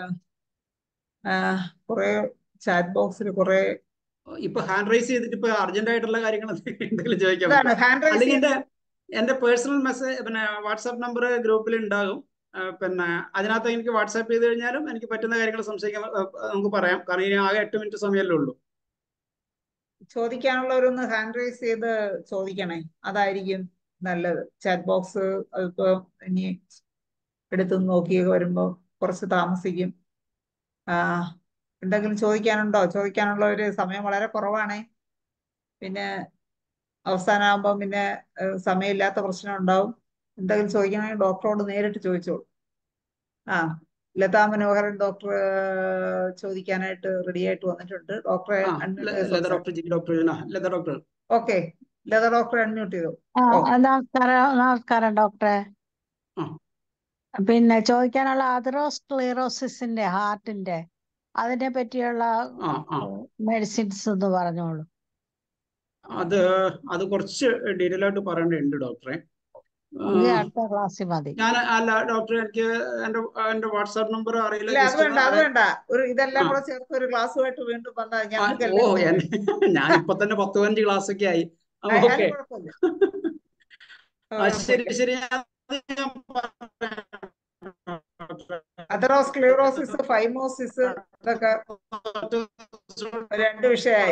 കുറെ ചാറ്റ് ബോക്സിൽ കുറെ ഇപ്പൊ ഹാൻഡ് റൈസ് ചെയ്തിട്ട് ഇപ്പൊ അർജന്റ് ആയിട്ടുള്ള കാര്യങ്ങൾ എന്തെങ്കിലും ചോദിക്കാൻ ഇതാണ് പറ്റും ഹാൻഡ് റൈസ് അല്ലെങ്കിൽ എന്റെ എന്റെ പേഴ്സണൽ മെസ്സേജ് പിന്നെ വാട്സാപ്പ് നമ്പർ ഗ്രൂപ്പിൽ ഉണ്ടാകും ആ, പിന്നെ അതിനകത്ത് എനിക്ക് വാട്സാപ്പ് ചെയ്ത് കഴിഞ്ഞാലും എനിക്ക് പറ്റുന്ന കാര്യങ്ങൾ സംശയിക്കാൻ ആ, നമുക്ക് പറയാം കാരണം ഇനി ആകെ എട്ട് മിനിറ്റ് സമയമല്ലേ ഉള്ളൂ ചോദിക്കാനുള്ളവരൊന്ന് ഹാൻഡ് റൈസ് ചെയ്ത് ചോദിക്കണേ അതായിരിക്കും നല്ലത് ചാറ്റ് ബോക്സ് ഇപ്പൊ ഇനി എടുത്ത് നോക്കിയൊക്കെ വരുമ്പോ കുറച്ച് താമസിക്കും ആ എന്തെങ്കിലും ചോദിക്കാനുണ്ടോ ചോദിക്കാനുള്ളവര് സമയം വളരെ കുറവാണേ പിന്നെ അവസാനമാകുമ്പോൾ പിന്നെ ഏഹ്, സമയമില്ലാത്ത പ്രശ്നം ഉണ്ടാവും എന്തെങ്കിലും ചോദിക്കണമെങ്കിൽ ഡോക്ടറോട് നേരിട്ട് ചോദിച്ചോളൂ ആ ലതാ മനോഹരൻ ഡോക്ടർ ചോദിക്കാനായിട്ട് റെഡി ആയിട്ട് വന്നിട്ടുണ്ട് ഡോക്ടറെ ആ അൺമ്യൂട്ട് ല- ചെയ്ത് ലത ഡോക്ടർ ജി ഡോക്ടർ ആ, ലത ഡോക്ടർ ഓക്കെ ലത ഡോക്ടറെ അൺമ്യൂട്ട് ചെയ്തു ആ, ഓ നമസ്കാരം നമസ്കാരം ഡോക്ടറെ ആ പിന്നെ ചോദിക്കാനുള്ള അതിറോസ്ക്ലീറോസിസിന്റെ ഹാർട്ടിന്റെ അതിനെ പറ്റിയുള്ള ആ ആ മെഡിസിൻസ് ഒന്ന് പറഞ്ഞോളൂ അത് അത് കുറച്ച് ഡീറ്റെയിൽ ആയിട്ട് പറയേണ്ടതുണ്ട് ഡോക്ടറെ ആ, ഇത് അടുത്ത ക്ലാസ്സിൽ മതി ഞാൻ അല്ല ഡോക്ടർ എനിക്ക് എന്റെ എന്റെ വാട്സാപ്പ് നമ്പർ അറിയില്ല ഇല്ല അത് ജസ്റ്റ് വേണ്ട അത് ഒന്ന് വേണ്ട ഒരു ഇതെല്ലാം ആ കൂടെ ചേർത്ത് ഒരു ക്ലാസ്സുമായിട്ട് വീണ്ടും വന്നാൽ ആ, ഞങ്ങൾക്ക് ഓ എല്ലാവർക്കും എന്നെ ഞാൻ ഇപ്പൊ തന്നെ പത്ത് പതിനഞ്ച് ക്ലാസ് ഒക്കെ ആയി ആയാലും ഓക്കെ കുഴപ്പമില്ല ആ ശരി കുഴപ്പമില്ല ശരി ഞാൻ ഞാൻ പറയാം ഡോക്ടറെ. അതറോസ്ക്ലീറോസിസ് ഫൈമോസിസ് ഇതൊക്കെ രണ്ട് വിഷയമായി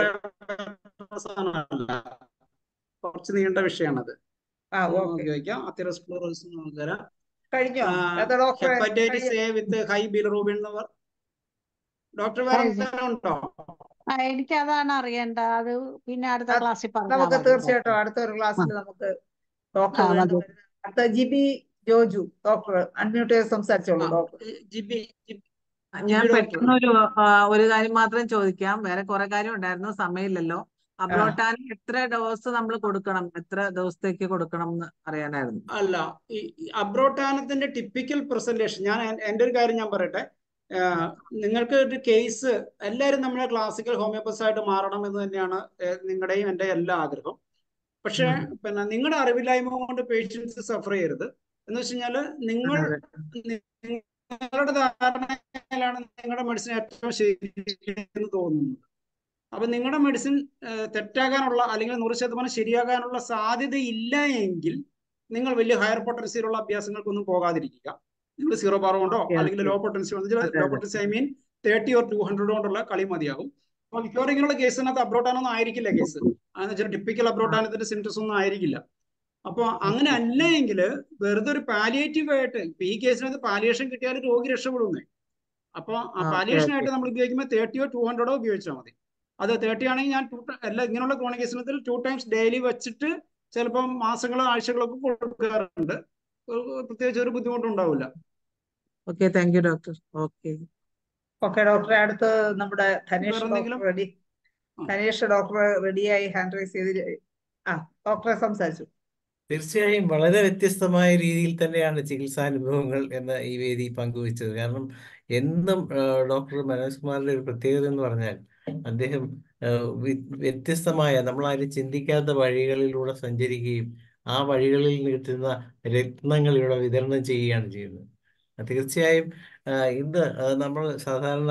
കുറച്ച് നീണ്ട വിഷയമാണത് ആ ഓക്കെ നമുക്ക് വയ്ക്കാം അത്തിറോസ്ക്ലോറോസിസ് നമുക്ക് തരാം കഴിഞ്ഞോ ലത ഡോക്ടറെ ഹെപ്പറ്റൈറ്റിസ് കഴിഞ്ഞോ എ വിത്ത് ഹൈ ബിലിറൂബിൻ എന്ന് പറ ഡോക്ടർ വേറെ എന്തെങ്കിലും ഉണ്ടോ ആ എനിക്ക് അതാണ് അറിയേണ്ടത് അത് പിന്നെ അടുത്ത അത് ക്ലാസ്സിൽ പറഞ്ഞാൽ നമുക്ക് മതി തീർച്ചയായിട്ടും ഡോക്ടർ അടുത്ത ഒരു ആ ക്ലാസ്സിൽ നമുക്ക് ഡോക്ടർ ആ വീണ്ടും മതി വരുന്നത് അടുത്ത ജിബി ജോജു ഡോക്ടർ അൺമ്യൂട്ട് ചെയ്ത് സംസാരിച്ചോളൂ ആ ഡോക്ടർ ഈ ജിബി ജിബി ഞാൻ ജിബി ഡോക്ടർ പെട്ടെന്ന് ഒരു ഒരു കാര്യം മാത്രം ചോദിക്കാം വേറെ കുറെ കാര്യം ഉണ്ടായിരുന്നു സമയമില്ലല്ലോ ആ അബ്രോട്ടാൻ എത്ര ഡോസ് നമ്മൾ കൊടുക്കണം എത്ര ദിവസത്തേക്ക് കൊടുക്കണം എന്ന് അറിയാനായിരുന്നു അല്ല ഈ ഈ അബ്രോട്ടാനത്തിന്റെ ടിപ്പിക്കൽ പ്രസന്റേഷൻ ഞാൻ എൻ- എൻ്റെ ഒരു കാര്യം ഞാൻ പറയട്ടെ ആഹ് നിങ്ങൾക്ക് ഒരു കേസ് എല്ലാവരും നമ്മളെ ക്ലാസിക്കൽ ഹോമിയോപ്പസ് ആയിട്ട് മാറണം എന്ന് തന്നെയാണ് ഏഹ് നിങ്ങളുടെയും എൻ്റെ എല്ലാ ആഗ്രഹം പക്ഷേ ഉം. പിന്നെ നിങ്ങളുടെ അറിവില്ലായ്മ കൊണ്ട് പേഷ്യൻസ് സഫർ ചെയ്യരുത് എന്ന് വെച്ച് കഴിഞ്ഞാൽ നിങ്ങൾ അതെ അതെ നിങ്ങളുടെ ധാരണയിലാണ് നിങ്ങളുടെ മെഡിസിൻ ഏറ്റവും ശരി എന്ന് തോന്നുന്നത് അപ്പൊ നിങ്ങളുടെ മെഡിസിൻ തെറ്റാകാനുള്ള അല്ലെങ്കിൽ നൂറ് ശതമാനം ശരിയാകാനുള്ള സാധ്യതയില്ല എങ്കിൽ നിങ്ങൾ വലിയ ഹയർ പൊട്ടൻസിയിലുള്ള അഭ്യാസങ്ങൾക്കൊന്നും പോകാതിരിക്കുക നിങ്ങൾ സീറോ ബാർ കൊണ്ടോ ഓക്കെ അല്ലെങ്കിൽ ഓക്കെ ലോ പൊട്ടൻസി അതെ ലോ അതെ potency I mean thirty or two hundred കൊണ്ടുള്ള കളി മതിയാകും അപ്പൊ മിക്കവാറും ഇങ്ങനെയുള്ള കേസിനകത്ത് അബ്രോട്ടാനൊന്നും ആയിരിക്കില്ല കേസ് അതെന്ന് വെച്ചാൽ ടിപ്പിക്കൽ ആ അബ്രോട്ടാനത്തിന്റെ സിംറ്റംസ് ഒന്നും ആയിരിക്കില്ല അപ്പൊ അങ്ങനെ അല്ല എങ്കിൽ വെറുതെ ഒരു പാലിയേറ്റീവ് ആയിട്ട് ഇപ്പൊ ഈ കേസിനകത്ത് പാലിയേഷൻ കിട്ടിയാൽ രോഗി രക്ഷപ്പെടുന്നേ അപ്പൊ ആ ഓക്കെ പാലിയേഷൻ ഓക്കെ ആയിട്ട് നമ്മൾ ഉപയോഗിക്കുമ്പോൾ തേർട്ടിയോ ടു ഹൺഡ്രഡോ ഉപയോഗിച്ചാൽ മതി അത് തേർട്ടി ആണെങ്കിൽ ഞാൻ ടു എല്ലാ ഇങ്ങനെയുള്ള ക്രോണിക് കേസിനത്തിൽ ടു ടൈംസ് ഡെയിലി വെച്ചിട്ട് ചിലപ്പം മാസങ്ങളോ ആഴ്ചകളോ ഒക്കെ കൊടുക്കാറുണ്ട് ഒരു- പ്രത്യേകിച്ച് ഒരു ബുദ്ധിമുട്ടും ഉണ്ടാവില്ല okay thank you doctor okay okay ഡോക്ടറെ അടുത്ത് നമ്മുടെ ധനേഷ് വേറെ ഡോക്ടർ എന്തെങ്കിലും റെഡി ആ. ധനേഷ് ഡോക്ടർ റെഡിയായി ഹാൻഡ് റൈസ് ചെയ്ത് ആ ഡോക്ടറെ സംസാരിച്ചു തീർച്ചയായും വളരെ വ്യത്യസ്തമായ രീതിയിൽ തന്നെയാണ് ചികിത്സാനുഭവങ്ങൾ എന്ന ഈ വേദി പങ്കുവച്ചത് കാരണം എന്നും ആ, ഡോക്ടർ മനോജ് കുമാറിന്റെ ഒരു പ്രത്യേകത എന്ന് പറഞ്ഞാൽ അദ്ദേഹം ആ, വി- വ്യത്യസ്തമായ നമ്മളാരും ചിന്തിക്കാത്ത വഴികളിലൂടെ സഞ്ചരിക്കുകയും ആ വഴികളിൽ നിന്ന് കിട്ടുന്ന രത്നങ്ങൾ ഇവിടെ വിതരണം ചെയ്യുകയാണ് ചെയ്യുന്നത് തീർച്ചയായും ആ, ഇന്ന് നമ്മൾ സാധാരണ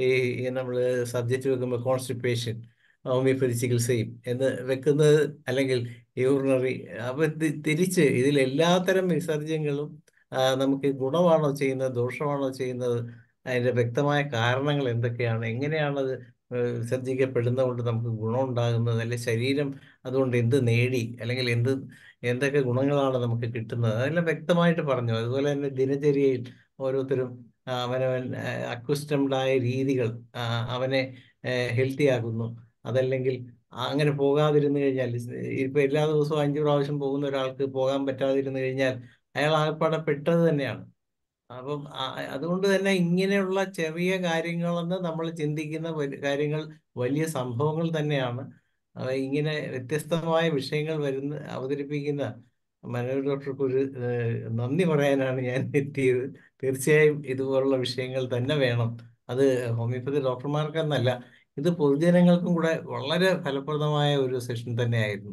ഈ നമ്മൾ സബ്ജക്റ്റ് വെക്കുമ്പോൾ കോൺസ്റ്റിപ്പേഷൻ ഹോമിയോപ്പതി ചികിത്സയും എന്ന് വെക്കുന്നത് അല്ലെങ്കിൽ യൂറിനറി അപ്പൊ തി- തിരിച്ച് ഇതിൽ എല്ലാത്തരം വിസർജ്യങ്ങളും ആ, നമുക്ക് ഗുണമാണോ ചെയ്യുന്നത് ദോഷമാണോ ചെയ്യുന്നത് അതിന്റെ വ്യക്തമായ കാരണങ്ങൾ എന്തൊക്കെയാണ് എങ്ങനെയാണത് ഏഹ് വിസർജിക്കപ്പെടുന്നത് കൊണ്ട് നമുക്ക് ഗുണം ഉണ്ടാകുന്നത് അല്ലെങ്കിൽ ശരീരം അതുകൊണ്ട് എന്ത് നേടി അല്ലെങ്കിൽ എന്ത് എന്തൊക്കെ ഗുണങ്ങളാണ് നമുക്ക് കിട്ടുന്നത് അതെല്ലാം വ്യക്തമായിട്ട് പറഞ്ഞു അതുപോലെ തന്നെ ദിനചര്യയിൽ ഓരോരുത്തരും ആ, അവനവൻ അക്വസ്റ്റംഡ് ആയ രീതികൾ ആ, അവനെ ഹെൽത്തി ആകുന്നു അതല്ലെങ്കിൽ അങ്ങനെ പോകാതിരുന്നു കഴിഞ്ഞാൽ ഇപ്പൊ എല്ലാ ദിവസവും അഞ്ചു പ്രാവശ്യം പോകുന്ന ഒരാൾക്ക് പോകാൻ പറ്റാതിരുന്നു കഴിഞ്ഞാൽ അയാൾ ആകപ്പാടെ പെട്ടത് തന്നെയാണ് അപ്പം ആ- അതുകൊണ്ട് തന്നെ ഇങ്ങനെയുള്ള ചെറിയ കാര്യങ്ങളെന്ന് നമ്മൾ ചിന്തിക്കുന്ന വലി- കാര്യങ്ങൾ വലിയ സംഭവങ്ങൾ തന്നെയാണ് അവ ഇങ്ങനെ വ്യത്യസ്തമായ വിഷയങ്ങൾ വരുന്ന അവതരിപ്പിക്കുന്ന മനോജ് ഡോക്ടർക്ക് ഒരു ഏഹ്, നന്ദി പറയാനാണ് ഞാൻ എത്തിയത് തീർച്ചയായും ഇതുപോലുള്ള വിഷയങ്ങൾ തന്നെ വേണം അത് ഹോമിയോപ്പതി ഡോക്ടർമാർക്കെന്നല്ല ഇത് പൊതുജനങ്ങൾക്കും കൂടെ വളരെ ഫലപ്രദമായ ഒരു സെഷൻ തന്നെയായിരുന്നു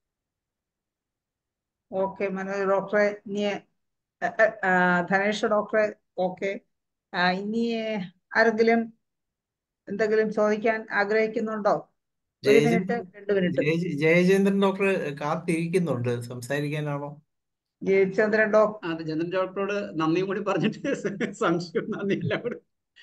ഓക്കെ മനോജ് ഡോക്ടറെ ഇനി അ, അ, ആ, ധനേഷ് ഡോക്ടറെ ഓക്കെ ഇനി ആരെങ്കിലും എന്തെങ്കിലും ചോദിക്കാൻ ആഗ്രഹിക്കുന്നുണ്ടോ ഒരു മിനിറ്റ് ജയചന്ദ്രൻ രണ്ട് മിനിറ്റ് ജയ ജയചന്ദ്രൻ ഡോക്ടർ കാത്തിരിക്കുന്നുണ്ട് സംസാരിക്കാനാണോ ജയചന്ദ്രൻ ഡോക്ടർ അത് ചന്ദ്രൻ ഡോക്ടറോട് നന്ദിയും കൂടി പറഞ്ഞിട്ട് സംശയവും നന്ദി എല്ലാം കൂടി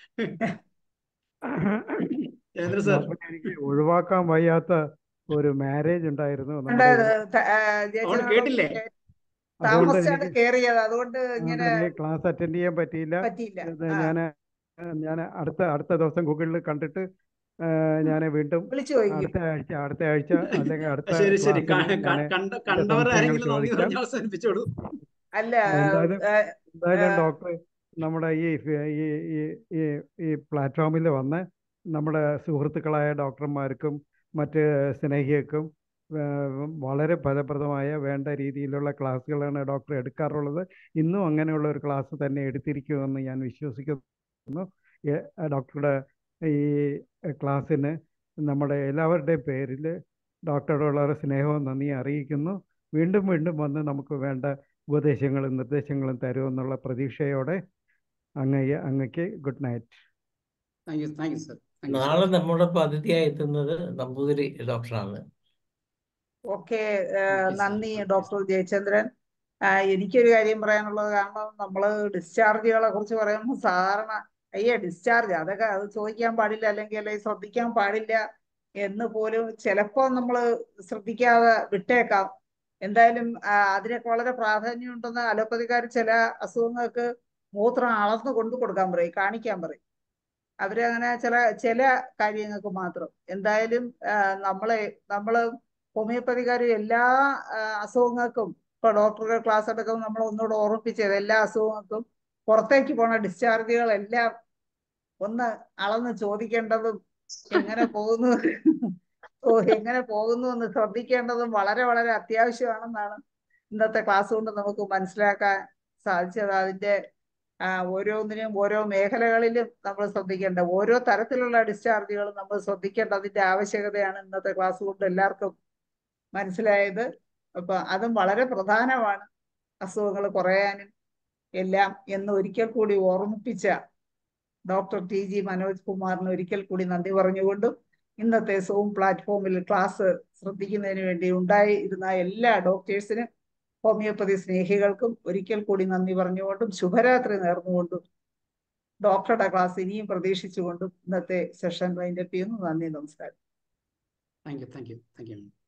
ചന്ദ്രൻ സാർ ഡോക്ടർ എനിക്ക് ഒഴിവാക്കാൻ വയ്യാത്ത ഒരു മാരേജ് ഉണ്ടായിരുന്നു ഉണ്ട് നമ്മുടെ ഇവിടെ ത- ആ, അവിടെ ജയചന്ദ്രൻ ഡോക്ടർ കേട്ടില്ലേ അതുകൊണ്ട് താമസിച്ചാണ് എനിക്ക് കയറിയത് അതുകൊണ്ട് അതുകൊണ്ട് ഇങ്ങനെ എനിക്ക് ക്ലാസ് അറ്റൻഡ് ചെയ്യാൻ പറ്റിയില്ല പറ്റിയില്ല ആ ഞാൻ ഞാൻ അടുത്ത അടുത്ത ദിവസം ഗൂഗിളിൽ കണ്ടിട്ട് ഞാൻ വീണ്ടും വിളിച്ചു ചോദിക്കും അടുത്ത ആഴ്ച അടുത്ത ആഴ്ച അല്ലെങ്കിൽ അടുത്ത ശരി ശരി ക്ലാസ്സിൽ ക- ഞാൻ ക- കണ്ട എന്റെ കണ്ടവർ സംശയങ്ങൾ ആരെങ്കിലും നന്ദി ചോദിക്കാം പറഞ്ഞ് അവസാനിപ്പിച്ചോളൂ അല്ല എന്തായാലും ആ, എന്തായാലും ആ, ഡോക്ടർ നമ്മുടെ ഈ ഫ- ഈ ഈ ഈ ഈ പ്ലാറ്റ്ഫോമിൽ വന്ന് നമ്മുടെ സുഹൃത്തുക്കളായ ഡോക്ടർമാർക്കും മറ്റ് സ്നേഹികൾക്കും ഏഹ് വളരെ ഫലപ്രദമായ വേണ്ട രീതിയിലുള്ള ക്ലാസ്സുകളാണ് ഡോക്ടർ എടുക്കാറുള്ളത് ഇന്നും അങ്ങനെയുള്ള ഒരു ക്ലാസ് തന്നെ എടുത്തിരിക്കുമെന്ന് ഞാൻ വിശ്വസിക്കുന്നു ഏ- ഡോക്ടറുടെ ഈ ക്ലാസ്സിന് നമ്മുടെ എല്ലാവരുടെയും പേരിൽ ഡോക്ടറോടുള്ള സ്നേഹവും നന്ദിയും അറിയിക്കുന്നു വീണ്ടും വീണ്ടും വന്ന് നമുക്ക് വേണ്ട ഉപദേശങ്ങളും നിർദ്ദേശങ്ങളും തരുമെന്നുള്ള പ്രതീക്ഷയോടെ അങ്ങയെ അങ്ങയ്ക്ക് good night thank you thank you sir thank you sir നാളെ നമ്മുടെ അതിഥിയായി എത്തുന്നത് നമ്പൂതിരി ഡോക്ടറാണ് ഓക്കെ താങ്ക് യു സർ നന്ദി thank you doctor sir Jayachandran ആ, എനിക്കൊരു കാര്യം പറയാനുള്ളത് കാരണം നമ്മൾ ഡിസ്ചാർജുകളെ കുറിച്ച് പറയുമ്പോൾ സാധാരണ അയ്യേ ഡിസ്ചാർജ് അതൊക്കെ അത് ചോദിക്കാൻ പാടില്ല അല്ലെങ്കിൽ അല്ലെങ്കിൽ ശ്രദ്ധിക്കാൻ പാടില്ല എന്ന് പോലും ചിലപ്പോൾ നമ്മൾ ശ്രദ്ധിക്കാതെ വിട്ടേക്കാം എന്തായാലും ആ, അതിനൊക്കെ വളരെ പ്രാധാന്യമുണ്ടെന്ന് അലോപ്പതിക്കാർ ചില അസുഖങ്ങൾക്ക് മൂത്രം അളന്ന് കൊണ്ടു കൊടുക്കാൻ പറയും കാണിക്കാൻ പറയും അവര് അങ്ങനെ ചില ചില കാര്യങ്ങൾക്ക് മാത്രം എന്തായാലും ആ, നമ്മളെ നമ്മള് ഹോമിയോപ്പതിക്കാർ എല്ലാ ആ, അസുഖങ്ങൾക്കും ഇപ്പൊ ഡോക്ടറുടെ ക്ലാസ് എടുക്കുമ്പോൾ നമ്മൾ ഒന്നുകൂടെ ഓർമ്മിപ്പിച്ചത് എല്ലാ അസുഖങ്ങൾക്കും പുറത്തേക്ക് പോണ ഡിസ്ചാർജുകളെല്ലാം ഒന്ന് അളന്ന് ചോദിക്കേണ്ടതും എങ്ങനെ പോകുന്നു ഓ എങ്ങനെ പോകുന്നു എന്ന് ശ്രദ്ധിക്കേണ്ടതും വളരെ വളരെ അത്യാവശ്യമാണെന്നാണ് ഇന്നത്തെ ക്ലാസ് കൊണ്ട് നമുക്ക് മനസ്സിലാക്കാൻ സാധിച്ചത് അതിന്റെ ആ, ഓരോന്നിനും ഓരോ മേഖലകളിലും നമ്മൾ ശ്രദ്ധിക്കേണ്ട ഓരോ തരത്തിലുള്ള ഡിസ്ചാർജുകളും നമ്മൾ ശ്രദ്ധിക്കേണ്ടതിന്റെ ആവശ്യകതയാണ് ഇന്നത്തെ ക്ലാസ് കൊണ്ട് എല്ലാവർക്കും മനസ്സിലായത് അപ്പൊ അതും വളരെ പ്രധാനമാണ് അസുഖങ്ങൾ കുറയാനും എല്ലാം എന്ന് ഒരിക്കൽ കൂടി ഓർമ്മിപ്പിച്ച ഡോക്ടർ ടി ജി മനോജ് കുമാറിന് ഒരിക്കൽ കൂടി നന്ദി പറഞ്ഞുകൊണ്ടും ഇന്നത്തെ സൂം പ്ലാറ്റ്ഫോമിൽ ക്ലാസ് ശ്രദ്ധിക്കുന്നതിന് വേണ്ടി ഉണ്ടായിരുന്ന എല്ലാ ഡോക്ടേഴ്സിനും ഹോമിയോപ്പതി സ്നേഹികൾക്കും ഒരിക്കൽ കൂടി നന്ദി പറഞ്ഞുകൊണ്ടും ശുഭരാത്രി നേർന്നുകൊണ്ടും ഡോക്ടറുടെ ക്ലാസ് ഇനിയും പ്രതീക്ഷിച്ചുകൊണ്ടും ഇന്നത്തെ സെഷൻ വൈൻഡപ്പ് ചെയ്യുന്നു നന്ദി നമസ്കാരം thank you thank you thank U